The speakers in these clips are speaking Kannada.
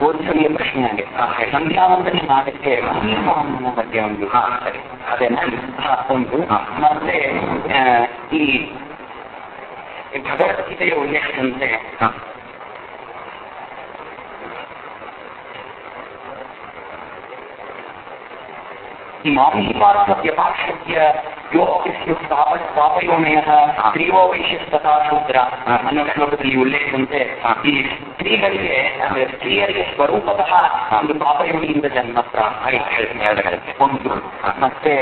ಗೋಚರಿಯ ಪ್ರಶ್ನೆ ಆಗಿದೆ ಸಂಧ್ಯಾವಂದನೆ ಮಾಡಕ್ಕೆ ಅನ್ನೋ ಬಗ್ಗೆ ಒಂದು ಸರಿ ಅದೇನಾ ಹಾ, ಒಂದು ಮತ್ತೆ ಆ, ಈ ಈ ಭಗವದ್ಗೀತೆಯ ಉಲ್ಲೇಖದಂತೆ ಮಾಂಸಾತ್ಮವ್ಯಪಾಶ್ಯ ಯೋಗಿಸ್ಯು ಪಾಪಯೋನಯ ಸ್ತ್ರೀಯೋ ವೈಶ್ಯಸ್ತಥಾ ಶೂದ್ರ ಅನ್ನೋ ಶ್ಲೋಕದಲ್ಲಿ ಉಲ್ಲೇಖದಂತೆ ಈ ಸ್ತ್ರೀಗಳಿಗೆ ಅಂದ್ರೆ ಸ್ತ್ರೀಯರಿಗೆ ಸ್ವರೂಪತಃ ಒಂದು ಪಾಪಯೋನಿಯಿಂದ ಜನ್ಮ ಒಂದು ಮತ್ತೆ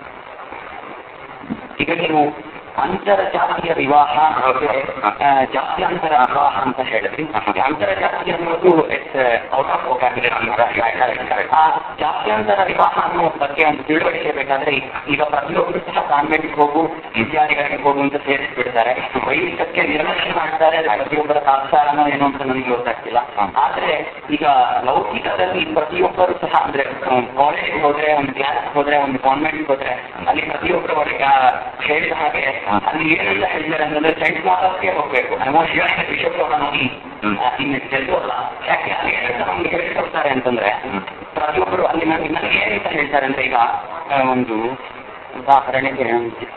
ಈಗ ನೀವು ಅಂತರ್ಜಾತೀಯ ವಿವಾಹ ಮತ್ತೆ, ಆ, ಜಾತ್ಯಾಂತರ ವಿವಾಹ ಅಂತ ಹೇಳಿದ್ರಿ ಅಂತರ್ಜಾತಿ ಅನ್ನೋದು ಇಟ್ಸ್ ಔಟ್ ಆಫ್ ಆ ಜಾತ್ಯಾಂತರ ವಿವಾಹ ಅನ್ನೋ ಬಗ್ಗೆ ಒಂದು ತಿಳುವಳಿಕೆ ಬೇಕಾದ್ರೆ ಈಗ ಪ್ರತಿಯೊಬ್ಬರು ಸಹ ಕಾನ್ವೆಂಟ್ಗೆ ಹೋಗು ವಿದ್ಯಾರ್ಥಿಗಳಿಗೆ ಹೋಗು ಅಂತ ಸೇರಿಸ್ಬಿಡ್ತಾರೆ ವೈದಿಕಕ್ಕೆ ನಿರ್ಲಕ್ಷ್ಯ ಮಾಡ್ತಾರೆ ಅದು ಪ್ರತಿಯೊಬ್ಬರ ಸಂಸಾರನೋ ಏನೋ ಅಂತ ನನಗೆ ಗೊತ್ತಾಗ್ತಿಲ್ಲ ಆದ್ರೆ ಈಗ ಲೌಕಿಕದಲ್ಲಿ ಪ್ರತಿಯೊಬ್ಬರು ಸಹ ಅಂದ್ರೆ ಕಾಲೇಜ್ ಹೋದ್ರೆ ಒಂದು ಕ್ಲಾಸ್ ಹೋದ್ರೆ ಒಂದು ಕಾನ್ವೆಂಟ್ ಹೋದ್ರೆ ಅಲ್ಲಿ ಪ್ರತಿಯೊಬ್ಬರು ಒಳಗೆ ಆ, ಹೇಳಿದ ಹಾಗೆ ಅಲ್ಲಿ ಏನೆಲ್ಲ ಹೇಳ್ತಾರೆ ಅಂತಂದ್ರೆ ಸೆಂಟ್ ಮಾರ್ಕ್ಸ್ಗೆ ಹೋಗ್ಬೇಕು ಶಿವಾನ ವಿಷಯವನ್ನು ನೋಡಿ ಆ, ಇನ್ನು ತಿಳಿಸೋಲ್ಲ ಯಾಕೆ ಅಲ್ಲಿ ನಮ್ಗೆ ಹೇಳ್ಕೊಡ್ತಾರೆ ಅಂತಂದ್ರೆ ಪ್ರತಿಯೊಬ್ಬರು ಅಲ್ಲಿ ನನಗೆ ನನಗೆ ಏನಂತ ಹೇಳ್ತಾರೆ ಅಂದ್ರೆ ಈಗ ಆ, ಒಂದು ಉದಾಹರಣೆಗೆ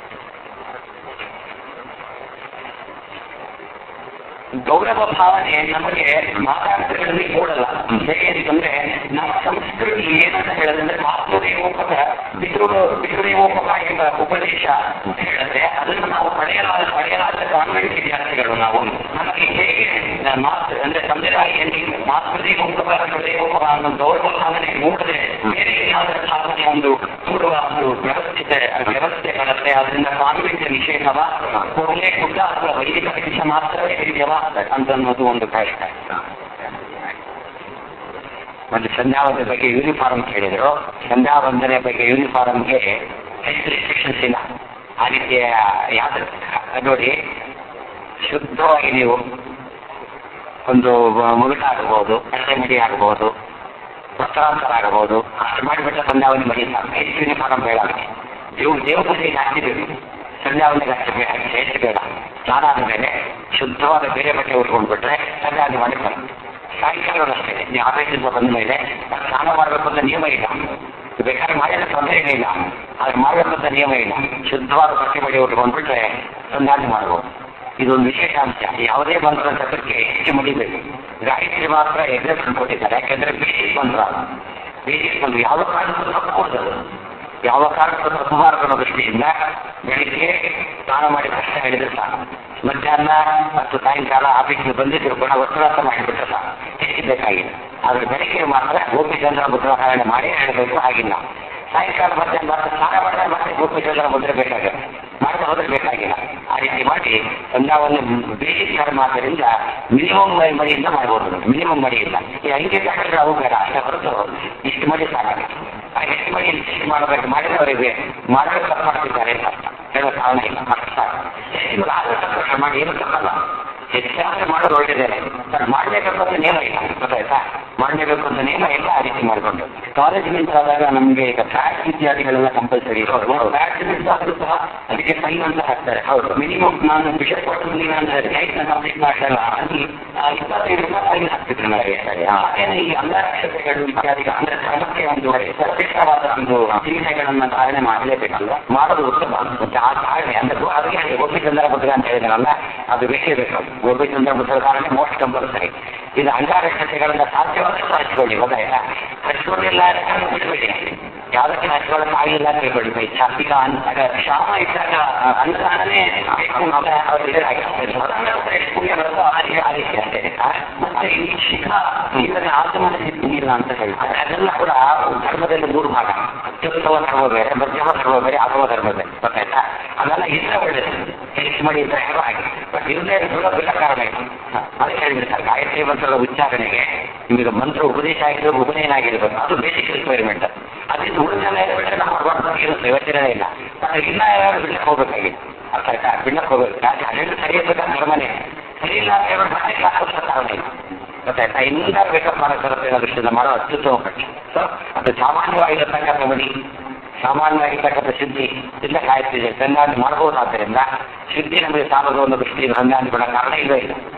ಗೌರವ ಭಾವನೆ ನಮಗೆ ಮಾತಾಡೋದ್ರಲ್ಲಿ ಮೂಡಲ್ಲ ಹೇಗೆ ಅಂತಂದ್ರೆ ನಮ್ಮ ಸಂಸ್ಕೃತಿ ಏನಂತ ಹೇಳೋದಂದ್ರೆ ಮಾತೃದೇವೋಪಕ ಪಿತೃ ಪಿತೃದೇವೋಪಕ ಎಂಬ ಉಪದೇಶ ಹೇಳಿದ್ರೆ ಅದನ್ನು ನಾವು ಪಡೆಯಲಾದ ಪಡೆಯಲಾದ ಕಾನ್ವೆಂಟ್ ವಿದ್ಯಾರ್ಥಿಗಳು ನಾವು ನಮಗೆ ಹೇಗೆ ಮಾತೃ ಅಂದ್ರೆ ತಂದೆ ತಾಯಿಯಲ್ಲಿ ಮಾತೃದೇವೋಪಕ ಹೃದಯೋಪಕ ಅನ್ನೋ ಗೌರವ ಭಾವನೆ ಮೂಡದೆ ಬೇರೆ ಏನಾದರೂ ಭಾವನೆ ಒಂದು ಮೂಡುವ ಒಂದು ವ್ಯವಸ್ಥಿತ ವ್ಯವಸ್ಥೆ ಬರುತ್ತೆ ಅದರಿಂದ ಕಾನ್ವೆಂಟ್ ನಿಷೇಧವ ಕೊನೆ ಕೂಡ ಅಥವಾ ವೈದಿಕ ಶಿಕ್ಷೆ ಮಾತ್ರವೇ ಹಿಡಿಯವ ಅಂತ ಅನ್ನೋದು ಒಂದು ಪ್ರಶ್ನೆ ಒಂದು ಸಂಧ್ಯಾವಂದನೆ ಬಗ್ಗೆ ಯೂನಿಫಾರ್ಮ್ ಕೇಳಿದ್ರು ಸಂಧ್ಯಾವಂದನೆ ಬಗ್ಗೆ ಯೂನಿಫಾರ್ಮ್ಗೆ ಹೆಚ್ಚು ರಿಸ್ಟ್ರಿಕ್ಷನ್ಸ್ ಇಲ್ಲ ಆ ರೀತಿಯ ಯಾವ್ದು ನೋಡಿ ಶುದ್ಧವಾಗಿ ನೀವು ಒಂದು ಮುಗುಟ ಆಗ್ಬೋದು ಕಟ್ಟೆ ಮಿಡಿ ಆಗ್ಬೋದು ವಸ್ತ್ರಾಂತರ ಆಗ್ಬೋದು ಅಷ್ಟು ಮಾಡಿಬಿಟ್ರೆ ಸಂಧ್ಯಾವನೆ ಮಡಿಲ್ಲ ಹೆಚ್ಚು ಯೂನಿಫಾರ್ಮ್ ಬೇಡ ಅದಕ್ಕೆ ದೇವ್ ದೇವ ಪೂಜೆಗೆ ಹಾಕಿದ್ದೀವಿ ಸಂಧ್ಯಾವನೆಗೆ ಅಷ್ಟು ಬೇಡ ಹೆಚ್ಚು ಬೇಡ ಸ್ನಾನ ಆದಮೇಲೆ ಶುದ್ಧವಾದ ಬೇರೆ ಬಟ್ಟೆ ಉಟ್ಕೊಂಡ್ಬಿಟ್ರೆ ಸಂಧ್ಯಾವನೆ ಮಾಡಿರ್ತಾರೆ ಸಾಯಂಕಾಲ ಅಷ್ಟೇ ನೀವು ಆಫೀಸಿಂದ ಬಂದ ಮೇಲೆ ಸ್ನಾನ ಮಾಡಬೇಕು ಅಂತ ನಿಯಮ ಇಲ್ಲ ಬೇಕಾದ್ರೆ ಮಾಡಿದ್ರೆ ತೊಂದರೆ ಏನಿಲ್ಲ ಆದ್ರೆ ಮಾಡಬೇಕು ಅಂತ ನಿಯಮ ಇಲ್ಲ ಶುದ್ಧವಾದ ಬಟ್ಟೆ ಬಡಿ ಉಟ್ಕೊಂಡ್ಬಿಟ್ರೆ ಸಂಧಾನ ಮಾಡ್ಬೋದು ಇದೊಂದು ವಿಶೇಷ ಅಂಶ ಯಾವುದೇ ಮಂತ್ರದ ತತ್ವಕ್ಕೆ ಹೆಚ್ಚು ಮಡಿಬೇಕು ಗಾಯತ್ರಿ ಮಾತ್ರ ಎಕ್ಸೆಪ್ಷನ್ ಕೊಟ್ಟಿದ್ದಾರೆ ಯಾಕೆಂದ್ರೆ ಬೇಸಿಕ್ ಮಂತ್ರ ಬೇಸಿಕ್ ಮಂತ್ರ ಯಾವ ಕಾರಣಕ್ಕೂ ತಪ್ಪಕೂಡದು ಯಾವ ಕಾರಣಕ್ಕೂ ತಪ್ಪಬಾರದು ಅನ್ನೋ ದೃಷ್ಟಿಯಿಂದ ಬೆಳಿಗ್ಗೆ ಸ್ನಾನ ಮಾಡಿ ಕಷ್ಟ ಹೇಳಿದ್ರೆ ಸಾಕು ಮಧ್ಯಾಹ್ನ ಮತ್ತು ಸಾಯಂಕಾಲ ಆಫೀಸ್ಗೆ ಬಂದಿದ್ರು ಕೂಡ ವಸ್ತ್ರಾರ್ಥ ಮಾಡಿಬಿಟ್ರೆ ಸಾಕು ಹೆಚ್ಚು ಬೇಕಾಗಿಲ್ಲ ಆದ್ರೆ ಬೆಳಿಗ್ಗೆ ಮಾತ್ರ ಗೋಪಿಚಂದ್ರ ಮುದ್ರಾಧಾರಣೆ ಮಾಡಿ ಹೇಳಬೇಕು ಆಗಿಲ್ಲ ಸಾಯಂಕಾಲ ಮಧ್ಯಾಹ್ನ ಮತ್ತೆ ಸ್ನಾನ ಮಾಡಿದ್ರೆ ಮತ್ತೆ ಗೋಪಿಚಂದ್ರ ಮುದ್ರೆ ಬೇಕಾಗುತ್ತೆ ಮಾಡದೆ ಹೋದ್ರೆ ಬೇಕಾಗಿಲ್ಲ ಆ ರೀತಿ ಮಾಡಿ ಸಂಧ್ಯಾವನ್ನು ಬೇಸಿಕ್ ಕರ್ಮ ಆದ್ದರಿಂದ ಮಿನಿಮಮ್ ಮಡಿಯಿಂದ ಮಾಡ್ಬೋದು ಮಿನಿಮಮ್ ಮಡಿ ಇಲ್ಲ ಈ ಐದು ತಗೊಂಡ್ರೆ ಅವು ಬೇಡ ಅಷ್ಟೇ ಹೊರತು ಇಷ್ಟು ಮಡಿ ಸಾಕಾಗ ಆ ಎಷ್ಟು ಮಡಿ ಇಷ್ಟು ಮಾಡಬೇಕು ಮಾಡಿದ್ರೆ ಅವರಿಗೆ ಮಾಡಲು ತಪ್ಪು ಮಾಡ್ತಿದ್ದಾರೆ ಅಂತ ಅರ್ಥ ಹೇಳೋ ಕಾರಣ ಇಲ್ಲ ಮತ್ತೆ ಸಾಕು ಹೆಚ್ಚು ಆದ್ರೆ ತಪ್ಪು ಮಾಡಿ ಏನು ತಪ್ಪಲ್ಲ ಹೆಚ್ಚಾದ್ರೆ ಮಾಡೋದು ಒಳ್ಳೆಯದೇ ಮಾಡಲೇಬೇಕು ಅಂತ ನಿಯಮ ಇಲ್ಲ ಗೊತ್ತಾಯ್ತಾ ಮಾಡಲೇಬೇಕು ಅಂತ ನಿಯಮ ಇಲ್ಲ ಆ ರೀತಿ ಮಾಡಿಕೊಂಡು ಕಾಲೇಜ್ ಮಿಂಟ್ ಆದಾಗ ನಮ್ಗೆ ಈಗ ಫ್ಯಾಟ್ ಇತ್ಯಾದಿಗಳೆಲ್ಲ ಕಂಪಲ್ಸರಿ ಫ್ಯಾಟ್ ಮಿಂಟ್ ಆದ್ರೂ ಸಹ ಅದಕ್ಕೆ ಫೈನ್ ಅಂತ ಹಾಕ್ತಾರೆ ಹೌದು. ಮಿನಿಮಮ್ ನಾನು ವಿಷಯ ಕೊಟ್ಟು ನೀವು ಅಂದ್ರೆ ನೈಟ್ ಕಂಪ್ಲೀಟ್ ಮಾಡಲ್ಲ ಅಲ್ಲಿ ಆ, ಇಪ್ಪತ್ತೈದು ರೂಪಾಯಿ ಫೈನ್ ಹಾಕ್ತಿದ್ರು ನನಗೆ ಸರಿ, ಹಾ. ಹಾಗೇನೆ ಈ ಅಂಗಾರಕ್ಷತೆಗಳು ಇತ್ಯಾದಿ ಅಂದ್ರೆ ಧರ್ಮಕ್ಕೆ ಒಂದು ಪ್ರತ್ಯಕ್ಷವಾದ ಒಂದು ಚಿಹ್ನೆಗಳನ್ನ ಧಾರಣೆ ಮಾಡಲೇಬೇಕಲ್ವಾ ಮಾಡೋದು ಉತ್ತಮ ಮತ್ತೆ ಆ ಕಾರಣ ಅಂದ್ರೆ ಗೋ- ಅದಕ್ಕೆ ಗೋಪಿಚಂದ್ರ ಮುದ್ರ ಅಂತ ಹೇಳಿದ್ರಲ್ಲ ಅದು ಬೇಕೇ ಬೇಕು ಗೋಪಿಚಂದ್ರ ಮುದ್ರ ಕಾರಣ ಮೋಸ್ಟ್ ಕಂಪಲ್ಸರಿ ಇದು ಅಂಗಾರಕ್ಷತೆಗಳನ್ನ ಸಾಧ್ಯವಾದಷ್ಟು ಹಚ್ಕೊಳ್ಳಿ ಗೊತ್ತಾಯ್ತಾ ಹಚ್ಕೊಂಡಿಲ್ಲ ಅಂತ ಬಿಟ್ಬಿಡಿ ಯಾವುದಕ್ಕೆ ಹಚ್ಕೊಳ್ಳೋಕೆ ಆಗಿಲ್ಲ ಅಂತ ಹೇಳ್ಬೇಡಿ ಬೈ ಚಾಪಿಕ ಅಂತ ಕ್ಷಾಮ ಇದ್ದಾಗ ಅನುದಾನನೇ ಬೇಕು ಅಂತ ಅವ್ರು ಇದ್ರೆ ಹಾಗೆ. ಅದನ್ನ ಎಷ್ಟು ಪುಣ್ಯ ಬರುತ್ತೋ ಆ ರೀತಿ- ಆ ರೀತಿ ಅಷ್ಟೇ. ಮತ್ತೆ ಈ ಶಿಖ ಇಲ್ಲದೆ ಆಗಮನ ಇಲ್ಲ ಅಂತ ಹೇಳ್ತಾರೆ ಅದೆಲ್ಲ ಕೂಡ ಧರ್ಮದಲ್ಲಿ ಮೂರು ಭಾಗ ಅತ್ಯುತ್ತಮ ಧರ್ಮ ಬೇರೆ ಮಧ್ಯಮ ಧರ್ಮ ಬೇರೆ ಅಧಮ ಧರ್ಮ ಬೇರೆ ಗೊತ್ತಾಯ್ತಾ ಅದೆಲ್ಲ ಇದ್ರೆ ಒಳ್ಳೇದು ಹೆಚ್ಚು ಮಾಡಿ ಇದ್ರೆ ಹೇಗೋ ಹಾಗೆ ಬಟ್ ಇಲ್ಲದೆ ಬಿಡೋ ಕಾರಣ ಇಲ್ಲ ಅದಕ್ಕೆ ಹೇಳಿಬಿಡ್ತಾರೆ ಗಾಯತ್ರಿ ಮಂತ್ರದ ಉಚ್ಚಾರಣೆಗೆ ನಿಮಗೆ ಮಂತ್ರ ಉಪದೇಶ ಆಗಿರ್ಬೇಕು ಉಪನಯನ ಆಗಿರ್ಬೇಕು ಅದು ಬೇಸಿಕ್ ರಿಕ್ವೈರ್ಮೆಂಟ್ ಅದರಿಂದ ಉಳಿದೆಲ್ಲ ಬಿಟ್ಟರೆ ನಮ್ಮ ವರ್ಗದಲ್ಲಿ ಇರುತ್ತೆ ಯೋಚನೆ ಇಲ್ಲ ಮತ್ತೆ ಇನ್ನ ಯಾರು ಬಿಡಕ್ಕೆ ಹೋಗ್ಬೇಕಾಗಿತ್ತು ಅರ್ಥ ಆಯ್ತಾ ಬಿಡಕ್ಕೆ ಹೋಗ್ಬೇಕು ಯಾಕೆ ಹನ್ನೆರಡು ಸರಿಯಬೇಕಂತ ಧರ್ಮನೇ ಸರಿ ಇಲ್ಲ ಅಂತ ಹೇಳ್ಬಿಟ್ಟು ಮತ್ತೆ ಕ್ಲಾಸ್ ಕಾರಣ ಇಲ್ಲ ಗೊತ್ತಾಯ್ತಾ ಇನ್ನೂ ಬೇಕಪ್ ಮಾಡಕ್ಕೆ ಬರುತ್ತೆ ಅನ್ನೋ ದೃಷ್ಟಿಯಿಂದ ಮಾಡೋ ಅತ್ಯುತ್ತಮ ಪಕ್ಷ ಸೊ ಅದು ಸಾಮಾನ್ಯವಾಗಿರತಕ್ಕಂಥ ಮಡಿ ಸಾಮಾನ್ಯವಾಗಿರ್ತಕ್ಕಂಥ ಶುದ್ಧಿ ಇಲ್ಲ ಕಾಯ್ತಿದೆ ಸಂಧಾನ ಮಾಡಬಹುದಾದ್ದರಿಂದ ಶುದ್ಧಿ ನಮಗೆ ಸಾಲದು ಅನ್ನೋ ದೃಷ್ಟಿಯಿಂದ ಸಂಧಾನ ಕೊಡೋ ಕಾರಣ ಇಲ್ಲ ಇಲ್ಲ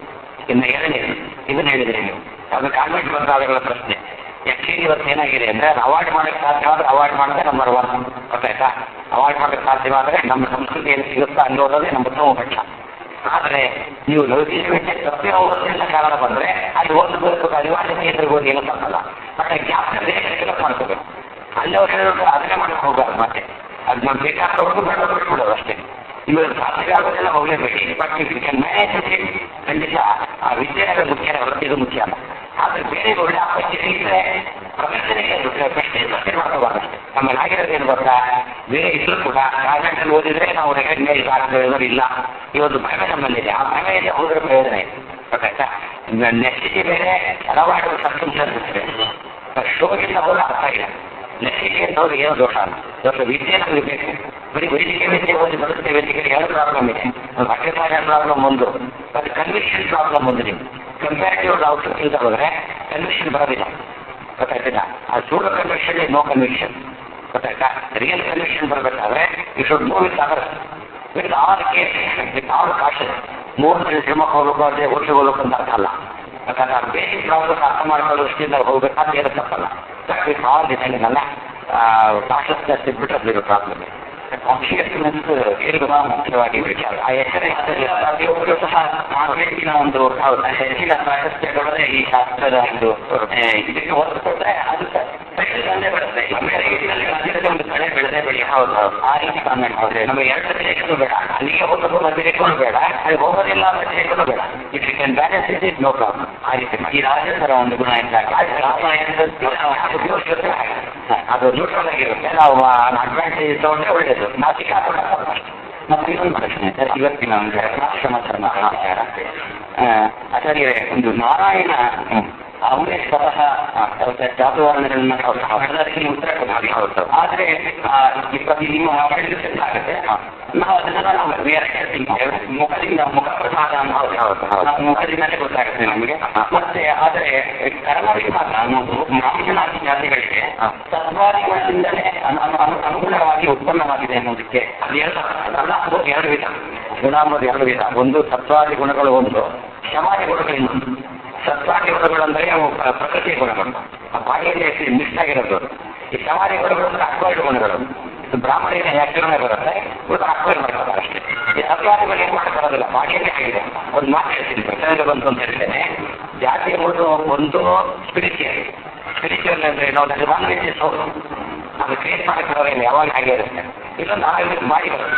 ಇನ್ನು ಎರಡನೇದು ಇದನ್ನ ಹೇಳಿದ್ರಿ ನೀವು ಅದು ಕಾನ್ವೆಂಟ್ ಮಂತ್ರಾಲಯಗಳ ಪ್ರಶ್ನೆ ಆಕ್ಚುಲಿ ಇವತ್ತು ಏನಾಗಿದೆ ಅಂದ್ರೆ ಅವಾಯ್ಡ್ ಮಾಡಕ್ಕೆ ಸಾಧ್ಯ ಆದ್ರೆ ಅವಾಯ್ಡ್ ಮಾಡೋದೇ ನಂಬರ್ ಒನ್ ಗೊತ್ತಾಯ್ತಾ ಅವಾಯ್ಡ್ ಮಾಡಕ್ಕೆ ಸಾಧ್ಯವಾದ್ರೆ ನಮ್ಮ ಸಂಸ್ಕೃತಿ ಏನು ಸಿಗುತ್ತಾ ಅನ್ನೋದೇ ನಮ್ಮ ಉತ್ತಮ ಪಕ್ಷ ಆದ್ರೆ ನೀವು ಲೌಕಿಕ ವಿದ್ಯೆ ತಪ್ಪಿ ಹೋಗೋದ್ರಿಂದ ಕಾರಣ ಬಂದ್ರೆ ಅಲ್ಲಿ ಓದಬೇಕು ಅನಿವಾರ್ಯ ಕೇಂದ್ರಕ್ಕೆ ಹೋಗಿ ಏನು ತಪ್ಪಲ್ಲ ಮತ್ತೆ ಜ್ಞಾಪಕ ಡೆವಲಪ್ ಮಾಡ್ಕೋಬೇಕು ಅಲ್ಲಿ ಅವ್ರು ಹೇಳಿದ್ರು ಅದನ್ನೇ ಮಾಡಕ್ಕೆ ಹೋಗ್ಬಾರ್ದು ಮತ್ತೆ ಅದು ನಮ್ಗೆ ಬೇಕಾದವ್ರಿಗೂ ಬೇಡ ಬಿಟ್ಬಿಡೋದು ಅಷ್ಟೇ ಇವಾಗ ಸಾಧ್ಯ ಆಗೋದೆಲ್ಲ ಹೋಗ್ಲೇಬೇಕು ಬಟ್ ಯು ಕ್ಯಾನ್ ಮ್ಯಾನೇಜ್ ಖಂಡಿತ ಆ ವಿದ್ಯಾರ್ಥಿ ಮುಖ್ಯ ಹೊರತು ಇದು ಮುಖ್ಯ ಅಲ್ಲ ಆದ್ರೆ ಬೇರೆ ಒಳ್ಳೆ ಆಪರ್ಚುನಿಟಿ ಇದ್ರೆ ಪ್ರಪಂಚಕ್ಕೆ ಪ್ರಶ್ನೆ ಪ್ರಶ್ನೆ ಮಾಡ್ಕೋಬಾರ್ದು ಅಷ್ಟೇ ಆಮೇಲೆ ಆಗಿರೋದು ಏನು ಗೊತ್ತಾ ಬೇರೆ ಇದ್ರು ಕೂಡ ಕಾನ್ವೆಂಟಲ್ಲಿ ಓದಿದ್ರೆ ನಾವು ರೆಕಗ್ನೈಸ್ ಆಗೋದು ಇಲ್ಲ ಇವತ್ತು ಭಯ ನಮ್ಮಲ್ಲಿದೆ ಆ ಭಯದಲ್ಲಿ ಹೋದ್ರೆ ಪ್ರಯೋಜನ ಇದೆ ಗೊತ್ತಾಯ್ತಾ ನೆಸಿಟಿ ಬೇರೆ ಹಲವಾರು ಸರ್ಕಮ್ಸ್ಟೆನ್ಸಸ್ ಬೇರೆ ಶೋಗಿಲ್ಲ ಹೋದ ಅರ್ಥ ಇಲ್ಲ ನೆಸಿಟಿ ಅನ್ನೋದು ಏನೋ ದೋಷ ಅಲ್ಲ ದೋಷ ವಿದ್ಯೆ ನಮಗೆ ಬೇಕು ಬರೀ ವೈದ್ಯಕೀಯ ವಿದ್ಯೆ ಓದಿ ಬರುತ್ತೆ ವೈದ್ಯಕೀಯ ಎರಡು ಪ್ರಾಬ್ಲಮ್ ಇದೆ ಒಂದು ಅಕ್ಯುಪಾಯ ಪ್ರಾಬ್ಲಮ್ ಒಂದು ಮತ್ತು ಕನ್ವಿಕ್ಷನ್ ಪ್ರಾಬ್ಲಮ್ ಒಂದು ನಿಮ್ಗೆ ಕಂಪ್ಯಾರಿಟಿವ್ ಡಾಕ್ಟರ್ ತಿಳ್ತಾ ಹೋದ್ರೆ ಕನ್ವಿಕ್ಷನ್ ಬರೋದಿಲ್ಲ ಗೊತ್ತಾಯ್ತಿಲ್ಲ ಆ ಸೂರ್ಯ ಕನ್ವಿಕ್ಷನ್ ನೋ ಕನ್ವಿಕ್ಷನ್ ಗೊತ್ತಾಯ್ತಾ ರಿಯಲ್ ಕನ್ವಿಕ್ಷನ್ ಬರಬೇಕಾದ್ರೆ you should move with other with all case with all caution ಮೂರು ಶ್ರಮಕ್ಕೆ ಹೋಗ್ಬೇಕು ಅಂದ್ರೆ ಹೋಟ್ಲಿಗೆ ಹೋಗ್ಬೇಕು ಅಂತ ಅರ್ಥ ಅಲ್ಲ ಯಾಕಂದ್ರೆ ಆ ಬೇಸಿಕ್ ಪ್ರಾಬ್ಲಮ್ ಅರ್ಥ ಮಾಡ್ಕೊಳ್ಳೋ ದೃಷ್ಟಿಯಿಂದ ಹೋಗ್ಬೇಕಾದ್ರೆ ಏನು ತಪ್ಪಲ್ಲ ವಿತ್ ಆಲ್ ಡಿಸೈನಿಂಗ್ ಅಲ್ಲ ಕಾಶಸ್ನೆಸ್ ಇದ್ಬಿಟ್ರೆ ಅದ್ರಲ್ಲಿ ಪ್ರಾಬ್ಲಮ್ ಕಾನ್ಶಿಯಸ್ನೆಸ್ ಇದು ಮುಖ್ಯವಾಗಿ ವಿಚಾರ ಆ ಎಚ್ಚರ ಒಬ್ಬರು ಸಹ ಕಾನ್ಫಿಡೆನ್ಸಿನ ಒಂದು ಹೆಚ್ಚಿನ ಪ್ರಾಶಸ್ತ್ಯಗೊಳ್ಳದೆ ಈ ಶಾಸ್ತ್ರದ ಒಂದು ಆ, ಇದಕ್ಕೆ ಒತ್ತು ಕೊಟ್ಟರೆ ಅದು ಬೆಳೆದೇ ಬರುತ್ತೆ ಆಮೇಲೆ ಇದರಲ್ಲಿ ಅದಕ್ಕೆ ಒಂದು ಕಡೆ ಬೆಳೆದೇ ಬೆಳಿ ಹೌದು ಹೌದು ಆ ರೀತಿ ಕಾನ್ವೆಂಟ್ ಹೋದ್ರೆ ನಮಗೆ ಎರಡು ತೆಗೆದು ಬೇಡ ಅಲ್ಲಿಗೆ ಹೋಗೋದು ಮತ್ತೆ ತೆಗೆದು ಬೇಡ ಅಲ್ಲಿ ಹೋಗೋದಿಲ್ಲ ಮತ್ತೆ ತೆಗೆದು ಬೇಡ if you can balance it is no problem ಆ ರೀತಿ ಮಾಡಿ ಈ ರಾಜೇಂದ್ರ ಒಂದು ಗುಣ ಇದ್ದಾಗ ಅದು ನ್ಯೂಟ್ರಲ್ ಆಗಿರುತ್ತೆ ನಾವು ಅಡ್ವಾಂಟೇಜ್ ತಗೊಂಡ್ರೆ ಒಳ್ಳೇದು ನಾವು ಸಿಕ್ಕಾಕೊಂಡ್ರೆ ಅಷ್ಟೇ ಮತ್ತೆ ಇನ್ನೊಂದು ಪ್ರಶ್ನೆ ಸರ್ ಇವತ್ತಿನ ಒಂದು ಆಶ್ರಮ ಧರ್ಮ ವಿಚಾರ ಆ, ಆಚಾರ್ಯರೇ ಒಂದು ನಾರಾಯಣ ಅವರೇ ಸ್ವತಃ ಜಾತುವಾರಣಗಳನ್ನ ಪಡೆದಕ್ಕೆ ಉತ್ತರ ಕೊಡ್ತಾರೆ ಆದ್ರೆ ಆ, ಇಪ್ಪತ್ತು ನಿಮ್ಮ ಹೇಳಿದ್ರೆ ಸೆಟ್ ಆಗುತ್ತೆ ನಾವು ಅದನ್ನ ನಾವು ಬೇರೆ ಹೇಳ್ತೀವಿ ಮುಖದಿಂದ ಮುಖ ಪ್ರಸಾದ ಅಂತ ನಾವು ಮುಖದಿಂದಲೇ ಗೊತ್ತಾಗುತ್ತೆ ನಮಗೆ ಮತ್ತೆ ಆದ್ರೆ ಕರ್ಮರಿಗೆ ಮಾತ್ರ ಅನ್ನೋದು ಬ್ರಾಹ್ಮಣ ಜಾತಿಗಳಿಗೆ ತತ್ವಾದಿಗಳಿಂದಲೇ ಅನು- ಅನು- ಅನು- ಅನುಗುಣವಾಗಿ ಉತ್ಪನ್ನವಾಗಿದೆ ಅನ್ನೋದಕ್ಕೆ ಅದು ಎರಡು ಅಲ್ಲ ಅದು ಎರಡು ವಿಧ ಗುಣ ಅನ್ನೋದು ಎರಡು ವಿಧ ಒಂದು ಸತ್ವಾದಿ ಗುಣಗಳು ಒಂದು ಶಮಾದಿ ಗುಣಗಳು ಇನ್ನೊಂದು ಸತ್ವಾದಿ ಗುಣಗಳು ಅಂದ್ರೆ ಅವು ಪ್ರ- ಪ್ರಕೃತಿಯ ಗುಣಗಳು ಆ ಬಾಯಿಯಲ್ಲಿ ಮಿಕ್ಸ್ ಆಗಿರೋದು ಈ ಶಮಾದಿ ಗುಣಗಳು ಅಂದ್ರೆ ಅಕ್ವೈರ್ಡ್ ಗುಣಗಳು ಇದು ಬ್ರಾಹ್ಮಣರಿಗೆ ಯಾಕಿರನೇ ಬರುತ್ತೆ ಇವತ್ತು ಅಕ್ವೈರ್ ಮಾಡ್ತಾರೆ ಅಷ್ಟೇ ಈ ಸತ್ವಾದಿಗಳು ಏನ್ ಮಾಡಕ್ ಬರೋದಿಲ್ಲ ಬಾಡಿಯಲ್ಲಿ ಆಗಿದೆ ಒಂದು ಮಾತು ಹೇಳ್ತೀನಿ ಪ್ರಸಂಗ ಬಂತು ಅಂತ ಹೇಳ್ತೇನೆ ಜಾತಿ ಎಂಬುದು ಒಂದು ಸ್ಪಿರಿಚುವಲ್ ಸ್ಪಿರಿಚುವಲ್ ಅಂದ್ರೆ ನಾವು ಅದು ಒನ್ ವಿಚ್ ಇಸ್ ಹೌದು ಅದು ಕ್ರಿಯೇಟ್ ಮಾಡಕ್ ಬರೋದಿಲ್ಲ ಯಾವಾಗ ಹಾಗೆ ಇರುತ್ತೆ ಇದೊಂದು ಆಯುರ್ವೇದ ಮಾಡಿ ಬರುತ್ತೆ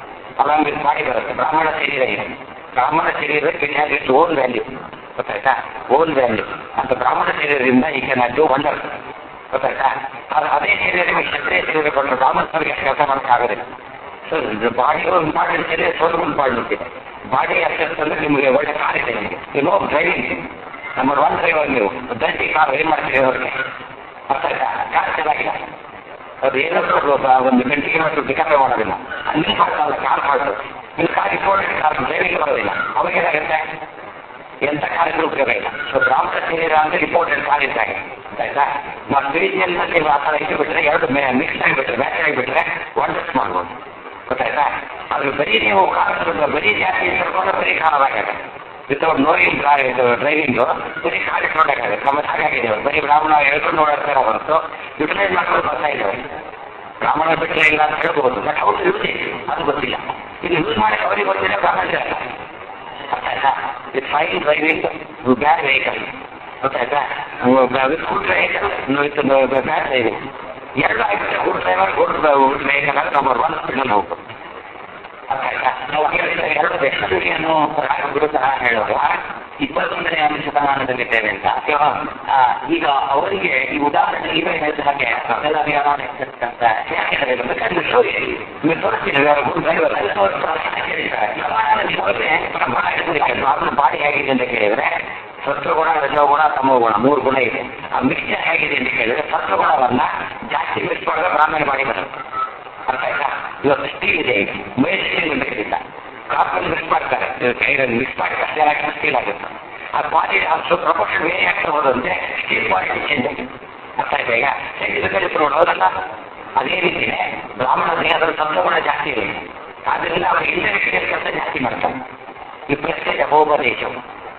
ಅಲಾಂಗ್ ಮಾಡಿ ಬರುತ್ತೆ ಬ್ರಾಹ್ಮಣ ಶರೀರ ಇದೆ ಬ್ರಾಹ್ಮಣ ಶರೀರಕ್ಕೆ it has its own value ಗೊತ್ತಾಯ್ತಾ ಓನ್ ವ್ಯಾಲ್ಯೂ ಅಂತ ಬ್ರಾಹ್ಮಣ ಶರೀರದಿಂದ ಈ ಕ್ಯಾನ್ ಡೂ ವಂಡರ್ ಗೊತ್ತಾಯ್ತಾ ಅದು ಅದೇ ಶರೀರಕ್ಕೆ ಕ್ಷತ್ರಿಯ ಶರೀರ ಕೊಂಡ್ರೆ ಬ್ರಾಹ್ಮಣರಿಗೆ ಕೆಲಸ ಮಾಡಕ್ಕೆ ಆಗೋದಿಲ್ಲ ಸೊ ಬಾಡಿ ಇಂಪಾರ್ಟೆಂಟ್ ಶರೀರ ಸೋಲು ಇಂಪಾರ್ಟೆಂಟ್ ಇದೆ ಬಾಡಿ ಅಸೆಸ್ ಅಂದ್ರೆ ನಿಮಗೆ ಒಳ್ಳೆ ಕಾರ್ ಇದೆ ನಿಮಗೆ ನೀವು ಡ್ರೈವಿಂಗ್ ನಂಬರ್ ಒನ್ ಡ್ರೈವರ್ ನೀವು ದಂಡಿ ಕಾರ್ ಏನ್ ಮಾಡ್ತೀರಿ ಅವ್ರಿಗೆ ಅರ್ಥ ಆಯ್ತಾ ಕಾರ್ ಚೆನ್ನಾಗಿಲ್ಲ ಅದು ಏನಾದರೂ ಒಂದು ಗಂಟೆಗೆ ಮತ್ತು ಡಿಕಾಪೆ ಮಾಡೋದಿಲ್ಲ ಅಲ್ಲಿ ಮಾಡ್ತಾರಲ್ಲ ಕಾರ್ ಮಾಡೋದು ಇಲ್ಲಿ ಕಾರ್ ಇಟ್ಕೊಂಡು ಕಾರ್ ಡ್ರೈವಿಂಗ್ ಬರೋದಿಲ್ಲ ಅವಾಗ ಏನಾಗುತ್ತೆ ಎಂತ ಕಾರ್ಯಗಳು ಉಪಯೋಗ ಇಲ್ಲ ಸೊ ಬ್ರಾಹ್ಮಣ ಶರೀರ ಅಂದ್ರೆ ಇಂಪಾರ್ಟೆಂಟ್ ಕಾರ್ ಇದ್ದಾಗ ಆಯ್ತಾ ನಾವು ಸ್ಪಿರಿಚುವಲ್ ನೀವು ಆ ಥರ ಇಟ್ಟು ಬಿಟ್ರೆ ಎರಡು ಮಿಕ್ಸ್ ಆಗಿಬಿಟ್ರೆ ಮ್ಯಾಚ್ ಆಗಿಬಿಟ್ರೆ ವಂಡರ್ಸ್ ಮಾಡ್ಬೋದು ಗೊತ್ತಾಯ್ತಾ ಅದು ಬರೀ ನೀವು ಕಾರ್ ಬರೀ ಜಾಸ್ತಿ ಇಟ್ಕೊಂಡು ಬರೀ ಕಾರಣವಾಗುತ್ತೆ ವಿತೌಟ್ ನೋಯಿಂಗ್ ಡ್ರೈವಿಂಗು ಬರೀ ಕಾರ್ ಇಟ್ಕೊಂಡಾಗುತ್ತೆ ನಮ್ಮ ಹಾಗಾಗಿದೆ ಇವಾಗ. ಬರೀ ಬ್ರಾಹ್ಮಣ ಹೇಳ್ಕೊಂಡು ಓಡಾಡ್ತಾರೆ ಹೊರತು ಯುಟಿಲೈಸ್ ಮಾಡ್ಕೊಂಡು ಬರ್ತಾ ಇದ್ದಾರೆ ಬ್ರಾಹ್ಮಣ ಬಿಟ್ಟರೆ ಇಲ್ಲ ಅಂತ ಹೇಳ್ಬೋದು ಬಟ್ ಅವ್ರು ಯೂಸ್ ಅದು ಗೊತ್ತಿಲ್ಲ ಇದು ಯೂಸ್ ಮಾಡಿ ಅವರಿಗೆ ಗೊತ್ತಿಲ್ಲ ಬ್ರಾಹ್ಮಣ ಅಲ್ಲ ಗೊತ್ತಾಯ್ತಾ with fine driving bad vehicle ಗೊತ್ತಾಯ್ತಾ with good vehicle with bad driving ಎರಡು ಆಗಿಬಿಟ್ಟೆ good driver good good vehicle ಆದ್ರೆ ನಂಬರ್ ಒನ್ ಸ್ಪೀಡಲ್ಲಿ ಹೋಗ್ಬೋದು ಗೊತ್ತಾಯ್ತಾ ನಾವು ಹೇಳಿದ ಎರಡು ಬೆಸ್ಟನ್ನು ಗುರು ಸಹ ಹೇಳೋದು ಇಪ್ಪತ್ತೊಂದನೇ ಶತಮಾನದಲ್ಲಿದ್ದೇವೆ ಅಂತ ಆ, ಈಗ ಅವರಿಗೆ ಈ ಉದಾಹರಣೆ ಈಗ ಹೇಳಿದ ಹಾಗೆ ಎಲ್ಲ ವಿಹಾರ ಅಂತ ಯಾಕೆ ಹೇಳಿದ್ರು? ಬೇಕಾದ್ರೆ show ಇದೆ. ನಿಮಗೆ ತೋರಿಸ್ತೀನಿ ಗುಡ್ ಡ್ರೈವರ್ ನಾರ್ಮಲ್ ಬಾಡಿ ಹೇಗಿದೆ ಅಂತ ಕೇಳಿದ್ರೆ ಸತ್ವಗುಣ ರಜೋಗುಣ ತಮೋಗುಣ ಮೂರು ಗುಣ ಇದೆ ಆ ಮಿಕ್ಸ್ಚರ್ ಹೇಗಿದೆ ಅಂತ ಕೇಳಿದ್ರೆ ಸತ್ವಗುಣವನ್ನ ಜಾಸ್ತಿ ಮಿಕ್ಸ್ ಮಾಡಿದ್ರೆ ಬ್ರಾಹ್ಮಣ ಬಾಡಿ ಬರುತ್ತೆ ಅರ್ಥ ಆಯ್ತಾ ಇವತ್ತು ಸ್ಟೀಲ್ ಇದೆ ಈಗ ಮೇಲ್ ಸ್ಟೀಲ್ ಬೇಕಿಲ್ಲ ಕಾಪಲ್ಲಿ ಮಿಕ್ಸ್ ಮಾಡ್ತಾರೆ ಕೈರಲ್ಲಿ ಮಿಕ್ಸ್ ಮಾಡಿ ಕಷ್ಟ ಸ್ಟೀಲ್ ಆಗುತ್ತೆ ಆ ಬಾಡಿ ಅಷ್ಟು ಪ್ರಪೋರ್ಷನ್ ವೇರಿ ಆಗ್ತಾ ಹೋದಂತೆ ಸ್ಟೀಲ್ ಕ್ವಾಲಿಟಿ ಚೇಂಜ್ ಆಗಿದೆ ಅರ್ಥ ಆಯ್ತಾ ಈಗ ಇದಕ್ಕೆ ನೋಡೋದಲ್ಲ ಅದೇ ರೀತಿನೇ ಬ್ರಾಹ್ಮಣರಿಗೆ ಅದರ ಸತ್ವಗುಣ ಜಾಸ್ತಿ ಇರುತ್ತೆ ಆದ್ದರಿಂದ ಅವರಿಗೆ ಇಂಟೆಲೆಕ್ಚುಯಲ್ ಕೆಲಸ ಜಾಸ್ತಿ ಮಾಡ್ತಾರೆ ಈ ಪ್ರೆಸ್ಟೇಜ್ ಅಬೋಬರ್ ಏಜು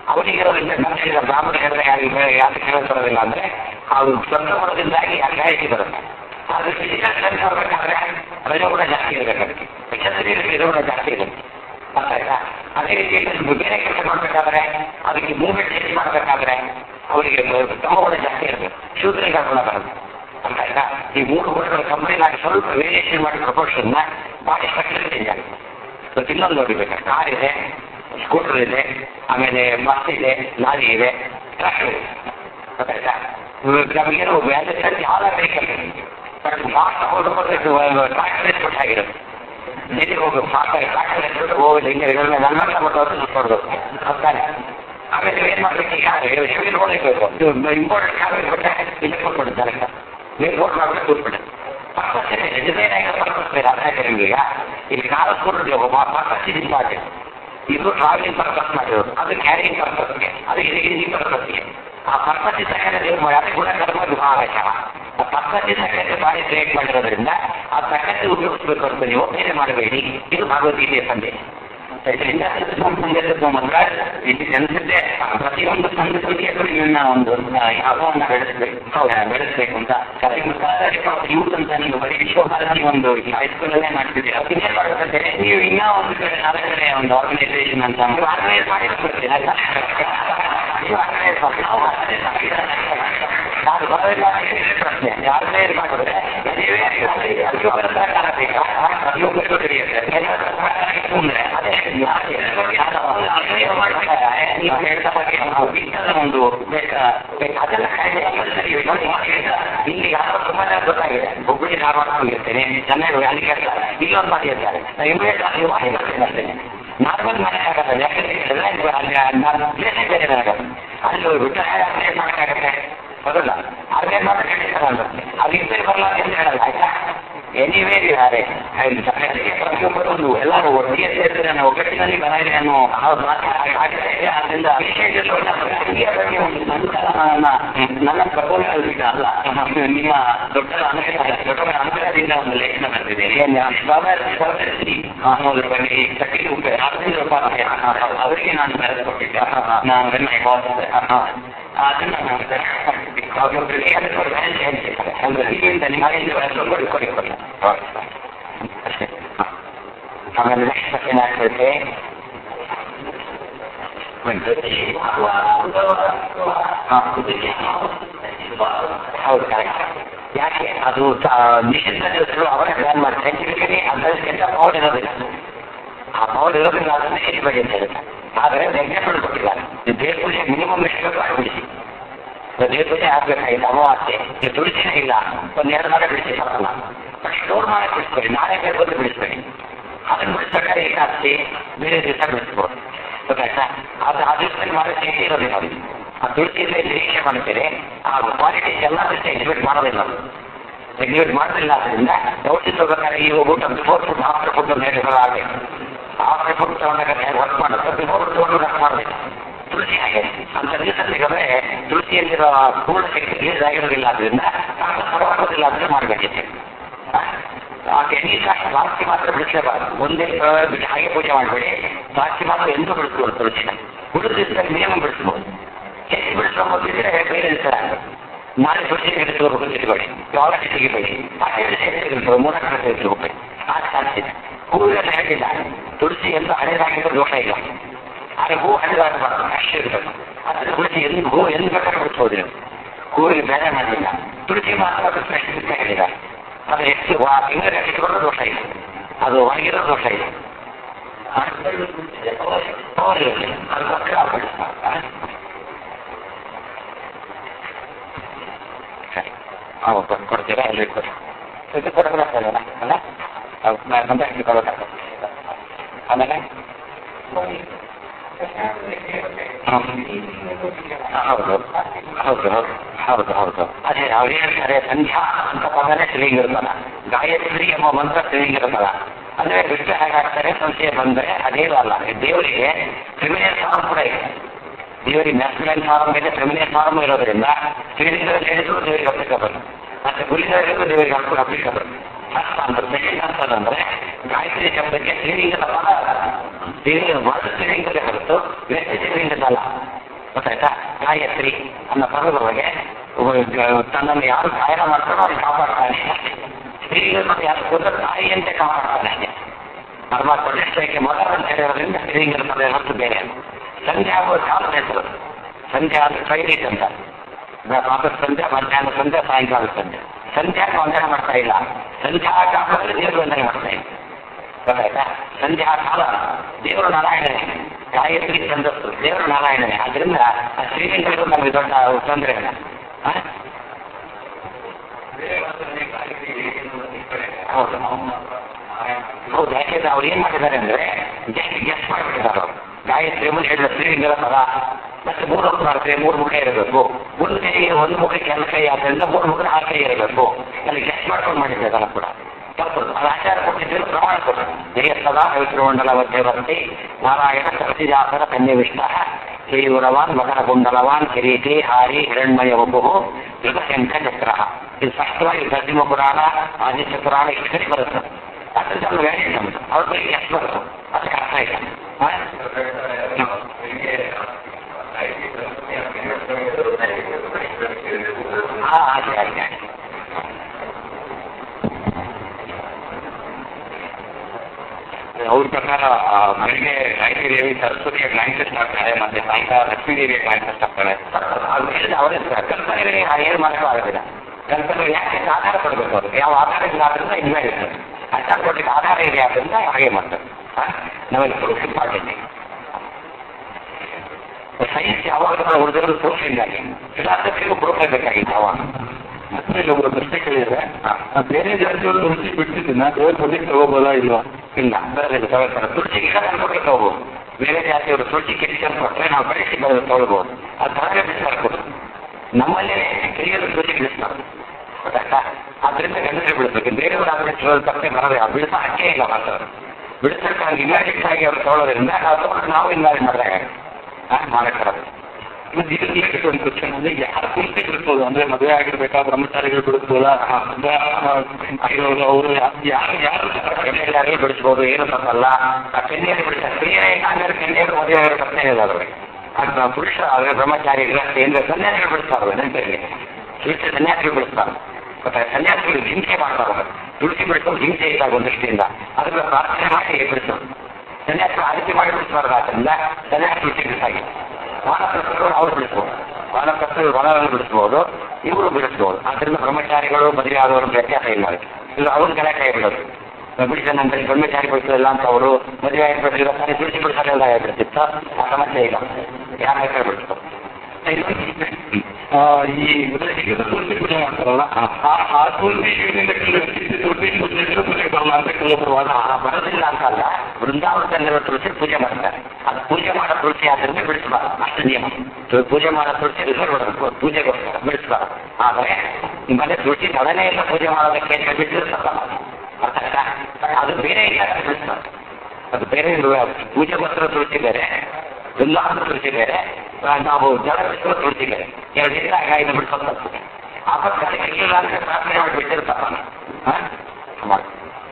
ಅವರಿಗಿರೋದ್ರಿಂದ ಕನ್ನಡಿಗ ಬ್ರಾಹ್ಮಣ ಹೇಳಿದ್ರೆ ಯಾರಿಗೆ ಯಾಕೆ ಕೇಳಿಸೋದಿಲ್ಲ ಅಂದ್ರೆ ಅದು ಸ್ವಂತ ಗುಣದಿಂದಾಗಿ ಅಂಗಾಯಿಸಿ ಬರುತ್ತೆ ಅದು ಫಿಸಿಕಲ್ ಸ್ಟ್ರೆಂತ್ ಬರಬೇಕಾದ್ರೆ ರಜೋಗುಣ ಜಾಸ್ತಿ ಇರಬೇಕು ಅದಕ್ಕೆ ಎಕ್ಸಸೈಸ್ ರಜೋಗುಣ ಜಾಸ್ತಿ ಇರುತ್ತೆ ಅರ್ಥ ಆಯ್ತಾ ಅದೇ ರೀತಿ ಬೇರೆ ಕೆಲಸ ಮಾಡಬೇಕಾದ್ರೆ ಅದಕ್ಕೆ ಮೂವ್ಮೆಂಟ್ ಚೇಂಜ್ ಮಾಡಬೇಕಾದ್ರೆ ಅವರಿಗೆ ತಮಗುಣ ಜಾಸ್ತಿ ಇರಬೇಕು ಶೂದ್ರಿಗೆ ಗುಣ ಬರುತ್ತೆ ಅರ್ಥ ಆಯ್ತಾ ಈ ಮೂರು ಗುಣಗಳು ಕಂಪೈಲ್ ಆಗಿ ಸ್ವಲ್ಪ ವೇರಿಯೇಷನ್ ಮಾಡಿ ಪ್ರಪೋರ್ಷನ್ನ ಬಾಡಿ ಸ್ಟ್ರಕ್ಚರ್ ಚೇಂಜ್ ಆಗುತ್ತೆ ಇವತ್ತು ಇನ್ನೊಂದು ನೋಡಿಬೇಕು ಕಾರ್ ಇದೆ ಸ್ಕೂಟರ್ ಇದೆ ಆಮೇಲೆ ಬಸ್ ಇದೆ ಲಾರಿ ಇದೆ ಟ್ರಕ್ ಇದೆ ಗೊತ್ತಾಯ್ತಾ ನಮಗೇನು ವ್ಯಾಲ್ಯೂ ಯಾವ ವೆಹಿಕಲ್ ಬಟ್ ಫಾಸ್ಟ್ ಹೋಗ್ಬೇಕು ಟ್ರಾಕ್ಟರ್ ಕೊಟ್ಟಾಗಿರುತ್ತೆ ಎಲ್ಲಿ ಹೋಗ್ಬೇಕು ಫಾಸ್ಟ್ ಆಗಿ ಟ್ರಾಕ್ಟರ್ ಎತ್ಬಿಟ್ಟು ಹೋಗೋದು ಹಿಂಗೆ ನನ್ನ ಬಿಟ್ಟು ಸುತ್ತೋಡ್ಬೇಕು ಅಂತಾನೆ ಆಮೇಲೆ ಏನ್ ಮಾಡ್ಬೇಕು ಈಗ ಹೆವಿ ನೋಡಬೇಕು ಇಂಪಾರ್ಟೆಂಟ್ ಕಾರ್ ಬಿಟ್ಟರೆ ಇಲ್ಲಿ ಕೊಟ್ಬಿಡುತ್ತಾರೆ ನೀವು ರೋಡ್ ಮಾಡ್ಬಿಟ್ಟು ಕೂತ್ಬಿಟ್ಟು ಡಿಸೈನ್ ಆಗಿ ಪರ್ಪಸ್ ಬೇರೆ ಅರ್ಥ ಆಯ್ತು ನಿಮ್ಗೆ ಈಗ ಇಲ್ಲಿ ಕಾರ್ ಸ್ಕೂಟರ್ ಪರ್ಪಸ್ ಇದು ಇಂಪಾರ್ಟೆಂಟ್ ಇದು ಟ್ರಾವೆಲಿಂಗ್ ಪರ್ಪಸ್ ಮಾಡಿರೋದು ಅದು ಕ್ಯಾರಿಯಿಂಗ್ ಪರ್ಪಸ್ಗೆ ಅದು ಇದು ಪರ್ಪಸ್ಗೆ ಆ ಪರ್ಪಸ್ ಇದ್ದಾಗ ದೇವ್ರು ಯಾರಿಗೆ ಗುಣ ಕರ್ಮ ವಿಭಾಗಶಃ ಆ ಪರ್ಪಸ್ ಇದ್ದಾಗ ಬಾಡಿ ಕ್ರಿಯೇಟ್ ಮಾಡಿರೋದ್ರಿಂದ ಆ ತಕ್ಕಂತೆ ಉಪಯೋಗಿಸ್ಬೇಕು ಅಂತ ನೀವು ಬೇರೆ ಮಾಡಬೇಡಿ ಇದು ಭಗವದ್ಗೀತೆಯ ಸಂದೇಶ ಇದರಿಂದ ಸಂಘ ಇಲ್ಲಿ ಅನಿಸುತ್ತೆ ಪ್ರತಿಯೊಂದು ಸಂಘ ಸಂಖ್ಯೆಗಳು ಇವನ್ನ ಒಂದು ಯಾವನ್ನ ಬೆಳೆಸಬೇಕು ಬೆಳೆಸಬೇಕು ಅಂತ ಯೂತ್ ಅಂತ ನೀವು ಬರೀ ವಿಶ್ವಭಾರತಿ ಒಂದು ಹೈಸ್ಕೂಲಲ್ಲೇ ಮಾಡ್ತಿದ್ದೀರಿ ಅದನ್ನೇ ಮಾಡ್ಬೇಕಂತೆ ನೀವು ಇನ್ನೂ ಒಂದು ಕಡೆ ನಾಲ್ಕು ಕಡೆ ಒಂದು ಆರ್ಗನೈಸೇಷನ್ ಅಂತ ಆರ್ಗನೈಸ್ ಮಾಡಿರ್ತೀರಿ ಆಯ್ತಾ ನೀವು ಆರ್ಗನೈಸ್ ಮಾಡಿ ನಾವು ನಾನು ಬರೋದಿಲ್ಲ ಪ್ರಶ್ನೆ ಆರ್ಗನೈಸ್ ಮಾಡಿದ್ರೆ ನೀವೇ ಅದಕ್ಕೆ ಪ್ರಕಾರ ಬೇಕಾ ನೀವು ಕಟ್ಟುತ್ತೀರಿ ಅಂದ್ರೆ ಅದೇ ನೀವು ಹೇಳ್ತಾ ಬಗ್ಗೆ ಒಂದು ಅದೆಲ್ಲ ಕಾಯ್ದೆ ಇಲ್ಲಿ ಯಾರೋ ತುಂಬಾ ಗೊತ್ತಾಗಿದೆ ಹುಬ್ಬಳ್ಳಿ ಧಾರವಾಡ ಹೋಗಿರ್ತೇನೆ ಚೆನ್ನಾಗಿ ಅಲ್ಲಿ ಕೆಲಸ ಇಲ್ಲೊಂದು ಮಾಡಿ ಇರ್ತಾರೆ ಇಮಿಡಿಯೇಟ್ ಆಗಿ ಮಾಡ್ತೇನೆ ನಾರ್ಮಲ್ ಮನೆ ಆಗಲ್ಲ ಯಾಕಂದ್ರೆ ಅಲ್ಲಿ ಪ್ಲೇಸೇ ಬೇರೆ ಆಗಲ್ಲ ಅಲ್ಲಿ ಹೋಗ್ಬಿಟ್ಟು ಅರ್ನೇಟ್ ಮಾಡೋಕ್ಕಾಗತ್ತೆ ಬರಲ್ಲ ಅರ್ನೇಟ್ ಮಾಡೋಕೆ ಹೇಳ್ತಾರಲ್ಲ ಅದು ಇಬ್ಬರು ಬರಲ್ಲ ಅಂತ ಹೇಳಲ್ಲ ಆಯ್ತಾ ಎನಿವೇ ಯಾರೇ ಪ್ರತಿಯೊಬ್ಬರು ಒಂದು ಎಲ್ಲರೂ ಒಟ್ಟಿಗೆ ಸೇರಿದ್ರೆ ನಾನು ಒಗ್ಗಟ್ಟಿನಲ್ಲಿ ಬನಾಯಿದೆ ಅನ್ನೋ ಅವ್ರು ಮಾತಾಡಿದ್ರೆ ಅದರಿಂದ ನನ್ನ ಪ್ರಪೋಸಲ್ ಅಲ್ಲ ನಿಮ್ಮ ದೊಡ್ಡ ಅನುಗ್ರಹ ದೊಡ್ಡ ಅನುಗ್ರಹದಿಂದ ಒಂದು ಲೇಖನ ಬರ್ತಿದೆ ಅನ್ನೋದ್ರ ಬಗ್ಗೆ ಈ ಕಟ್ಟಿ ರೂಪಾಯಿ ಹದಿನೈದು ರೂಪಾಯಿ ಅವರಿಗೆ ನಾನು ಬರೆದು ಕೊಟ್ಟಿದ್ದೆ ನಾನು ಮೈ ಬಾಸ್ ಅದನ್ನ ಅವ್ರೊಬ್ಬರಿಗೆ ಹೇಳ್ತಾರೆ ಅಂದ್ರೆ ಇಲ್ಲಿಂದ ನಿಮಗೆ ಕೊಡಿ ಕೊಡಿ ಕೊಡಿ ಅಷ್ಟೇ ಆಮೇಲೆ ನೆಕ್ಸ್ಟ್ ಏನಾಗ್ತದೆ ಹೌದು ಕರೆಕ್ಟ್ ಯಾಕೆ ಅದು ನಿಷಿದ್ಧ ದಿವಸಗಳು ಅವರೇ ಪ್ಲಾನ್ ಮಾಡ್ತಾರೆ ಸೈಂಟಿಫಿಕಲಿ ಅದಕ್ಕಿಂತ ಪವರ್ ಇರೋದಿಲ್ಲ ಆ ಪವರ್ ಇರೋದ್ರಿಂದ ಅದನ್ನು ನಿಷೇಧಬೇಡಿ ಅಂತ ಹೇಳುತ್ತೆ ಆದರೆ ಎಕ್ಸಾಂಪಲ್ ಕೊಟ್ಟಿಲ್ಲ ದೇವ್ರ ಪೂಜೆ ಮಿನಿಮಮ್ ಎಷ್ಟು ಬೇಕು ಅದು ಬಿಡಿಸಿ ದೇವ್ರ ಪೂಜೆ ಆಗ್ಬೇಕಾಗಿಲ್ಲ ಅಮಾವಾಸ್ಯೆ ನೀವು ತುಳಸಿನೇ ಇಲ್ಲ ಒಂದು ಎರಡು ವಾರ ಬಿಡಿಸಿ ಸಾಕಲ್ಲ ಬಟ್ ಸ್ಟೋರ್ ಮಾಡಕ್ಕೆ ಬಿಡಿಸ್ಬೇಡಿ ನಾಳೆ ಬೇಕು ಬಿಡಿಸ್ಬೇಡಿ ಅದನ್ನು ಬಿಡಿಸ್ಬೇಕಾದ್ರೆ ಏಕಾಗ್ತಿ ಬೇರೆ ದಿವಸ ಬಿಡಿಸ್ಬೋದು ಗೊತ್ತಾಯ್ತಾ ಅದು ಆ ದಿವಸದಲ್ಲಿ ಮಾಡೋ ಶಕ್ತಿ ಇರೋದಿಲ್ಲ ಅದು ಆ ತುಳಸಿಯಿಂದ ನಿರೀಕ್ಷೆ ಮಾಡ್ತೀರಿ ಆ ಕ್ವಾಲಿಟಿ ಎಲ್ಲ ದಿವಸ ಎಕ್ಸಿಬಿಟ್ ಮಾಡೋದಿಲ್ಲ ಅದು ಎಕ್ಸಿಬಿಟ್ ಮಾಡೋದಿಲ್ಲ ಅದರಿಂದ ಔಷಧಿ ತಗೋಬೇಕಾದ್ರೆ ಈಗ ಊಟ ಬಿಫೋರ್ ಫುಡ್ ಆಫ್ಟರ್ ಫುಡ್ ಅಂತ ಹೇಳಿ ಆಫ್ಟರ್ ಫುಡ್ ತಗೊಂಡಾಗ ವರ್ಕ್ ಮಾಡುತ್ತೆ ಬಿಫೋರ್ ಫುಡ್ ತಗೊಂಡು ವರ್ಕ್ ಮಾಡಬೇಕು ತುಳಸಿ ಹಾಗೆ ಅಂತ ದಿವಸಗಳಿಗಾದ್ರೆ ತುಳಸಿಯಲ್ಲಿರೋ ಪೂರ್ಣ ಶಕ್ತಿ ರಿಲೀಸ್ ಆಗಿರೋದಿಲ್ಲ ಅದರಿಂದ ಹೊರವಾಗೋದಿಲ್ಲ ಅಂದ್ರೆ ಮಾಡಬೇಕಿತ್ತು ಎನಿ ಜಾಸ್ತಿ ಮಾತ್ರ ಬಿಡಿಸಲೇಬಾರ್ದು ಒಂದೇ ಬಿಟ್ಟು ಹಾಗೆ ಪೂಜೆ ಮಾಡಬೇಡಿ ಜಾಸ್ತಿ ಮಾತ್ರ ಎಂದೂ ಬಿಡಿಸ್ಬೋದು ತುಳಸಿನ ಹುಡುಗ ದಿವಸದಲ್ಲಿ ಮಿನಿಮಮ್ ಬಿಡಿಸ್ಬೋದು ಹೆಚ್ಚು ಬಿಡಿಸ್ಕೊಂಬೋದಿದ್ರೆ ಬೇರೆ ದಿವಸ ನಾಳೆ ತುಳಸಿ ತೆಗೆದುಕೋಬೇಕು ತಿಳ್ಕೊಳ್ಳಿ ಯಾವಾಗ ತೆಗಿಬೇಡಿ ಪಾಠ ತೆಗೆದುಕೊಂಡು ಮೂರಕ್ಕೆ ತೆಗೆದುಕೋಬೇಡಿ ಆ ಚಾನ್ಸ್ ಇದೆ ಹೂವೆಲ್ಲ ಹೇಳಿಲ್ಲ ತುಳಸಿ ಎಂದು ಹಳೆದಾಗಿರೋ ದೋಷ ಇಲ್ಲ ಆದರೆ ಹೂ ಹಳೆದಾಗಬಾರ್ದು ಅಷ್ಟೇ ಇರಬೇಕು ಆದರೆ ತುಳಸಿ ಎಂದು ಹೂ ಎಂದು ಬೇಕಾದ್ರೆ ಬಿಡಿಸ್ಬೋದು ನೀವು ಹೂವಿಗೆ ಬೇರೆ ಮಾಡಲಿಲ್ಲ ತುಳಸಿ ಮಾತ್ರ ಪ್ರಶ್ನೆ ಹೇಳಿಲ್ಲ ಅದು ಹೆಚ್ಚು ತಿಂಗಳ ಇಟ್ಕೊಳ್ಳೋ ದೋಷ ಇದೆ ಅದು ಒಣಗಿರೋ ದೋಷ ಇದೆ ಅದಕ್ಕೋಸ್ಕರ ಸರಿ ಹೌದು ಬಂದು ಕೊಡ್ತೀರಾ ಅಲ್ಲಿ ಕೊಡಿ ಇದು ಕೊಡೋದಾಗಲ್ಲ ಅಲ್ಲ ಬಂದ ಕೊಡೋದಾಗಲ್ಲ ಆಮೇಲೆ ಹೌದು ಹೌದು ಹೌದು ಹೌದು ಹೌದು ಅದೇ ಅವ್ರು ಹೇಳ್ತಾರೆ ಸಂಧ್ಯಾ ಅಂತ ಪದನೇ ಸ್ತ್ರೀಲಿಂಗ ಇರುತ್ತಲ್ಲ ಗಾಯತ್ರಿ ಎಂಬ ಮಂತ್ರ ಸ್ತ್ರೀಲಿಂಗ ಇರುತ್ತಲ್ಲ ಅಂದ್ರೆ ಬಿಟ್ಟು ಹೇಗಾಗ್ತಾರೆ ಸಂಶಯ ಬಂದರೆ ಅದೇನಲ್ಲ ದೇವರಿಗೆ ಕ್ರಿಮಿನಲ್ ಫಾರ್ಮ್ ಕೂಡ ಇದೆ ದೇವರಿಗೆ ನ್ಯಾಷನಲ್ ಫಾರ್ಮ್ ಮೇಲೆ ಕ್ರಿಮಿನಲ್ ಫಾರ್ಮ್ ಇರೋದ್ರಿಂದ ಸ್ತ್ರೀಲಿಂಗದಲ್ಲಿ ಹೇಳಿದ್ರು ದೇವರಿಗೆ ಅಪ್ಲಿಕಬಲ್ ಮತ್ತೆ ಗುಲಿಗಳಿಗೂ ದೇವರಿಗೆ ಅನುಕೂಲ ಅಪ್ಲಿಕಬಲ್ ಫಸ್ಟ್ ಅಂತ ಸೆಕೆಂಡ್ ಅಂತ ಅಂದ್ರೆ ಗಾಯತ್ರಿ ಶಬ್ದಕ್ಕೆ ಸ್ತ್ರೀಲಿಂಗದ ಪದ ಸ್ತ್ರೀಲಿಂಗ ಮಾತ್ರ ಸ್ತ್ರೀಲಿಂಗದ ಹೊರತು ವ್ಯಕ್ತಿ ಸ್ತ್ರೀಲಿಂಗದಲ್ಲ ಗೊತ್ತಾಯ್ತಾ ಗಾಯತ್ರಿ ಅನ್ನೋ ಪದದೊಳಗೆ ಒಬ್ಬ ತನ್ನನ್ನು ಯಾರು ಗಾಯನ ಮಾಡ್ತಾರೋ ಅವ್ರು ಕಾಪಾಡ್ತಾನೆ ಸ್ತ್ರೀಗಳನ್ನು ಯಾರು ಹೋದ್ರೆ ತಾಯಿಯಂತೆ ಕಾಪಾಡ್ತಾನೆ ನಮ್ಮ ಪ್ರತಿಷ್ಠೆಗೆ ಮೊದಲ ಅಂತ ಹೇಳೋದ್ರಿಂದ ಸ್ತ್ರೀಲಿಂಗದ ಪದ ಹೊತ್ತು ಬೇರೆ ಸಂಧ್ಯಾ ಆಗುವ ಕಾಲದ ಹೆಸರು ಸಂಧ್ಯಾ ಅಂದ್ರೆ ಟ್ರೈಲಿಟ್ ಅಂತ ಪ್ರಾತಃ ಸಂಧ್ಯಾ ಮಧ್ಯಾಹ್ನ ಸಂಧ್ಯಾ ಸಾಯಂಕಾಲ ಸಂಧ್ಯಾ ಸಂಧ್ಯಾಕ್ಕೆ ವಂದನೆ ಮಾಡ್ತಾ ಇಲ್ಲ ಸಂಧ್ಯಾ ಕಾಲದಲ್ಲಿ ದೇವರು ವಂದನೆ ಮಾಡ್ತಾ ಇಲ್ಲ ಗೊತ್ತಾಯ್ತಾ ಸಂಧ್ಯಾ ಕಾಲ ದೇವರು ನಾರಾಯಣನೇ ಗಾಯತ್ರಿ ಛಂದಸ್ಸು ದೇವರು ನಾರಾಯಣನೇ ಆದ್ರಿಂದ ಆ ಶ್ರೀಲಿಂಗಗಳು ನಮಗೆ ದೊಡ್ಡ ತೊಂದರೆ ಇಲ್ಲ ಆ? ಹೌದು ಹೌದು ಯಾಕೆಂದ್ರೆ ಅವ್ರು ಏನ್ ಮಾಡಿದ್ದಾರೆ ಅಂದ್ರೆ ಜಸ್ಟ್ ಗೆಸ್ಟ್ ಮಾಡ್ಬಿಟ್ಟಿದ್ದಾರೆ ಅವರು ಗಾಯತ್ರಿ ಮುಂದೆ ಹೇಳಿದ ಶ್ರೀಲಿಂಗದ ಪದ ಮತ್ತೆ ಮೂರು ಮುಖ ಮಾಡ್ತಾರೆ ಮೂರು ಮುಖ ಇರಬೇಕು ಒಂದು ಕೈಗೆ ಒಂದು ಮುಖಕ್ಕೆ ಎಲ್ಲ ಕೈ ಆದ್ರಿಂದ ಮೂರು ಮುಖ ಆ ಕೈ ಇರಬೇಕು ಅಲ್ಲಿ ಗೆಸ್ಟ್ ಮಾಡ್ಕೊಂಡು ಮಾಡಿದ್ದಾರೆ ಅದನ್ನ ಕೂಡ ತಪ್ಪು ಅದು ಆಚಾರ ಕೊಟ್ಟಿದ್ರು ಪ್ರಮಾಣ ಕೊಟ್ಟರು ಜಯ ಸದಾ ಪವಿತ್ರಮಂಡಲ ಮಧ್ಯವರ್ತಿ ನಾರಾಯಣ ಸರಸಿಜಾಸರ ಕನ್ಯವಿಷ್ಟ ಶ್ರೀಯುರವಾನ್ ಮಕರ ಕುಂಡಲವಾನ್ ಕಿರೀಟಿ ಹಾರಿ ಹಿರಣ್ಮಯ ವಪು ಯುಗಶಂಕ ಚಕ್ರ ಇದು ಸ್ಪಷ್ಟವಾಗಿ ಪ್ರತಿಮ ಪುರಾಣ ಆದಿತ್ಯ ಪುರಾಣ ಇಷ್ಟು ಕಡೆ ಬರುತ್ತೆ ಅದ್ರಿಂದ ಒಂದು ವ್ಯಾಲ್ಯೂ ನಮ್ದು ಅವ್ರ ಬಗ್ಗೆ ಎಷ್ಟು ಬರುತ್ತೆ ಅದಕ್ಕೆ ಅರ್ಥ ಇಲ್ಲ ಹಾ? ಹಾ ಹಾಗೆ ಹಾಗೆ ಅವ್ರ ಪ್ರಕಾರ ಆ, ಬೆಳಿಗ್ಗೆ ಗಾಯತ್ರಿ ದೇವಿ ಸರಸ್ವತಿಯ ಮ್ಯಾನಿಫೆಸ್ಟ್ ಆಗ್ತಾಳೆ ಮತ್ತೆ ಸಾಯಂಕಾಲ ಲಕ್ಷ್ಮೀ ದೇವಿಯ ಮ್ಯಾನಿಫೆಸ್ಟ್ ಆಗ್ತಾಳೆ ಅದು ಹೇಳಿದ ಅವರೇ ಕಲ್ಪನೆಗೆ ಏನು ಮಾಡೋಕ್ಕಾಗೋದಿಲ್ಲ ಕಲ್ಪನೆ ಯಾಕೆ ಆಧಾರ ಕೊಡಬೇಕು ಅವರು ಯಾವ ಆಧಾರ ಇಲ್ಲ ಆದ್ರಿಂದ ಇನ್ವೇ ಇರ್ತದೆ ಆಚಾರ ಕೊಟ್ಟಿಗೆ ಆಧಾರ ಇದೆ ಆದ್ರಿಂದ ಹಾಗೆ ಮಾಡ್ತಾರೆ ಹಾ? ನಮಗೆ ಪ್ರೂಫ್ ಇಂಪಾರ್ಟೆಂಟ್ ಸೈನ್ಸ್ ಯಾವಾಗ ಉಳಿದಿರೋದು ಪ್ರೂಫ್ ಇಂದಾಗಿ ಫಿಲಾಸಫಿಗೂ ಪ್ರೂಫ್ ಬೇಕಾಗಿತ್ತು ಅವಾಗ ಮತ್ತೆ ಇಲ್ಲಿ ಒಬ್ಬರು ಪ್ರಶ್ನೆ ಕೇಳಿದ್ರೆ ಆ ಬೇರೆ ಜಾತಿಯವರು ರುಚಿ ಬಿಡ್ತಿದ್ದೀನ ದೇವ್ರ ಬದಿಗೆ ತಗೋಬೋದಾ ಇಲ್ವಾ ಇಲ್ಲ ಬರೋದಿಲ್ಲ ತಗೊಳ್ತಾರೆ ತುಳಸಿ ಗಿಡ ತಂದ್ಕೊಟ್ಟು ತಗೋಬಹುದು ಬೇರೆ ಜಾತಿಯವರು ತುಳಸಿ ಕಿಡಿಸಿ ಕೊಟ್ಟರೆ ನಾವು ಬೆಳೆಸಿ ಬರೋದು ತಗೊಳ್ಬಹುದು ಅದು ತರಗೆ ಬಿಡಿಸ್ತಾರೆ ಕೊಡು ನಮ್ಮಲ್ಲೇ ಹಿರಿಯರು ತುಳಸಿ ಬಿಡಿಸ್ತಾರೆ ಗೊತ್ತಾಯ್ತಾ ಆದ್ರಿಂದ ಗಂಡಸರು ಬಿಡಿಸ್ಬೇಕು ಬೇರೆಯವರು ಆದ್ರೆ ತಪ್ಪೆ ಬರೋದೇ ಬಿಡಿಸ ಹಕ್ಕೇ ಇಲ್ಲ ಮಾತ್ರ ಬಿಡಿಸಕ್ಕೆ ಇಮ್ಯಾಜಿಕ್ ಆಗಿ ಅವ್ರು ತಗೊಳ್ಳೋದ್ರಿಂದ ನಾವು ತಗೊಂಡು ನಾವು ಇನ್ವಾಲ್ವ್ ಮಾಡಿದಾಗ ಮಾಡಕ್ಕೆ ಮತ್ತೆ ಇದು ಈಗ ಒಂದು ಕ್ವಶನ್ ಅಂದ್ರೆ ಯಾರು ಕುರಿತು ಬಿಡಿಸ್ಬೋದು ಅಂದ್ರೆ ಮದುವೆ ಆಗಿರ್ಬೇಕಾ ಬ್ರಹ್ಮಚಾರಿಗಳು ಬಿಡಿಸ್ಬೋದಾ ಅಥವಾ, ಆ, ಇರೋರು ಅವರು ಯಾರು ಯಾರು ಎಲ್ಲರಿಗೂ ಬಿಡಿಸ್ಬೋದು ಏನು ತಪ್ಪಲ್ಲ ಆ ಕನ್ಯೆಯನ್ನು ಬಿಡಿಸ್ತಾರೆ ಸ್ತ್ರೀಯರೇ ಅಂದ್ರೆ ಕನ್ಯೆಯರು ಮದುವೆ ಆಗೋ ಪ್ರಶ್ನೆ ಇಲ್ಲ ಅದ್ರಲ್ಲಿ ಅದು ಪುರುಷ ಆದ್ರೆ ಬ್ರಹ್ಮಚಾರಿ ಗೃಹಸ್ಥಿ ಅಂದ್ರೆ ಸನ್ಯಾಸಿಗಳು ಬಿಡಿಸ್ತಾರೆ ನೆನಪಿರಲಿ ತುಳಸಿ ಸನ್ಯಾಸಿಗಳು ಬಿಡಿಸ್ತಾರೆ ಗೊತ್ತಾ ಸನ್ಯಾಸಿಗಳು ಹಿಂಸೆ ಮಾಡ್ತಾರೆ ತುಳಸಿ ಬಿಡಿಸೋದು ಹಿಂಸೆ ಇದ್ದಾಗ ಒಂದು ದೃಷ್ಟಿಯಿಂದ ಅದನ್ನ ಪ್ರಾರ್ಥನೆ ಮಾಡಿ ಬಿಡಿಸೋದು ಸನ್ಯಾಸಿಗಳು ಆ ರೀತಿ ಮಾಡಿ ಬಿಡಿಸಬಾರ್ದು ಆದ್ದರಿಂದ ಸನ್ಯಾಸಿ ತುಳಸಿ ಬಿಡಿಸಾಗಿ ವಾನಪ್ರಸ್ಥರು ಅವ್ರು ಬಿಡಿಸ್ಬೋದು ವಾನಪ್ರಸ್ಥರು ವನವನ್ನು ಬಿಡಿಸ್ಬೋದು ಇವರು ಬಿಡಿಸ್ಬೋದು ಆದ್ರಿಂದ ಬ್ರಹ್ಮಚಾರಿಗಳು ಮದುವೆ ಆದವರು ವ್ಯತ್ಯಾಸ ಇಲ್ಲ ಅದಕ್ಕೆ. ಇಲ್ಲ ಅವ್ರನ್ನ ಗಲಾಟೆ ಬಿಡೋದು ಬಿಡಿಸ ನಂತರ ಬ್ರಹ್ಮಚಾರಿ ಬಿಡಿಸೋದಿಲ್ಲ ಅಂತ ಅವರು ಮದುವೆ ಆಗಿಬಿಟ್ಟಿಲ್ಲ ತಾನೇ ತುಳಸಿ ಬಿಡಿಸೋದೆಲ್ಲ ಆಗಿಬಿಡ್ತಿತ್ತು ಆ ಸಮಸ್ಯೆ ಇಲ್ಲ ಯಾರ ಬೇಕಾದ್ರೆ ಬಿಡಿಸ್ಬೋದು ಆ, ಈ ಮದುವೆಗೆ ತುಳಸಿ ಪೂಜೆ ಮಾಡ್ತಾರಲ್ಲ ಆ ಆ ತುಳಸಿಯಿಂದ ಕೆಲವು ತುಳಸಿ ಪೂಜೆ ಇದ್ರೆ ಪೂಜೆ ಬರಲ್ಲ ಅಂತ ಕೆಲವೊಬ್ಬರು ವಾದ ಆ, ಬರೋದಿಲ್ಲ ಅಂತ ಅಲ್ಲ ವೃಂದಾವನದಲ್ಲಿರೋ ತುಳಸಿ ಪೂಜೆ ಮಾಡ್ತಾರೆ ಅದು ಪೂಜೆ ಮಾಡೋ ತುಳಸಿ ಆದ್ರಿಂದ ಬಿಡಿಸಬಾರ್ದು ಅಷ್ಟು ನಿಯಮ ತು- ಪೂಜೆ ಮಾಡೋ ತುಳಸಿ ರಿಸರ್ವ್ ಪೂಜೆಗೋಸ್ಕರ ಬಿಡಿಸಬಾರ್ದು ಆದರೆ ನಿಮ್ಮಲ್ಲಿ ತುಳಸಿ ತಡನೇ ಇಲ್ಲ ಪೂಜೆ ಮಾಡೋದಕ್ಕೆ ಅಂತ ಬಿಟ್ಟಿದ್ರೆ ತಪ್ಪಲ್ಲ ಅರ್ಥ ಆಯ್ತಾ? ಅದು ಬೇರೆ ಇಲ್ಲ ಅಂತ ಬಿಡಿಸ್ತಾರೆ ಅದು ಬೇರೆ ಇರುವ ಪೂಜೆಗೋಸ್ಕರ ತುಳಸಿ ಬೇರೆ ವೃಂದಾವನ ತುಳಸಿ ಬೇರೆ ಆ, ನಾವು ಜಲ ಬಿಡಿಸುವ ತುಳಸಿ ಬೇರೆ ಎರಡು ದಿನ ಗಾಯನ ಬಿಡಿಸೋದು ತಪ್ಪು ಆಪತ್ತು ಇಲ್ಲ ಅಂತ ಪ್ರಾರ್ಥನೆ ಮಾಡಿ ಬಿಟ್ಟಿದ್ರೆ ತಪ್ಪಲ್ಲ ಹಾಂ ಮಾಡಿ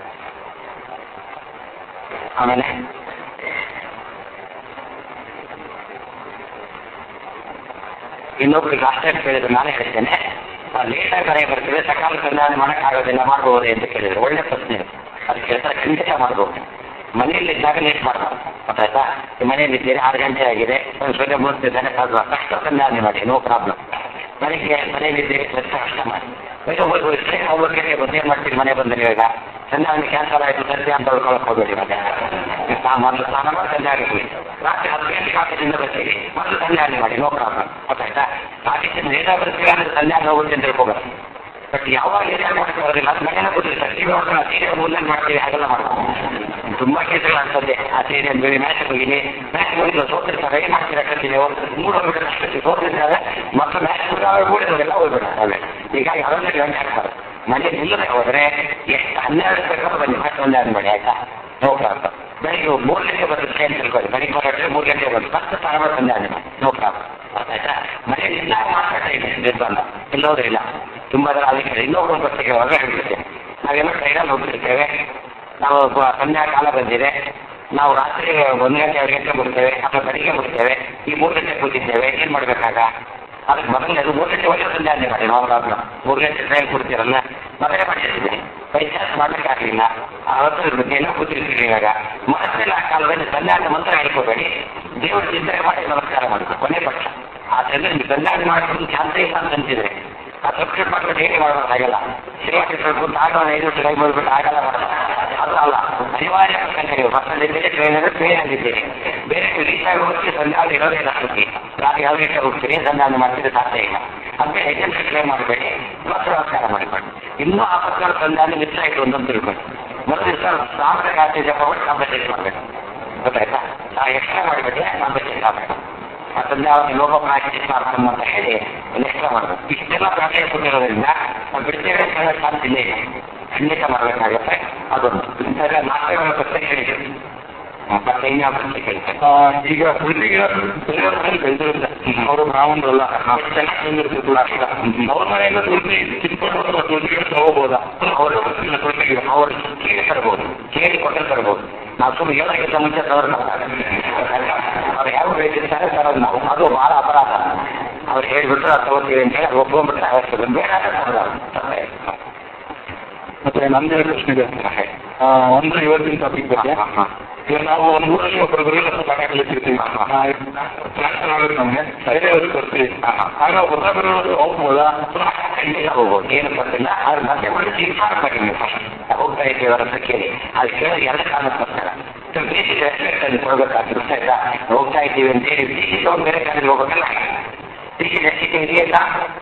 ಆಮೇಲೆ ಇನ್ನೊಬ್ರಿಗೆ ಆಶ್ಚರ್ಯ ಕೇಳಿದ್ರು ನಾನೇ ಹೇಳ್ತೇನೆ ಲೇಟಾಗಿ ಕರೆ ಬರ್ತದೆ ಸಕಾಲ ಸಂಧಾನ ಮಾಡೋಕ್ಕಾಗೋದಿಲ್ಲ ಮಾಡ್ಬೋದೇ ಅಂತ ಕೇಳಿದ್ರು ಒಳ್ಳೆ ಪ್ರಶ್ನೆ ಇದು. ಅದಕ್ಕೆ ಹೇಳ್ತಾರೆ ಖಂಡಿತ ಮಾಡ್ಬೋದು ಮನೆಯಲ್ಲಿ ಇದ್ದಾಗ ಲೇಟ್ ಮಾಡಬಾರ್ದು ಗೊತ್ತಾಯ್ತಾ ಮನೆಯಲ್ಲಿದ್ದೀರಿ ಆರು ಗಂಟೆ ಆಗಿದೆ ಒಂದು ಸೂರ್ಯ ಮುಳುಗ್ತಿದ್ದಾನೆ ಅದು ಕಷ್ಟ ಸಂಧಾನ ಮಾಡಿ ನೋ ಪ್ರಾಬ್ಲಮ್ ಬೆಳಿಗ್ಗೆ ಮನೆಯಲ್ಲಿದ್ದೀರಿ ಸ್ವಲ್ಪ ಕಷ್ಟ ಮಾಡಿ ಈಗ ಹೋಗಿ ಟ್ರೈನ್ ಹೋಗ್ಬೇಕಾದ್ರೆ ಬಂದೇನು ಮಾಡ್ತೀರಿ ಮನೆ ಬಂದ ಇವಾಗ ಸಂಧಾನ ಕ್ಯಾನ್ಸಲ್ ಆಯಿತು ಸಂಜೆ ಅಂತ ಉಳ್ಕೊಳಕ್ ಹೋಗ್ಬೇಡಿ ಮತ್ತೆ ನಾ ಮೊದಲು ಸ್ನಾನ ಮಾಡಿ ಸಂಜೆ ಆಗಿ ರಾತ್ರಿ ಹತ್ತು ಗಂಟೆಗೆ ಆಫೀಸಿಂದ ಬರ್ತೀವಿ ಮೊದಲು ಸಂಧಾನ ಮಾಡಿ ನೋ ಪ್ರಾಬ್ಲಮ್ ಗೊತ್ತಾಯ್ತಾ ಆಫೀಸಿಂದ ಲೇಟ್ ಬರ್ತೀವಿ ಅಂದ್ರೆ ಸಂಧಾನ ಹೋಗುತ್ತೆ ಅಂತ ತಿಳ್ಕೊಬಾರ್ದು ಬಟ್ ಯಾವಾಗ ಏರಿಯಾ ಮಾಡಕ್ಕೆ ಬರೋದಿಲ್ಲ ಅದು ಮನೆಯನ್ನ ಕೂತಿರ್ತಾರೆ ಟಿವಿ ನೋಡ್ಕೊಂಡು ಸೀರಿಯಲ್ ಮುಂದೆ ಮಾಡ್ತೀವಿ ಹಾಗೆಲ್ಲ ಮಾಡ್ತೀವಿ ತುಂಬಾ ಕೇಸ್ಗಳು ಅನ್ಸತ್ತೆ ಆ ಸೀರಿಯಲ್ ಬೇರೆ ಮ್ಯಾಚ್ ಹೋಗಿನಿ ಮ್ಯಾಚ್ ಹೋಗಿಲ್ಲ ಸೋತಿರ್ತಾರೆ ಏನ್ ಮಾಡ್ತೀರಾ ಕಟ್ಟಿ ನೀವು ಮೂಡ್ ಹೋಗ್ಬಿಟ್ರೆ ಅಷ್ಟೇ ಸೋತಿರ್ತಾರೆ ಮತ್ತೆ ಮ್ಯಾಚ್ ಮೂಡಿರೋದೆಲ್ಲ ಹೋಗ್ಬಿಡ್ತಾರೆ ಹೀಗಾಗಿ ಅದನ್ನೇ ಗಂಟೆ ಹಾಕ್ತಾರೆ ಮನೆ ನಿಲ್ಲದೆ ಹೋದ್ರೆ ಎಷ್ಟು ಹನ್ನೆರಡು ಬೇಕಾದ್ರೂ ಬನ್ನಿ ಮತ್ತೆ ಒಂದೇ ಮಾಡಿ ಆಯ್ತಾ ನೋ ಪ್ರಾಬ್ಲಮ್ ಬೆಳಿಗ್ಗೆ ಮೂರು ಗಂಟೆ ಬರುತ್ತೆ ಅಂತ ತಿಳ್ಕೊಳ್ಳಿ ಬೆಳಿಗ್ಗೆ ಹೊರಟ್ರೆ ಮೂರು ಗಂಟೆ ಬಂದು ಫಸ್ಟ್ ಸ್ನಾನ ಮಾಡಿ ಸಂಜೆ ಆಗಿ ಮಾಡಿ ನೋ ಪ್ರಾಬ್ಲಮ್ ಆಯ್ತಾ ಮನೆಯಲ್ಲಿ ಇಲ್ಲ ಮಾತಾಡ್ತಾ ಇದೆ ನಿರ್ಬಂಧ ಇಲ್ಲೋದ್ರಿಲ್ಲ ತುಂಬಾ ಜನ ಅದಕ್ಕೆ ಇನ್ನೊಬ್ರು ಬಸ್ಸಿಗೆ ಹೊರಗೆ ಹೇಳ್ಬಿಡ್ತೇವೆ ನಾವೇನೋ ಟ್ರೈನಲ್ಲಿ ಹೋಗ್ತಿರ್ತೇವೆ ನಾವು ಬ- ಸಂಧ್ಯಾ ಕಾಲ ಬಂದಿದೆ ನಾವು ರಾತ್ರಿ ಒಂದು ಗಂಟೆ ಎರಡು ಗಂಟೆ ಬಿಡ್ತೇವೆ ಅಥವಾ ಬೆಳಿಗ್ಗೆ ಬಿಡ್ತೇವೆ ಈ ಮೂರು ಗಂಟೆ ಕೂತಿದ್ದೇವೆ ಏನ್ ಮಾಡ್ಬೇಕಾಗ ಅದಕ್ಕೆ ಮೊದಲನೇ ಅದು ಮೂರು ಗಂಟೆ ಒಳ್ಳೆ ಸಂಧಾನ ಮಾಡಿ ನಾವು ಮೂರು ಗಂಟೆ ಟ್ರೈನ್ ಕೊಡ್ತೀರಲ್ಲ ಮೊದಲೇ ಮಾಡಿರ್ತೀನಿ ಪೈಚಾಸ್ ಮಾಡ್ಲಿಕ್ಕಾಗಲಿಲ್ಲ ಅವತ್ತು ಏನೋ ಕೂತಿರ್ತೀವಿ ಇವಾಗ ಮತ್ತೆ ಆ ಕಾಲದಲ್ಲಿ ಸಂಧಾನ ಮಂತ್ರ ಹೇಳ್ಕೋಬೇಡಿ ದೇವರ ಚಿಂತನೆ ಮಾಡಿ ನಮಸ್ಕಾರ ಮಾಡಬೇಕು ಕೊನೆ ಪಕ್ಷ ಆದ್ರಿಂದ ನೀವು ಸಂಧಾನ ಮಾಡೋದು ಚಾನ್ಸ ಇಲ್ಲ ಅಂತ ಅಂತಿದ್ರೆ ಆ ಸಬ್ಸ್ಕ್ರೈಬ್ ಮಾಡ್ಕೊಂಡು ಹೇಗೆ ಮಾಡೋದಾಗಲ್ಲ ಶ್ರೀಮತಿ ಸ್ವಲ್ಪ ಆಟೋ ಐದು ವರ್ಷ ಕೈ ಮಾಡ್ಬಿಟ್ಟು ಆಗಲ್ಲ ಮಾಡೋದು ಅದು ಅಲ್ಲ ಅನಿವಾರ್ಯ ಪ್ರಸಂಗ ನೀವು ಬಸ್ಸಲ್ಲಿದ್ದೀರಿ ಟ್ರೈನಲ್ಲಿ ಟ್ರೈನ್ ಆಗಿದ್ದೀರಿ ಬೇರೆ ನೀವು ರೀಚ್ ಆಗಿ ಹೋಗಿ ಸಂಧಾನ ಇರೋದೇ ಇಲ್ಲ ಸುದ್ದಿ ರಾತ್ರಿ ಯಾವ ಗಂಟೆ ಹೋಗ್ತೀರಿ ಸಂಧಾನ ಮಾಡ್ತಿದ್ರೆ ಸಾಧ್ಯ ಇಲ್ಲ ಅದಕ್ಕೆ ಏಜೆನ್ಸಿ ಕ್ಲೇಮ್ ಮಾಡಬೇಡಿ ಮತ್ತು ನಮಸ್ಕಾರ ಮಾಡಿಕೊಳ್ಳಿ ಇನ್ನೂ ಆ ಪ್ರಕಾರ ಸಂಧಾನ ಮಿಸ್ ಆಯಿತು ಅಂತ ತಿಳ್ಕೊಳ್ಳಿ ಮೊದಲು ದಿವಸ ಸಾಂಬ್ರ ಖಾತೆ ಜಪ ಮಾಡಿ ಕಾಂಪನ್ಸೇಟ್ ಮಾಡಬೇಕು ಗೊತ್ತಾಯ್ತಾ ಆ ಎಕ್ಸ್ಟ್ರಾ ಮಾಡಿಬಿಟ್ರೆ ಕಾಂಪನ್ಸೇಟ್ ಆಗಬೇಕು ಅದನ್ನ ಲೋಕ ಪ್ರಾಕ್ಟೀಸ್ ಮಾಡ್ಕೊಂಡು ಅಂತ ಹೇಳಿ ಎಕ್ಸ್ಟ್ರಾ ಮಾಡಬೇಕು ಇಷ್ಟೆಲ್ಲ ಪ್ರಾಕ್ಟೀಸ್ ಕೊಟ್ಟಿರೋದ್ರಿಂದ ನಾವು ಬಿಡ್ತೇವೆ ಅಂತ ಹೇಳೋ ಚಾನ್ಸ್ ಇಲ್ಲೇ ಇದೆ ಖಂಡಿತ ಮಾಡಬೇಕಾಗುತ್ತೆ ಅದೊಂದು ಇಂಥೆಲ್ಲ ನಾಲ್ಕು ಪ್ರಶ್ನೆ ಹೇಳಿದ್ರು ಮತ್ತೆ ಇನ್ಯಾವ ಪ್ರಶ್ನೆ ಕೇಳ್ತೇನೆ ಆ, ಈಗ ಹುಡುಗಿಯ ಬೇರೆಯವ್ರ ಮನೇಲಿ ಬೆಳೆದಿರುತ್ತೆ ಅವರು ಬ್ರಾಹ್ಮಣರಲ್ಲ ಚೆನ್ನಾಗಿ ಬಂದಿರ್ತಿದ್ರು ಅಷ್ಟ ಅವ್ರ ಮನೆಯಿಂದ ತುಳಸಿ ಕಿತ್ಕೊಂಡು ಅಥವಾ ತುಳಸಿಗೆ ತಗೋಬೋದಾ ಅವರು ತುಳಸಿಗೆ ಅವರು ಕೇಳಿ ತರಬಹುದು ಕೇಳಿ ಕೊಟ್ಟರೆ ತರಬಹುದು ನಾವು ಸುಮ್ಮನೆ ಹೇಳೋಕ್ಕಿಂತ ಮುಂಚೆ ತವರು ಅವ್ರು ಯಾವ ಬೇಕಿರ್ತಾರೆ ತರೋದು ನಾವು ಅದು ಬಹಳ ಅಪರಾಧ ಅವ್ರು ಹೇಳ್ಬಿಟ್ರೆ ಅದು ತಗೋತೀವಿ ಅಂತ ಹೇಳಿ ಒಪ್ಕೊಂಡ್ಬಿಟ್ರೆ ಅವಶ್ಯಕ ಬೇಡ ಅಂದ್ರೆ ತಗೊಳಲ್ಲ. ತಪ್ಪೇ ಇಲ್ಲ. ಮತ್ತೆ ನಂದು ಎರಡು ಪ್ರಶ್ನೆ ಇದೆ ಆ, ಒಂದು ಇವತ್ತಿನ ಟಾಪಿಕ್ ಬಗ್ಗೆ ಹಾ, ಹಾ. ಈಗ ನಾವು ಒಂದು ಊರಲ್ಲಿ ಒಬ್ಬರು ಗುರುಗಳ ಕಾಣಲಿಕ್ಕಿರ್ತೀವಿ ಆಗುತ್ತೆ ನಮಗೆ ಬೇರೆಯವರು ಬರ್ತೀವಿ ಆಗ ಹೊಸ ಗುರುಗಳು ಹೋಗ್ಬೋದಾ ಖಂಡಿತ ಹೋಗ್ಬೋದು ಏನು ಗೊತ್ತಿಲ್ಲ ಆದ್ರೆ ಮತ್ತೆ ಮಾಡಿ ತೀರ್ಮಾನ ಮಾಡಿ ನೀವು ಹೋಗ್ತಾ ಇದ್ದೀವಿ ಅವರ ಹತ್ರ ಕೇಳಿ ಅದು ಕೇಳೋದು ಎಲ್ಲ ಕಾರಣಕ್ಕೋಸ್ಕರ ಬೇಸಿಕ್ ರೆಸ್ಪೆಕ್ಟ್ ಅಲ್ಲಿ ಕೊಡ್ಬೇಕಾಗ್ತದೆ ಆಯ್ತಾ ಹೋಗ್ತಾ ಇದ್ದೀವಿ ಅಂತ ಹೇಳಿ ಟಿ ಸಿ ತಗೊಂಡು ಬೇರೆ ಕಡೆ ಹೋಗೋದಲ್ಲ ಟಿ ಸಿ ನೆಸಿಟಿ ಇದೆಯಲ್ಲ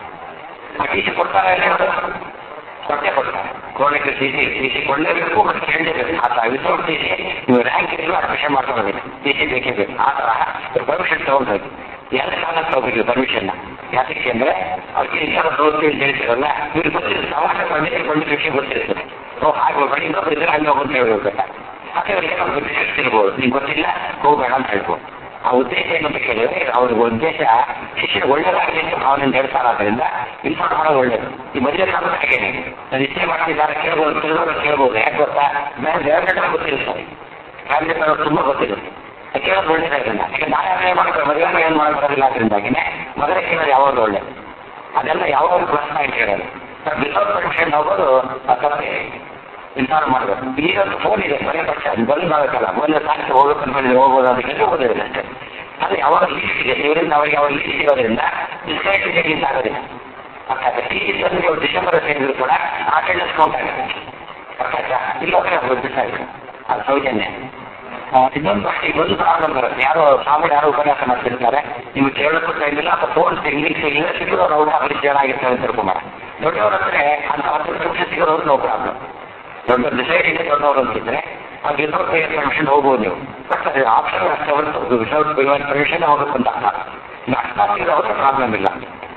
ಆ ಟಿ ಸಿ ಕೊಡ್ತಾರೆ ಇಲ್ಲ ಇವರು? ಕೊಟ್ಟೆ ಕೊಡ್ತಾರೆ ಕೋಣಕ್ಕೆ ಟಿ ಸಿ ಟಿ ಸಿ ಕೊಡಲೇಬೇಕು ಮತ್ತು ಕೇಳಲೇಬೇಕು ಆ ಥರ ವಿತೌಟ್ ಟಿ ಸಿ ನೀವು ರ್ಯಾಂಕ್ ಇರಲು ಅಡ್ಮಿಷನ್ ಮಾಡ್ಕೊಳ್ಬೇಕು ಟಿ ಸಿ ಬೇಕೇ ಬೇಕು ಆ ಥರ ಪರ್ಮಿಷನ್ ತಗೊಳ್ಬೇಕು ಎಲ್ಲ ಕಾಲಕ್ಕೆ ತಗೋಬೇಕು ಪರ್ಮಿಷನ್ ಯಾತಕ್ಕೆ ಅಂದ್ರೆ ಅವ್ರಿಗೆ ಇನ್ಯಾವ ಹೋಗ್ತೀವಿ ಅಂತ ಹೇಳ್ತೀರಲ್ಲ ಇವ್ರಿಗೆ ಗೊತ್ತಿರುತ್ತೆ ಸಮಾಜ ಪರ್ಮಿಷನ್ ಕೊಂಡು ವಿಷಯ ಗೊತ್ತಿರ್ತದೆ ಓ ಹಾಗೆ ಬಡಿ ಇನ್ನೊಬ್ರು ಇದ್ರೆ ಹಂಗೆ ಹೋಗ್ತಾ ಹೇಳ್ಬೇಕು ಮತ್ತೆ ಅವ್ರಿಗೆ ಏನೋ ಗೊತ್ತಿರ್ತಿರ್ಬೋದು ನಿಮ್ಗೆ ಗೊತ್ತಿಲ್ಲ ಹೋಗ್ಬೇಡ ಅಂತ ಹೇಳ್ಬೋದು ಆ ಉದ್ದೇಶ ಏನು ಅಂತ ಕೇಳಿದ್ರೆ ಅವ್ರಿಗೆ ಉದ್ದೇಶ ಶಿಕ್ಷಣ ಒಳ್ಳೇದಾಗಲಿ ಅಂತ ಭಾವನೆ ಹೇಳ್ತಾರೆ ಆದ್ರಿಂದ ಇನ್ಫಾರ್ಮ್ ಮಾಡೋದು ಒಳ್ಳೇದು ಈ ಮದುವೆ ಕಾಲದ ಹಾಗೇನೆ ನಾನು ಇಷ್ಟೇ ಮಾಡ್ತಿದ್ದಾರೆ ಕೇಳ್ಬೋದು ತಿಳಿದವರು ಕೇಳ್ಬೋದು ಯಾಕೆ ಗೊತ್ತಾ ಬೇರೆ ಬೇರೆ ಗಂಟೆ ಗೊತ್ತಿರುತ್ತೆ ಫ್ಯಾಮಿಲಿ ಅವರು ತುಂಬ ಗೊತ್ತಿರುತ್ತೆ ಅದು ಕೇಳೋದು ಒಳ್ಳೇದಾಗಿಲ್ಲ ಈಗ ನಾಳೆ ಏನು ಮಾಡ್ತಾರೆ ಮದುವೆ ಏನು ಮಾಡಕ್ ಬರೋದಿಲ್ಲ ಅದರಿಂದಾಗಿನೇ ಮದುವೆ ಕೇಳೋದು ಯಾವಾಗಲೂ ಒಳ್ಳೇದು ಅದೆಲ್ಲ ಯಾವಾಗಲೂ ಪ್ಲಸ್ ಪಾಯಿಂಟ್ ಇರೋದು ವಿತೌಟ್ ಪರ್ಮಿಷನ್ ಹೋಗೋದು ಅಥವಾ ಇನ್ಫಾರ್ಮ್ ಮಾಡಬೇಕು ಈಗ ಒಂದು ಫೋನ್ ಇದೆ ಮನೆ ಪಕ್ಷ ಅದು ಬಂದ್ ಮಾಡಬೇಕಲ್ಲ ಬಂದ ಸಾಕ್ಷಿ ಹೋಗ್ಬೇಕು ಅನ್ಕೊಂಡಿದ್ರೆ ಹೋಗ್ಬೋದು ಅದಕ್ಕೆ ಹೋಗೋದಿಲ್ಲ ಅಷ್ಟೇ ಅದು ಯಾವಾಗ ಲೀಸ್ಟ್ ಇದೆ ಇವರಿಂದ ಅವರಿಗೆ ಯಾವಾಗ ಲೀಸ್ಟ್ ಇರೋದ್ರಿಂದ ಡಿಸೈಡ್ ಲೀಸ್ಟ್ ಆಗೋದಿಲ್ಲ ಅರ್ಥಾತ್ ಟಿ ಸಿ ತಂದು ಡಿಸೆಂಬರ್ ಸೇರಿದ್ರು ಕೂಡ ಅಟೆಂಡೆನ್ಸ್ ಕೌಂಟ್ ಆಗುತ್ತೆ ಅರ್ಥಾಯ್ತಾ ಇಲ್ಲೋದ್ರೆ ಡಿಸೈಡ್ ಅದು ಸೌಜನ್ಯ ಆ, ಇನ್ನೊಂದು ಈಗ ಒಂದು ಪ್ರಾಬ್ಲಮ್ ಬರುತ್ತೆ ಯಾರೋ ಸಾಮಾನ್ಯ ಯಾರೋ ಉಪನ್ಯಾಸ ಮಾಡ್ತಿರ್ತಾರೆ ನಿಮ್ಗೆ ಕೇಳಕ್ಕೂ ಟೈಮ್ ಇಲ್ಲ ಅಥವಾ ಫೋನ್ ಇಂಗ್ಲೀಷ್ ಸಿಗಲಿಲ್ಲ ಸಿಗೋರು ಅವ್ರು ಅವ್ರಿಗೆ ಜನ ಆಗಿರ್ತಾರೆ ಅಂತ ತಿಳ್ಕೊಂಬಾರ ದೊಡ್ಡವ್ರ ಹತ್ರ ಅಂತ ಹತ್ತು ನಿಮಿಷ ಸಿಗೋರು ನೋ ಪ್ರಾಬ್ಲಮ್ ದೊಡ್ಡ ಡಿಸೈಡ್ ಇದೆ ದೊಡ್ಡವರು ಅಂತಿದ್ರೆ ಅವ್ರಿಗೆ ವಿತೌಟ್ ಪರ್ಮಿಷನ್ ಹೋಗ್ಬೋದು ನೀವು ಬಟ್ ಅದು ಆಪ್ಷನ್ ಅಷ್ಟೇ ಹೊರತು ವಿತೌಟ್ ಪರ್ಮಿಷನ್ ಹೋಗ್ಬೇಕು ಅಂತ ಅರ್ಥ ಇನ್ನು ಅಕಸ್ಮಾತ್ ಇರೋದ್ರೆ ಪ್ರಾಬ್ಲಮ್ ಇಲ್ಲ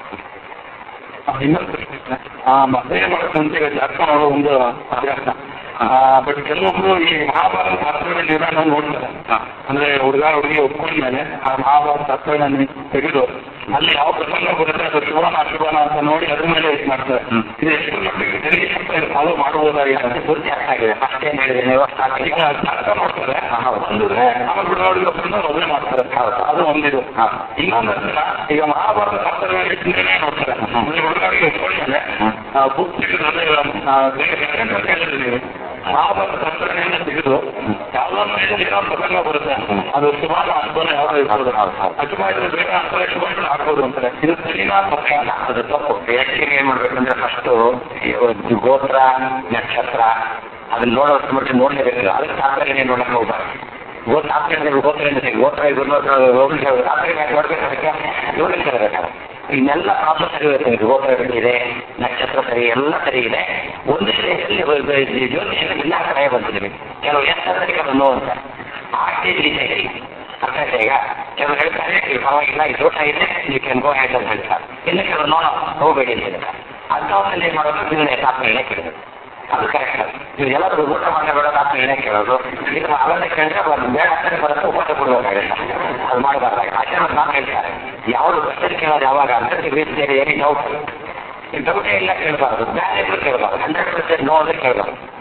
ಆ, ಇನ್ನೊಂದು ಪ್ರಶ್ನೆ ಇದೆ. ಆ ಮದುವೆ ಮಾಡೋಕೆ ಮುಂಚೆ ಈಗ ಜಾತಕ ಮಾಡೋ ಒಂದು ಅಭ್ಯಾಸ ಬಟ್ ಕೆಲವೊಬ್ರು ಈ ಮಹಾಭಾರತ ಶಾಸ್ತ್ರಗಳ ನಿರ್ಣಯ ನೋಡ್ತಾರೆ ಅಂದ್ರೆ ಹುಡುಗ ಹುಡುಗಿ ಒಪ್ಕೊಂಡ್ಮೇಲೆ ಆ ಮಹಾಭಾರತ ಶಾಸ್ತ್ರಗಳನ್ನ ತೆಗೆದು ಅಲ್ಲಿ ಯಾವ ಪ್ರಸಂಗ ಬರುತ್ತೆ ಅದು ಶಿವನ ಅಶುಭನ ಅಂತ ನೋಡಿ ಅದ್ರ ಮೇಲೆ ಇದು ಮಾಡ್ತಾರೆ ಹ್ಮ್. ಇದು ಎಷ್ಟು ಮಟ್ಟಿಗೆ ತೆರಿಗೆ ಫಾಲೋ ಮಾಡಬಹುದಾಗಿದೆ ಅದು ಪೂರ್ತಿ ಅರ್ಥ ಆಗಿದೆ ಫಸ್ಟ್ ಏನು ಹೇಳಿದ್ರೆ ನೀವು ಈಗ ಜಾತಕ ನೋಡ್ತಾರೆ ಹಾ, ಹೌದು. ಅಂದ್ರೆ ಆಮೇಲೆ ಹುಡುಗ ಹುಡುಗಿ ಒಪ್ಕೊಂಡು ಮದುವೆ ಮಾಡ್ತಾರೆ ಹೌದು. ಅದು ಒಂದಿದು ಹಾ. ಇನ್ನೊಂದು ಅದನ್ನ ಈಗ ಮಹಾಭಾರತ ಶಾಸ್ತ್ರಗಳಲ್ಲಿ ಚಿಂತನೆ ನೋಡ್ತಾರೆ ಹ್ಮ್. ಅಂದ್ರೆ ಹುಡುಗರಿಗೆ ಒಪ್ಕೊಂಡ್ಮೇಲೆ ಹ್ಮ್. ಆ, ಬುಕ್ ತೆಗೆದು ಆ, ಬೇರೆ second ಅಂತ ಹೇಳಿದ್ದೀವಿ. ಮಹಾಭಾರತ ಶಾಸ್ತ್ರಗಳನ್ನ ತೆಗೆದು ಯಾವ್ದೊಂದು ಮೇಲೆ ಏನೋ ಒಂದು ಪ್ರಸಂಗ ಬರುತ್ತೆ ಹ್ಮ್. ಅದು ಶುಭಾನ ಅಶುಭನ ಯಾವ್ದು ಇರ್ಬೋದು ಹೌದು, ಹೌದು. ಅಶುಭ ಇದ್ರೆ ಬೇರೆ ಅಂತಾರೆ ಶುಭ ಇದ್ರೆ ಆಗ್ಬೋದು ಅಂತಾರೆ ಇದು ಸರಿನಾ ತಪ್ಪಾ? ಇಲ್ಲ, ಅದು ತಪ್ಪು ಆಕ್ಚುಲಿ ಏನ್ ಮಾಡ್ಬೇಕಂದ್ರೆ ಫಸ್ಟ್ ಗೋತ್ರ ನಕ್ಷತ್ರ ಅದನ್ನ ನೋಡೋಷ್ಟು ಮಟ್ಟಿಗೆ ನೋಡ್ಲೇಬೇಕಿಲ್ಲ ಅದಕ್ಕೆ ತಾತ್ಪರ್ಯ ಏನ್ ನೋಡಕ್ ಹೋಗ್ಬಾರ್ದು ಗೋತ್ರ ತಾತ್ಪರ್ಯ ಗೋತ್ರ ಏನಿದೆ ಗೋತ್ರ ಗುರುಗೋತ್ರ ಹೋಗ್ಲಿಕ್ಕೆ ತಾತ್ಪರ್ಯ ನೋಡ್ಬೇಕು ಅದಕ್ಕೆ ನೋಡ್ಲಿಕ್ಕೆ ಇರಬೇಕಾದ್ರೆ ಇನ್ನೆಲ್ಲ ಪ್ರಾಬ್ಲಮ್ ಸರಿ ಇರುತ್ತೆ ಇದು ಗೋತ್ರ ಇದೆ ನಕ್ಷತ್ರ ಸರಿ ಎಲ್ಲ ಸರಿ ಇದೆ ಒಂದು ಸ್ಟೇಜಲ್ಲಿ ಜ್ಯೋತಿಷ ಇಲ್ಲ ಕಡೆ ಬಂದಿದೆ ಕೆಲವು ಎಸ್ ಅಂದ್ರೆ ಕೆಲವು ನೋ ಅಂತ ಆ ಸ್ಟೇಜ್ ರೀಚ್ ಆಗಿದೆ ಅರ್ಥ ಆಯ್ತಾ ಈಗ ಕೆಲವರು ಹೇಳ್ತಾರೆ ಇದು ಪರವಾಗಿಲ್ಲ ಇದು ದೋಷ ಇದೆ ನೀವು ಕ್ಯಾನ್ ಗೋ ಹ್ಯಾಂಡ್ ಅಂತ ಹೇಳ್ತಾರೆ ಇನ್ನು ಕೆಲವರು ನೋಡ ಹೋಗಬೇಡಿ ಅಂತ ಹೇಳ್ತಾರೆ ಅಂಥವ್ರಲ್ಲಿ ಏನು ಮಾಡೋದು ನಿರ್ಣಯ ತಾತ್ಪರ್ಯ ಕೇಳೋದು ಅದು ಕರೆಕ್ಟ್ ನೀವು ಎಲ್ಲರೂ ಊಟ ಮಾಡಬೇಡ ತಾತ್ಪರ್ಯ ಕೇಳೋದು ಇದು ಅವೆಲ್ಲ ಕೇಳಿದ್ರೆ ಒಂದು ಬೇಡ ಅಂತಾನೆ ಬರುತ್ತೆ ಉಪವಾಸ ಕೊಡಬೇಕಾಗುತ್ತೆ ಅದು ಮಾಡಬಾರ್ದಾಗ ಆಚಾರ ನಾನು ಹೇಳ್ತಾರೆ ಯಾವುದು ಕ್ವಶನ್ ಕೇಳೋದು ಯಾವಾಗ ಅಂದ್ರೆ ನೀವು ಏನಿ ಡೌಟ್ ಡೌಟೇ ಇಲ್ಲ ಕೇಳಬಾರ್ದು ಬೇರೆ ಕೇಳಬಾರ್ದು ಹಂಡ್ರೆಡ್ ಪರ್ಸೆಂಟ್ ನೋ ಅಂದ್ರೆ ಕೇಳಬಾರ್ದು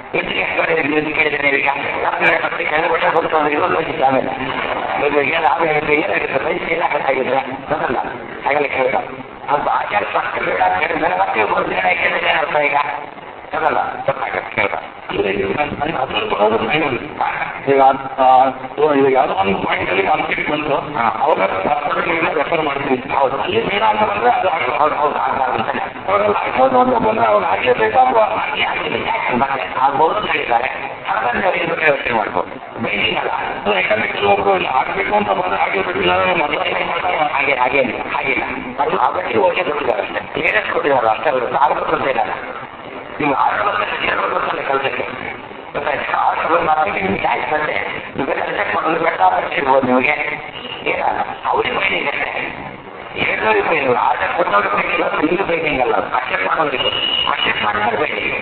ಹೆಚ್ಚಿಗೆ ಕೇಳಿದ್ದೇನೆ ಈಗ ಕೆಲವು ವರ್ಷ ಕೊಡ್ತಾರೆ ಇರೋದು ಯೋಚಿಸಿ ಆಮೇಲೆ ಇದು ಏನು ಆಮೇಲೆ ಏನಾಗುತ್ತೆ ಪೈಸೆ ಏನಾಗತ್ತಾಗಿದ್ರೆ ಗೊತ್ತಲ್ಲ ಹಾಗೆಲ್ಲ ಕೇಳಿದ ಅದು ಆಚಾರ ಶಾಸ್ತ್ರ ಬೇಡ ಅಂತ ಹೇಳಿದ್ರೆ ಮತ್ತೆ ಒಬ್ಬರು ಜನ ಕೇಳಿದ್ರೆ ಅರ್ಥ ಈಗ ಗೊತ್ತಲ್ಲ ತಪ್ಪಾಗತ್ತೆ ಕೇಳ್ದ ಅದ್ರ ಬರೋದು ಫೈನಲ್ ಈಗ ಆ, ಈಗ ಯಾವುದೋ ಒಂದು ಪಾಯಿಂಟ್ ಅಲ್ಲಿ ಕಾನ್ಫ್ಲಿಕ್ಟ್ ಬಂತು ಹಾ. ಅವಾಗ ಹಾಸ್ಪಿಟಲ್ಗೆ ರೆಫರ್ ಮಾಡ್ತೀನಿ ಹೌದು ಅಲ್ಲಿ ಬೇಡ ಅಂತ ಬಂದ್ರೆ ಅದು ಹೌದು ಹೌದು ಆಗ್ಬಾರ್ದು ಅಂತ. ಅವಾಗೆಲ್ಲ ಆಗ್ಬೋದು ಅಂತ ಬಂದ್ರೆ ಅವ್ರು ಹಾಗೆ ಬೇಕಾದ್ರು ಹಾಗೆ ಆಗಿಲ್ಲ. ಮತ್ತೆ ಆಗ್ಬೋದು ಅಂತ ಹೇಳಿದ್ದಾರೆ ಹಾಗಾಗಿ ಅವ್ರು ಇದಕ್ಕೆ ಯೋಚನೆ ಮಾಡ್ಬೋದು ಬೇಕಿಲ್ಲ ಯಾಕಂದ್ರೆ ಕೆಲವೊಬ್ರು ಇಲ್ಲಿ ಆಗ್ಬೇಕು ಅಂತ ಬಂದ್ರೆ ಹಾಗೆ ಬಿಟ್ಟಿಲ್ಲ ಅಂದ್ರೆ ಮೊದಲೇ ಮಾಡ್ತಾರೆ ಹಾಗೆ ಹಾಗೆ ಹಾಗಿಲ್ಲ ಅದು ಅವರಿಗೆ ಓಕೆ ಕೊಟ್ಟಿದ್ದಾರೆ ಅಷ್ಟೇ ಕ್ಲಿಯರೆನ್ಸ್ ಕೊಟ್ಟಿದ್ದಾರೆ ಅಷ್ಟೇ ಅವರು ಆಗ್ಬೇಕು ಅಂತ ಇಲ್ಲ ನೀವು ಆರು ವರ್ಷದಲ್ಲಿ ಎರಡು ವರ್ಷದಲ್ಲಿ ಕಲಿಸಕ್ಕೆ ಗೊತ್ತಾಯ್ತಾ ಆರು ವರ್ಷ ಮಾರ್ಕೆಟಿಂಗ್ ನಿಮ್ಗೆ ಆಯ್ತು ಮತ್ತೆ ನೀವು ರಿಜೆಕ್ಟ್ ಮಾಡೋದು ಬೆಟ್ಟ ಇರ್ಬೋದು ನಿಮಗೆ ಏನಲ್ಲ ಅವ್ರಿಗೆ ಮೈನಿಂಗ್ ಅಷ್ಟೇ ಎರಡೂವರೆ ಮೈನು ಆರ್ಡರ್ ಕೊಟ್ಟವ್ರಿಗೆ ಬೇಕಿಲ್ಲ ನಿಮ್ಗೆ ಬೇಕಿಂಗಲ್ಲ ಅಕ್ಸೆಪ್ಟ್ ಮಾಡೋರಿಗೆ ಅಕ್ಸೆಪ್ಟ್ ಮಾಡಿದ್ರೆ ಬೇಕಿಗೆ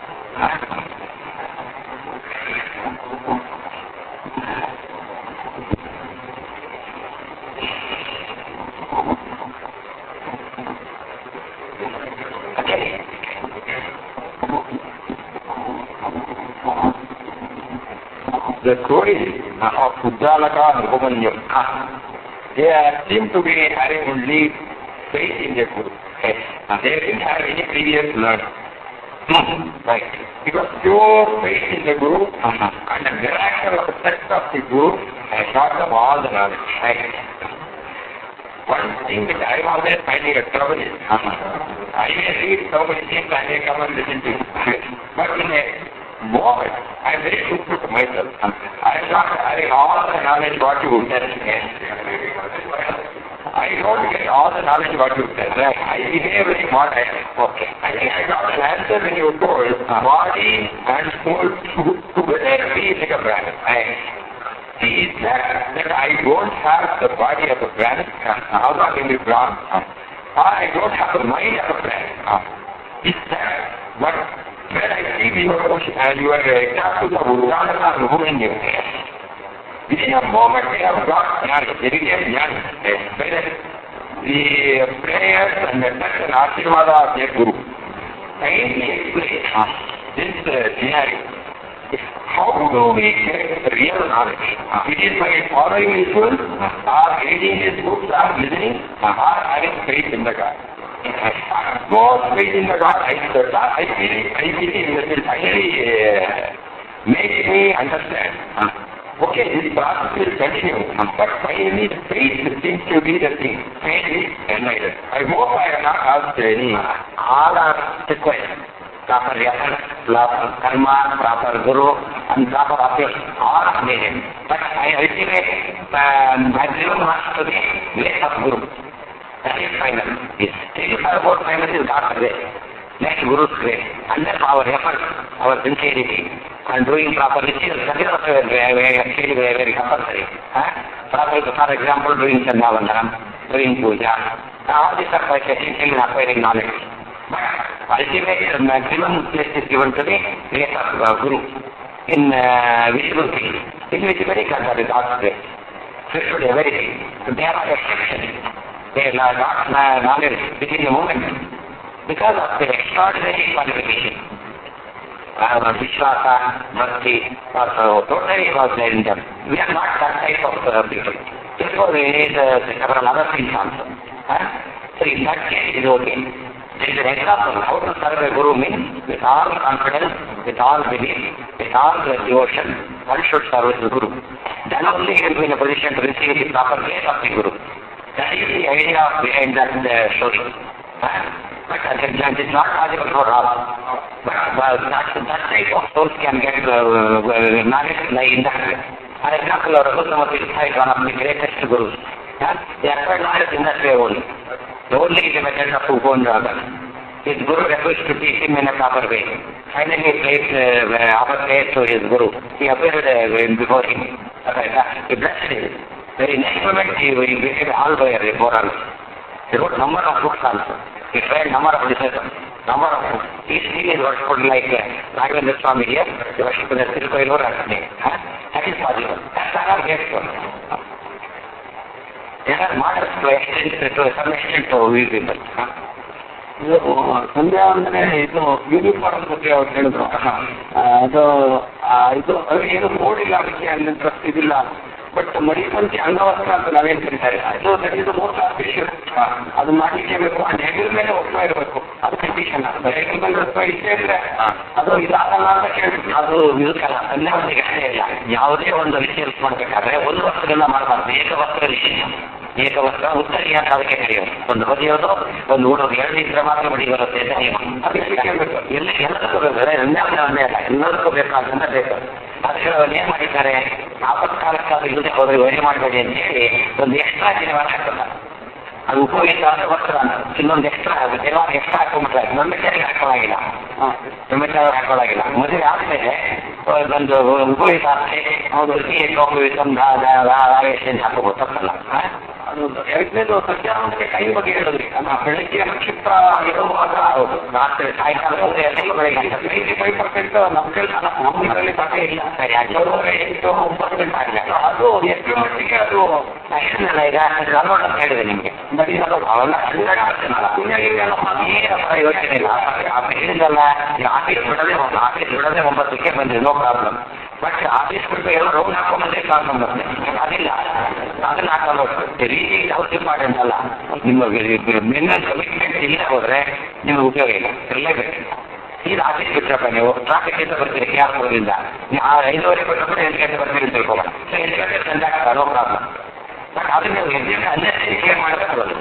Okay. The story of Uddalaka and Upamanyu, they are, seem to be having only faith in their Guru. Yes. They didn't have any previous learning. Right. Because pure faith in the Guru Uh-huh. and the miraculous effect of the Guru has taught them all the knowledge. Right. One thing that I am always finding a trouble is, Uh-huh. I may read so many things and they come and listen to it. But in a moment, I am very truthful to myself. I am not having all the knowledge what you tell. I don't get all the knowledge what you tell. I behave like what I am. Okay. I think I got an answer when you told body and soul to- together be like a brand. Right. See, is that, that I don't have the body of a brand, although I can be wrong, or I don't have the mind of a brand. Is that, but when I see your question and your example of Uddalaka and Upamanyu, within a moment they have got jnana, they became jnana. Whereas the prayers and the touch and Ashirvada of their Guru. Kindly explain this uh, scenario. How do we get real knowledge? It is by following rituals, or reading his books, or listening, or having faith in the God. Both faith in the God, I, I believe, I believe that will finally uh, make me understand. Okay, this process will continue, but finally the faith seems to be the thing. Faith is enlightened. I hope I have not asked any. All are required. Proper effort, proper karma, proper guru, and proper appeal. All are needed. But I ultimate uh, maximum has to be grace of guru. That is final. Is still about final is God's grace. Next Guru's grace. And then our effort, our sincerity, and doing proper rituals, that is also very, actually very, very compulsory. Huh? Proper, for example, doing Chandavadanam, doing puja, all these are quite essential in acquiring knowledge. ultimate uh, maximum place is given to the grace of uh, Guru in uh, visible things. Invisible God is God's grace. So it should be everything. So they are not exceptions. They are not uh, knowledge within the moment because of their extraordinary qualification. Uh, Vishwasa, Bhakti, also totally was there in them. We are not that type of uh, people. Therefore, we need uh, several other things also. Huh? So in that case, it is okay. There is an example how to serve a guru means with all confidence, with all belief, with all the devotion, one should serve the guru. Then only he will be in a position to receive the proper grace of the guru. That is the idea behind that uh, story. Huh? But uh, that is not possible for all. But uh, that, that type of souls can get uh, uh, knowledge like in that way. For example, our Buddhamati is one of the greatest gurus. Huh? They acquired knowledge in that way only. The only the method of Upandraga. His guru refused to teach him in a proper way. Finally, he placed uh, offered praise to his guru. He appeared uh, before him. Okay, uh, he blessed him. Very next moment, he, he became all lawyer before all. He wrote number of books also. He tried number of disciples, number of books. Each thing is worshipped like uh, Raghavendra Swami here, they worship in the Tirukoilur and huh? That is possible. That's our gift. There are models to extent to some extent to we people. Huh? ಇದು ಸಂಧ್ಯಾ ಅಂದ್ರೆ ಇದು ಯೂನಿಫಾರ್ಮ್ ಬಗ್ಗೆ ಅವ್ರು ಹೇಳಿದ್ರು ಆ, ಅದು ಆ, ಇದು ಅದು ಏನು ನೋಡಿಲ್ಲ ಅದಕ್ಕೆ ಅಲ್ಲಿ ಇಂಟ್ರೆಸ್ಟ್ ಇದಿಲ್ಲ ಬಟ್ ಮರಿಪಂಚಿ ಅಂಗವಸ್ತ್ರ ಅಂತ ನಾವೇನ್ ಕರೀತಾರೆ ಅದು ಇದು ಮೋಸ್ಟ್ ಆಫೀಷಿಯಲ್ ಅದು ಮಾಡ್ಲಿಕ್ಕೆ ಬೇಕು ಆ ಹೆಗಲ ಮೇಲೆ ಒಪ್ಪ ಇರಬೇಕು ಅದು ಕಂಡೀಷನ್ ಹೆಗಲ ಮೇಲೆ ಒಪ್ಪ ಇಷ್ಟೇ ಇದ್ರೆ ಅದು ಇದಾಗಲ್ಲ ಅಂತ ಕೇಳ್ಬಿಟ್ಟು ಅದು ಇದಕ್ಕಲ್ಲ ಸಂಧ್ಯಾವಂತಿಗೆ ಅಷ್ಟೇ ಇಲ್ಲ ಯಾವುದೇ ಒಂದು ವಿಷಯ ಮಾಡ್ಬೇಕಾದ್ರೆ ಒಂದು ವಸ್ತ್ರದಿಂದ ಮಾಡಬಾರ್ದು ಏಕವಸ್ತ್ರ ವಿಷಯ ಏಕವಸ್ತ್ರ ಉತ್ತರಿ ಅಂತ ಅದಕ್ಕೆ ಕರೆಯೋದು ಒಂದು ಹೊಲಿಯೋದು ಒಂದು ಉಡೋದು ಎರಡು ಇದ್ರೆ ಮಾತ್ರ ಮಡಿ ಬರುತ್ತೆ ಅಂತ ನಿಯಮ ಅದಕ್ಕೆ ಕೇಳ್ಬೇಕು ಎಲ್ಲ ಎಲ್ಲದಕ್ಕೂ ಬೇಕಾದ್ರೆ ಸಂಧ್ಯಾವಂತ ಒಂದೇ ಅಲ್ಲ ಎಲ್ಲದಕ್ಕೂ ಬೇಕಾದಂತ ಬೇಕು ಅದಕ್ಕೆ ಅವ್ರು ಏನ್ ಮಾಡಿದ್ದಾರೆ ಆಪತ್ಕಾಲಕ್ಕಾದ್ರೂ ಇಲ್ಲದೆ ಹೋದ್ರೆ ವರಿ ಮಾಡಬೇಡಿ ಅಂತ ಹೇಳಿ ಒಂದು ಎಕ್ಸ್ಟ್ರಾ ದಿನವಾರ ಹಾಕ್ತಾರೆ ಅದು ಉಪಯೋಗಿತ ವಸ್ತ್ರ ಅಂತ ಇನ್ನೊಂದು ಎಕ್ಸ್ಟ್ರಾ ದಿನವಾರ ಎಕ್ಸ್ಟ್ರಾ ಹಾಕೊಂಡ್ಬಿಟ್ರೆ ನಮ್ಮ ಸರಿಗೆ ಹಾಕೊಳ್ಳಾಗಿಲ್ಲ ಟೊಮೆಟೊ ಹಾಕೊಳ್ಳಾಗಿಲ್ಲ ಮದುವೆ ಆದ್ಮೇಲೆ ಒಂದು ಉಪಯೋಗಿತ ಹೌದು ಉಪಯೋಗಿತ ಅಂತ ಹಾಕೋಬಹುದು ತಪ್ಪಲ್ಲ ಹಾ? ಅದು ಎರಡನೇದು ಸಂಧ್ಯಾವಂತಿಗೆ ಕೈ ಬಗ್ಗೆ ಹೇಳಿದ್ರಿ ಅಲ್ಲ ಬೆಳಗ್ಗೆ ನಕ್ಷತ್ರ ಇರುವಾಗ ಹೌದು ರಾತ್ರಿ ಸಾಯಂಕಾಲ ಹೋದ್ರೆ ಎಲ್ಲ ಬೆಳಗ್ಗೆ ಹಾಕ್ತಾರೆ. ನೈಂಟಿ ಫೈವ್ ಪರ್ಸೆಂಟ್ ನಮ್ಮ ಕೆಲ್ಸ ನಮ್ಮೂರಲ್ಲಿ ಸಾಧ್ಯ ಇಲ್ಲ ಸರಿ, ಆಯ್ತು. ಏಳುವರೆ, ಎಂಟು ಒಂಬತ್ತು ಗಂಟೆ ಆಗಲ್ಲ ಅದು ಎಷ್ಟು ಮಟ್ಟಿಗೆ ಅದು ಅಷ್ಟೇನಲ್ಲ ಈಗ ಅಲ್ವೋಡ್ ಅಂತ ಹೇಳಿದೆ ನಿಮ್ಗೆ ಬರೀ ಅದು ಅವೆಲ್ಲ ಹಂಡ್ರೆಡ್ ಪರ್ಸೆಂಟ್ ಅಲ್ಲ. ಏನಪ್ಪ ಯೋಚನೆ ಇಲ್ಲ ಅಪ್ಪ ಹೇಳಿದಲ್ಲ ನೀವು ಆಫೀಸ್ ಬಿಡದೆ ಆಫೀಸ್ ಬಿಡದೆ ಒಂಬತ್ತಕ್ಕೆ ಬಂದ್ರಿ ನೋ ಪ್ರಾಬ್ಲಮ್ ಬಟ್ ಆಫೀಸ್ ಬಿಟ್ಟು ಎಲ್ಲ ರೌಂಡ್ ಹಾಕೊಂಡ್ಬಂದ್ರೆ ಪ್ರಾಬ್ಲಮ್ ಬರುತ್ತೆ ಅದಿಲ್ಲ ಅದನ್ನ ಹಾಕೊಂಡು ಹೋಗ್ತಾರೆ ರೀತಿ ಹೌಸ್ ಇಂಪಾರ್ಟೆಂಟ್ ಅಲ್ಲ ನಿಮ್ಮ ಮಿನಿಮಮ್ ಕಮಿಟ್ಮೆಂಟ್ ಇಲ್ಲ ಹೋದ್ರೆ ನಿಮ್ಗೆ ಉಪಯೋಗ ಇಲ್ಲ ಇರಲೇಬೇಕು ಈಗ ಆಫೀಸ್ ಬಿಟ್ರಪ್ಪ ನೀವು ಟ್ರಾಫಿಕ್ ಇಂದ ಬರ್ತೀರಿ ಕೆ ಆರ್ ಪುರದಿಂದ ನೀವು ಆ ಐದುವರೆ ಬಿಟ್ಟರೆ ಎಂಟು ಗಂಟೆ ಬರ್ತೀರಿ ಅಂತ ತಿಳ್ಕೊಬೇಡ ಸೊ ಎಂಟು ಗಂಟೆ ಸಂಜೆ ಆಗ್ತದೆ ನೋ ಪ್ರಾಬ್ಲಮ್ ಬಟ್ ಅದನ್ನ ನೀವು ಎಂಟು ಅಲ್ಲೇ ಕೇರ್ ಮಾಡೋಕೆ ಬರೋದು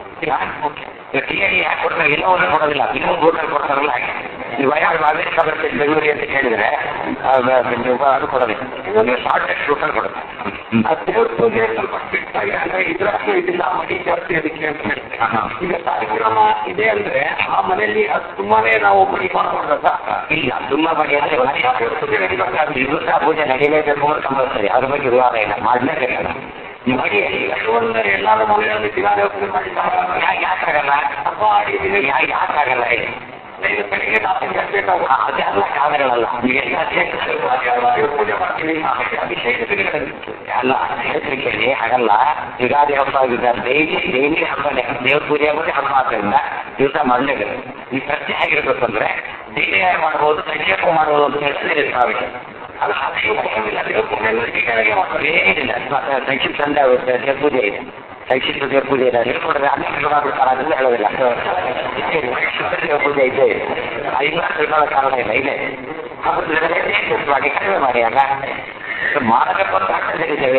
ಟಿ ಐ ಯಾಕೆ ಕೊಡ್ತಾರೆ ಎಲ್ಲ ಒಂದು ಕೊಡೋದಿಲ್ಲ ಇನ್ನೊಂದು ಬೋರ್ಡಲ್ಲಿ ಕೊಡ್ತಾರಲ್ಲ ಹಾಗೆ ನೀವು ಯಾರು ಅಮೆರಿಕ ಬರ್ತೀರಿ ಬೆಂಗಳೂರು ಅಂತ ಕೇಳಿದ್ರೆ ಅದು ನೀವು ಅದು ಕೊಡೋದಿಲ್ಲ ನೀವು ಶಾರ್ಟ್ ಟೆಸ್ಟ್ ರೂಟಲ್ಲಿ ಕೊಡುತ್ತೆ ಆ ದೇವ್ರ ಪೂಜೆ ಸ್ವಲ್ಪ ಸ್ಟ್ರಿಕ್ಟ್ ಆಗಿ ಅಂದ್ರೆ ಇದ್ರಷ್ಟು ಇದಿಲ್ಲ ಮಡಿ ಜಾಸ್ತಿ ಅದಕ್ಕೆ ಅಂತ ಹೇಳ್ತಾರೆ ಈಗ ಕಾರ್ಯಕ್ರಮ ಇದೆ ಅಂದ್ರೆ ಆ ಮನೆಯಲ್ಲಿ ಅದು ತುಂಬಾನೇ ನಾವು ಮಡಿ ಮಾಡ್ಕೊಡ್ಬೇಕಾ ಇಲ್ಲ ತುಂಬ ಬಗ್ಗೆ ಅಂದ್ರೆ ದೇವ್ರ ಪೂಜೆ ನಡಿಬೇಕಾದ್ರೆ ದಿವಸ ಪೂಜೆ ನಡೀಲೇಬೇಕು ಅಂತ ಕಂಪಲ್ಸರಿ ಅದ್ರ ಬಗ್ಗೆ ವಿವಾದ ಇಲ್ಲ ಮಾಡಲೇಬೇಕಲ್ಲ ನೀವು ಮಾಡಿ ಕೆಲವೊಂದು ಎಲ್ಲಾರ ಮನೆಯಲ್ಲಿ ದಿನಾಲೇ ಪೂಜೆ ಮಾಡಿದ್ದಾರೆ ಯಾಕೆ ಯಾಕಾಗಲ್ಲ ಹಬ್ಬ ಆಡಿದ್ದೀನಿ ಯಾಕೆ ಯಾಕಾಗಲ್ಲ ಹೇಳಿ ಇದು ಬೆಳಿಗ್ಗೆ ನಾಲ್ಕು ಗಂಟೆಗೆ ನಾವು ಅದೆಲ್ಲ ಕಾರಣಗಳಲ್ಲ ಈಗ ದೇವ್ರ ಪೂಜೆ ಮಾಡ್ತೀವಿ ಅಭಿಷೇಕ ದಿನಗಳಲ್ಲಿ ಅಲ್ಲ ಹೇಳ್ತೀನಿ ಕೇಳಿ ಹಾಗಲ್ಲ ಯುಗಾದಿ ಹಬ್ಬ ಆಗಿದ್ದಾರೆ ಡೈಲಿ ಡೈಲಿ ಹಬ್ಬನೇ ದೇವ್ರ ಪೂಜೆ ಆಗೋದೇ ಹಬ್ಬ ಆದ್ದರಿಂದ ದಿವಸ ಮಾಡಲೇಬೇಕು ಈ ಪ್ರಶ್ನೆ ಹೇಗಿರ್ಬೇಕು ಅಂದ್ರೆ ಡೈಲಿ ಮಾಡ್ಬೋದು ಸಂಕ್ಷೇಪ ಮಾಡ್ಬೋದು ಅಂತ ಹೇಳಿದ್ರೆ ಸಾವಿರ ಅಲ್ಲ ಅದೇ ಉಪಯೋಗವಿಲ್ಲ ದೇವ್ರ ಪೂಜೆ ಟೀಕೆಗೆ ಮಾಡ್ತಾರೆ ಏನಿಲ್ಲ ಸಂಕ್ಷಿಪ್ತ ಸಂಡೆ ಆಗುತ್ತೆ ದೇವ್ರ ಪೂಜೆ ಇದೆ ಸಂಕ್ಷಿಪ್ತ ದೇವ್ರ ಪೂಜೆ ಇದೆ ಹೇಳ್ಕೊಡ್ರೆ ಹನ್ನೆರಡು ಮಾಡ್ಬಿಡ್ತಾರೆ ಅದನ್ನ ಹೇಳೋದಿಲ್ಲ ಸಂಕ್ಷಿಪ್ತ ದೇವ್ರ ಪೂಜೆ ಇದೆ ಐದು ತಿಳ್ಕೊಳ್ಳೋ ಕಾರಣ ಇಲ್ಲ ಇದೆ ಹಬ್ಬದ ಮಾಡಿ ಕಡಿಮೆ ಮಾಡಿ ಅಲ್ಲ ಮಾಡಬೇಕು ಅಂತ ಹಾಕೊಂಡಿದ್ದೇವೆ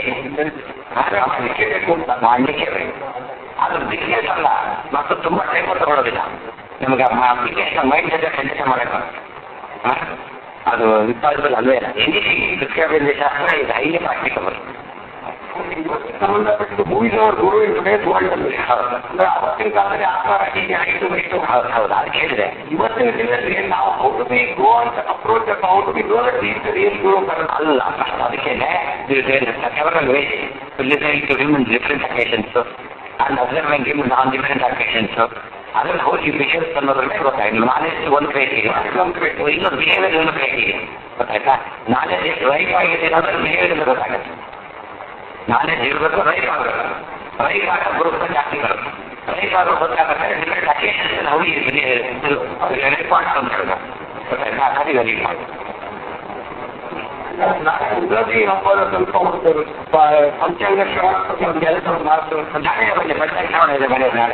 ಮಾಡಲಿಕ್ಕೆ ಅದು ಬಿಸ್ನೆಸ್ ಅಲ್ಲ ಮತ್ತು ತುಂಬ ಟೈಮ್ ತಗೊಳ್ಳೋದಿಲ್ಲ ನಿಮಗೆ ಅಪ್ಲಿಕೇಶನ್ ಮೈಂಡ್ ಜೊತೆ ಕಂಟಿನ್ಯೂ ಮಾಡಬೇಕು ಹ? ಅದು ಇಂಪಾಸಿಬಲ್ ಅಲ್ವೇ ಇಲ್ಲ ಎನಿ ಶಾಸ್ತ್ರ ಇದು ಹೈಲಿ ಪ್ರಾಕ್ಟಿಕಬಲ್ ಸಂಬಂಧಪಟ್ಟು ಮೂವೀಸ್ ಅವ್ರ ಗುರು ಇನ್ ಟುಡೇಸ್ ವರ್ಲ್ಡ್ ಅಲ್ಲಿ ಅಂದ್ರೆ ಅವತ್ತಿನ ಕಾಲದಲ್ಲಿ ಆಕಾರ ಹೀಗೆ ಆಯಿತು ಇತ್ತು ಹೌದು ಹೌದು ಅದಕ್ಕೆ ಹೇಳಿದೆ ಇವತ್ತಿನ ದಿನದಲ್ಲಿ ನಾವು ಹೌ ಟು ಬಿ ಗೋ ಅಂತ approach how to be go real ಗುರು ಅಲ್ಲ ಅದಕ್ಕೆ several ways to listen to him in different occasions and observing him on different occasions ಅದ್ರಲ್ಲಿ ಹೋಗಿ ಬಿಹೇವ್ಸ್ ಅನ್ನೋದ್ರ ಮೇಲೆ ಗೊತ್ತಾಯ್ತು ನಾಲೆಜ್ ಒಂದು ಕ್ರೈಟೀರಿಯಾ ಇನ್ನೊಂದು ಬಿಹೇವಿಯರ್ ಒಂದು ಕ್ರೈಟೀರಿಯಾ ಗೊತ್ತಾಯ್ತಾ ನಾಲೆಜ್ ಎಷ್ಟು ರೈಟ್ ಆಗಿದೆ ಅನ್ನೋದ್ರ ಬಿಹೇವಿಯರ್ ಗೊತ್ತಾಗುತ್ತೆ ನಾಲೆಜ್ ಇರಬೇಕು ರೈಟ್ ಆಗಬೇಕು ರೈಟ್ ಆಗ ಗ್ರೂಪ್ ಜಾಸ್ತಿ ಬರುತ್ತೆ ರೈಟ್ ಆಗೋ ಗೊತ್ತಾಗುತ್ತೆ ಡಿಫ್ರೆಂಟ್ ಅಕೇಶನ್ಸ್ ನಾವು ರೆಸ್ಪಾನ್ಸ್ ಅಂತ ಹೇಳ್ಬೇಕು ಗೊತ್ತಾಯ್ತಾ ಅದು ವೆರಿ ಇಂಪಾರ್ಟೆಂಟ್ ಉಗಾದಿ ಹಬ್ಬದ ಸ್ವಲ್ಪ ಒಂದು ಪಂಚಾಂಗ ಶ್ರವಣ ಒಂದು ಕೆಲಸ ಮಾಡ್ತು ನಾಳೆ ಬನ್ನಿ ಬಟ್ಟೆ ಶ್ರಾವಣ ಇದೆ ಬನ್ನಿ ನಾಳೆ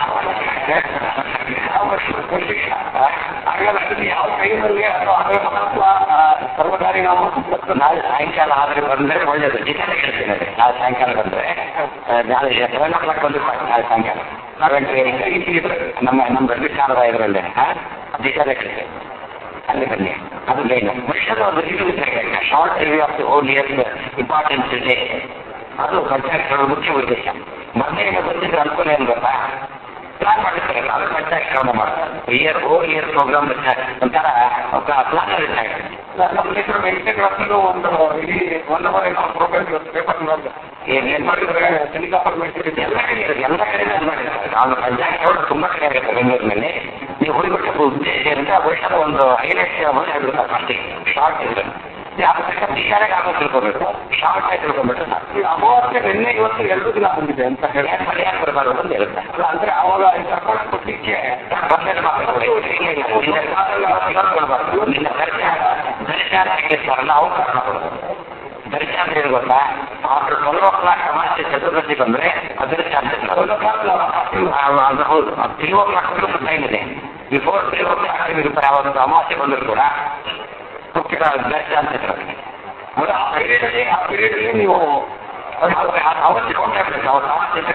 ಹಾಗಾದ್ರೆ ಅದನ್ನ ಯಾವ ಟೈಮಲ್ಲಿ ಅಥವಾ ಅದರ ಮಹತ್ವ ಆ, ಸರ್ವಕಾರಿ ನಾವು ನಾಳೆ ಸಾಯಂಕಾಲ ಆದ್ರೆ ಬಂದ್ರೆ ಒಳ್ಳೇದು ಜಿಲ್ಲೆ ಹೇಳ್ತೀನಿ ಅದೇ. ನಾಳೆ ಸಾಯಂಕಾಲ ಬಂದ್ರೆ ಆ, ನಾಳೆ ಸೆವೆನ್ ಓ ಕ್ಲಾಕ್ ಬಂದು ಸಾಕು, ನಾಳೆ ಸಾಯಂಕಾಲ ನಮ್ಮ ನಮ್ಮ ರವಿಚಾರದ ಇದರಲ್ಲಿ ಜಿಲ್ಲೆ ಹೇಳ್ತೀನಿ ಅಲ್ಲಿ ಬನ್ನಿ ಅದು ಮೇನ್ ಮನುಷ್ಯರ ಒಂದು review short review of the own year importance ಇದೆ ಅದು ಪಂಚಾಯತ್ ಮುಖ್ಯ ಉದ್ದೇಶ ಮೊದಲಿಗೆ ಬಂದಿದ್ರೆ ಅನುಕೂಲ ಏನು ಗೊತ್ತಾ ಪ್ಲಾನ್ ಮಾಡಿರ್ತಾರೆ ಅದು ಪಂಚಾಯತ್ ಶ್ರವಣ ಮಾಡ್ತಾರೆ ಇಯರ್ ಓ ಇಯರ್ ಪ್ರೋಗ್ರಾಮ್ ಒಂಥರ ಪ್ಲಾನರ್ ಇದ್ದಾಗ ನಮ್ಮ ಹೆಸರು ವೆಂಕಟೇಶ್ವರ ಒಂದು ಇಡೀ ಒಂದು ಅವರ್ ಏನೋ ಪ್ರೋಗ್ರಾಮ್ ಪೇಪರ್ ನೋಡಿದೆ ಏನ್ ಏನ್ ಮಾಡಿದ್ರೆ ಚಂದಿಕಾ ಪರಮೇಶ್ವರಿ ಎಲ್ಲ ಕಡೆ ಇರೋದು, ಎಲ್ಲ ಕಡೆ ಮಾಡಿರ್ತಾರೆ ಅವ್ನು ಪಂಚಾಯತ್ ರೋಡ್ ತುಂಬಾ ಕಡೆ ಆಗುತ್ತೆ ಬೆಂಗಳೂರಿನಲ್ಲಿ ನೀವು ಹುಡುಗಟ್ಟು ಉದ್ದೇಶ ಅಂತ ವರ್ಷದ ಒಂದು ಹೈಲೈಟ್ ಹೇಳ್ಬಿಡ್ತಾರೆ ಫಸ್ಟಿಗೆ ಶಾರ್ಟ್ ಇದ್ರೆ ಅದಕ್ಕೆ ಬಿಸಾರಾಗಿ ಆಗೋ ತಿಳ್ಕೊಬೇಕು ಶಾರ್ಟ್ ಆಗಿ ತಿಳ್ಕೊಬಿಟ್ರೆ ಸಾಕು. ಈ ಅಮಾವಾಸ್ಯೆ ನಿನ್ನೆ ಇವತ್ತು ಎರಡು ದಿನ ಬಂದಿದೆ ಅಂತ ಹೇಳಿ ಏನ್ ಪರಿಹಾರ ಬರಬಾರ್ದು ಅಂತ ಇರುತ್ತೆ ಅಲ್ಲ ಅಂದ್ರೆ ಅವಾಗ ಸರ್ಕಾರ ಕೊಡ್ಲಿಕ್ಕೆ ಬಂದಲ್ಲಿ ಮಾತ್ರ ಕೊಡಿ. ಇಲ್ಲ, ಇಲ್ಲ, ನಿನ್ನ ಕಾರಣ ಕೊಡಬಾರ್ದು. ನಿನ್ನ ದರ್ಶನ ದರ್ಶನ ಆಗಿರ್ತಾರಲ್ಲ ಅವ್ರು ಕಾರಣ ಕೊಡೋದು ದರ್ಶನ ಅಂತ ಹೇಳಿ ಗೊತ್ತಾ ಆಫ್ಟರ್ ಟ್ವೆಲ್ ಓ ಕ್ಲಾಕ್ ಅಮಾವಾಸ್ಯೆ ಚತುರ್ದಶಿ ಬಂದ್ರೆ ಅದರ ಚಾನ್ಸಸ್ ಅದು ಹೌದು ತ್ರೀ ಓ ಕ್ಲಾಕ್ ಸ್ವಲ್ಪ ಟೈಮ್ ಇದೆ ಬಿಫೋರ್ ತ್ರೀ ಓ ಕ್ಲಾಕ್ ಇರ್ತಾರೆ ಅವತ್ತು ಅಮಾವಾಸ್ಯೆ ಬಂದ್ರು ಕೂಡ ಮುಖ್ಯ ದರ್ಶನ ಅಂತ ಇರ್ತಾರೆ ಅದು ಆ period ಅಲ್ಲಿ ಆ period ಅಲ್ಲಿ ನೀವು ಅವತ್ತು ಕೊಂಡಾಗ್ಬೇಕು ಅವ್ರು ಅಮಾವಾಸ್ಯೆ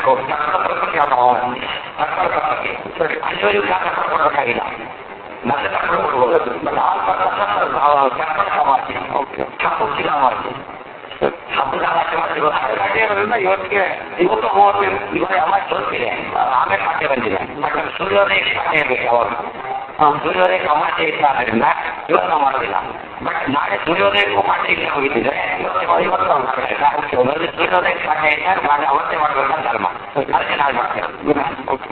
ಸರಿ ಅಲ್ಲಿವರೆಗೂ ಯಾಕೆ ಕೊಡಬೇಕಾಗಿಲ್ಲ ಮತ್ತೆ ಕೊಡ್ಬೋದು ಅಮಾವಾಸ್ಯೆ ಓಕೆ ಹಬ್ಬದ ಅಮಾವಾಸ್ಯೆ ಹಬ್ಬದ ಅಮಾವಾಸ್ಯೆ ಮಾಡಿ ಇರೋದ್ರಿಂದ ಇವತ್ತಿಗೆ ಇವತ್ತು ಮೂವತ್ತು ಇವಾಗ ಅಮಾವಾಸ್ಯೆ ಹೋಗ್ತಿದೆ ಆಮೇಲೆ ಪಾಠ್ಯ ಬಂದಿದೆ ಬಟ್ ಸೂರ್ಯೋದಯ ಪಾಠ್ಯ ಇರಬೇಕು ಯಾವಾಗ ಸೂರ್ಯೋದಯ ಅಮಾವಾಸ್ಯೆ ಇತ್ತು ಆದ್ದರಿಂದ ಇವತ್ತು ನಾವು ಮಾಡೋದಿಲ್ಲ ಬಟ್ ನಾಳೆ ಸೂರ್ಯೋದಯಕ್ಕೂ ಪಾಠ್ಯ ಇಲ್ಲ ಹೋಗಿದ್ದಿದ್ರೆ ಇವತ್ತು ಇವತ್ತು ನಾವು ಮಾಡಬೇಕಾ ಮೊದಲು ಸೂರ್ಯೋದಯ ಪಾಠ್ಯ ಇದ್ದಾಗ ಮಾಡಿ ಅವತ್ತೇ ಮಾಡ್ಬೇಕಂತ ಧರ್ಮ ಅದಕ್ಕೆ ನಾಳೆ ಮಾಡ್ತೇವೆ ಓಕೆ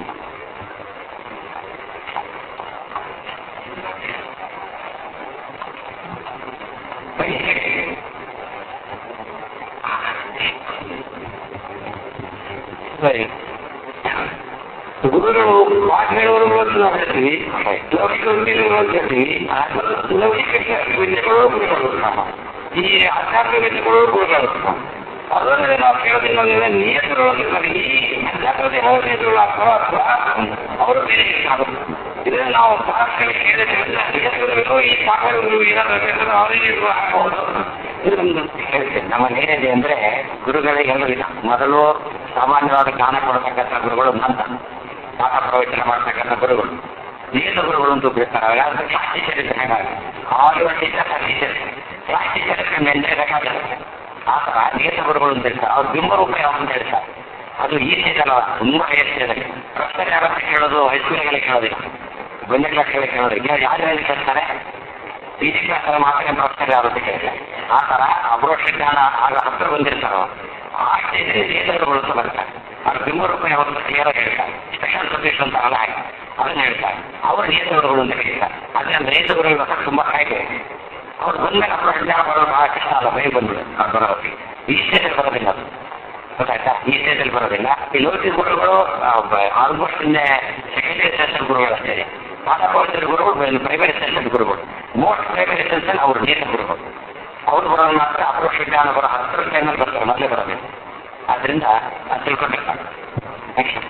ಸರಿ ಗುರುಗಳು ಪಾಠ ಹೇಳುವವರು ಅಂತ ನಾವು ಹೇಳ್ತೀವಿ ಲೌಕಿಕ ವಿದ್ಯೆಗಳು ಅಂತ ಹೇಳ್ತೀವಿ ಲೌಕಿಕ ವಿದ್ಯೆಗಳು ಗುರುಗಳು ಈ ಆಧ್ಯಾತ್ಮ ವಿದ್ಯೆಗಳು ಗುರುಗಳು ಅದರಲ್ಲಿ ನಾವು ಕೇಳೋದಿಲ್ಲ ನಿಯತಗಳು ಅಂತಿರ್ತಾರೆ ಈ ಆಧ್ಯಾತ್ಮದ ನಿಯತಗಳು ಅಥವಾ ಅವರು ಬೇರೆ ಇರ್ತಾರೆ. ಇದನ್ನ ನಾವು ಪಾಠಗಳು ಕೇಳಿದ್ರೆ ನಿಯತಗಳು ಈ ಪಾಠಗಳು ಏನಾದ್ರು ಅವರಿಗೆ ಹಾಕಬಹುದು ಇದು ನಮ್ದು ಹೇಳ್ತೇನೆ ನಮ್ಮಲ್ಲಿ ಏನಿದೆ ಅಂದ್ರೆ ಗುರುಗಳಿಗೆ ಎರಡು ವಿಧ ಮೊದಲು ಸಾಮಾನ್ಯವಾದ ಜ್ಞಾನ ಕೊಡತಕ್ಕಂಥ ಗುರುಗಳು ನಂತರ ಪಾಠ ಪ್ರವಚನ ಮಾಡ್ತಕ್ಕಂಥ ಗುರುಗಳು ನಿಯತ ಗುರುಗಳು ಅಂತ ಬಿಡ್ತಾರೆ ಯಾರು ಕ್ಲಾಸ್ ಟೀಚರ್ ಇದ್ದಾಗ all your teacher teacher class teacher ಎಂದ್ರೆ ಬೇಕಾಗುತ್ತೆ ಆ ಥರ ನಿಯತ ಗುರುಗಳು ಅಂತ ಹೇಳ್ತಾರೆ ಅವ್ರ ಬಿಂಬರೂಪ ಯಾವ ಅಂತ ಹೇಳ್ತಾರೆ ಅದು ಈ ಸೀಸನ್ ತುಂಬಾ ಹೈಯೆಸ್ಟ್ ಪ್ರಶ್ನೆ ಯಾರತ್ರ ಕೇಳೋದು ಹೈಸ್ಕೂಲ್ಗೆಲ್ಲ ಕೇಳೋದಿಲ್ಲ ಒಂದನೇ ಕ್ಲಾಸ್ಗೆಲ್ಲ ಕೇಳೋದು ಯಾರು ಹೇಳಿ ಕೇಳ್ತಾರೆ ಬೀದಿ ಕ್ಲಾಸಲ್ಲಿ ಮಾತ್ರ ಪ್ರಶ್ನೆ ಯಾರು ಕೇಳಿದ್ರೆ ಆ ಥರ ಅಪ್ರೋಚ್ ಜ್ಞಾನ ಆಗ ಹತ್ರ ಬಂದಿರ್ತಾರೋ ಆ ಸ್ಟೇಜಲ್ಲಿ ನೇತೃಗಳು ಅಂತ ಬರ್ತಾರೆ ಅವ್ರ ಬಿಂಬರೂಪ ಯಾವತ್ತು ಕ್ಲಿಯರ್ ಹೇಳ್ತಾರೆ ಸ್ಪೆಷಲ್ ಸೊಲ್ಯೂಷನ್ ಅಂತ ಅಲ್ಲ ಹಾಗೆ ಅದನ್ನ ಹೇಳ್ತಾರೆ ಅವ್ರ ನೇತೃಗಳು ಅಂತ ಹೇಳ್ತಾರೆ ಅದೇ ನೇತೃಗಳು ಇವಾಗ ತುಂಬಾ ಕಾಯ್ದೆ ಅವ್ರು ಬಂದ್ಮೇಲೆ ಅಪ್ರೋಚ್ ಜ್ಞಾನ ಬರೋದು ಬಹಳ ಕಷ್ಟ ಅಲ್ಲ ಭಯ ಬಂದ್ಬಿಡು ಅವ್ರು ಬರೋರಿಗೆ ಈ ಸ್ಟೇಜಲ್ಲಿ ಬರೋದಿಲ್ಲ ಅದು ಗೊತ್ತಾಯ್ತಾ ಈ ಸ್ಟೇಜಲ್ಲಿ ಬರೋದಿಲ್ಲ ಈ ಲೌಕಿಕ ಗುರುಗಳು ಆಲ್ಮೋಸ್ಟ್ ಇನ್ನೇ ಸೆಕೆಂಡರಿ ಸೆಷನ್ ಗುರುಗಳು ಅಷ್ಟೇ ಪಾಠ ಪ್ರವಚನ ಗುರುಗಳು ಪ್ರೈಮರಿ ಸೆಷನ್ ಗುರುಗಳು ಮೋಸ್ಟ್ ಪ್ರೈಮರಿ ಸೆಷನ್ ಅವರು ನೇರ ಗುರುಗಳು ಅವ್ರು ಬರೋದು ಮಾತ್ರ ಅಪ್ರೋಚ್ ಜ್ಞಾನ ಬರೋ ಹತ್ತರ ಟೈಮಲ್ಲಿ ಬರ್ತಾರೆ ಮೊದಲೇ ಬರೋದಿಲ್ಲ ಆದ್ರಿಂದ ಅದು ತಿಳ್ಕೊಂಡಿರ್ತಾರೆ ನೆಕ್ಸ್ಟ್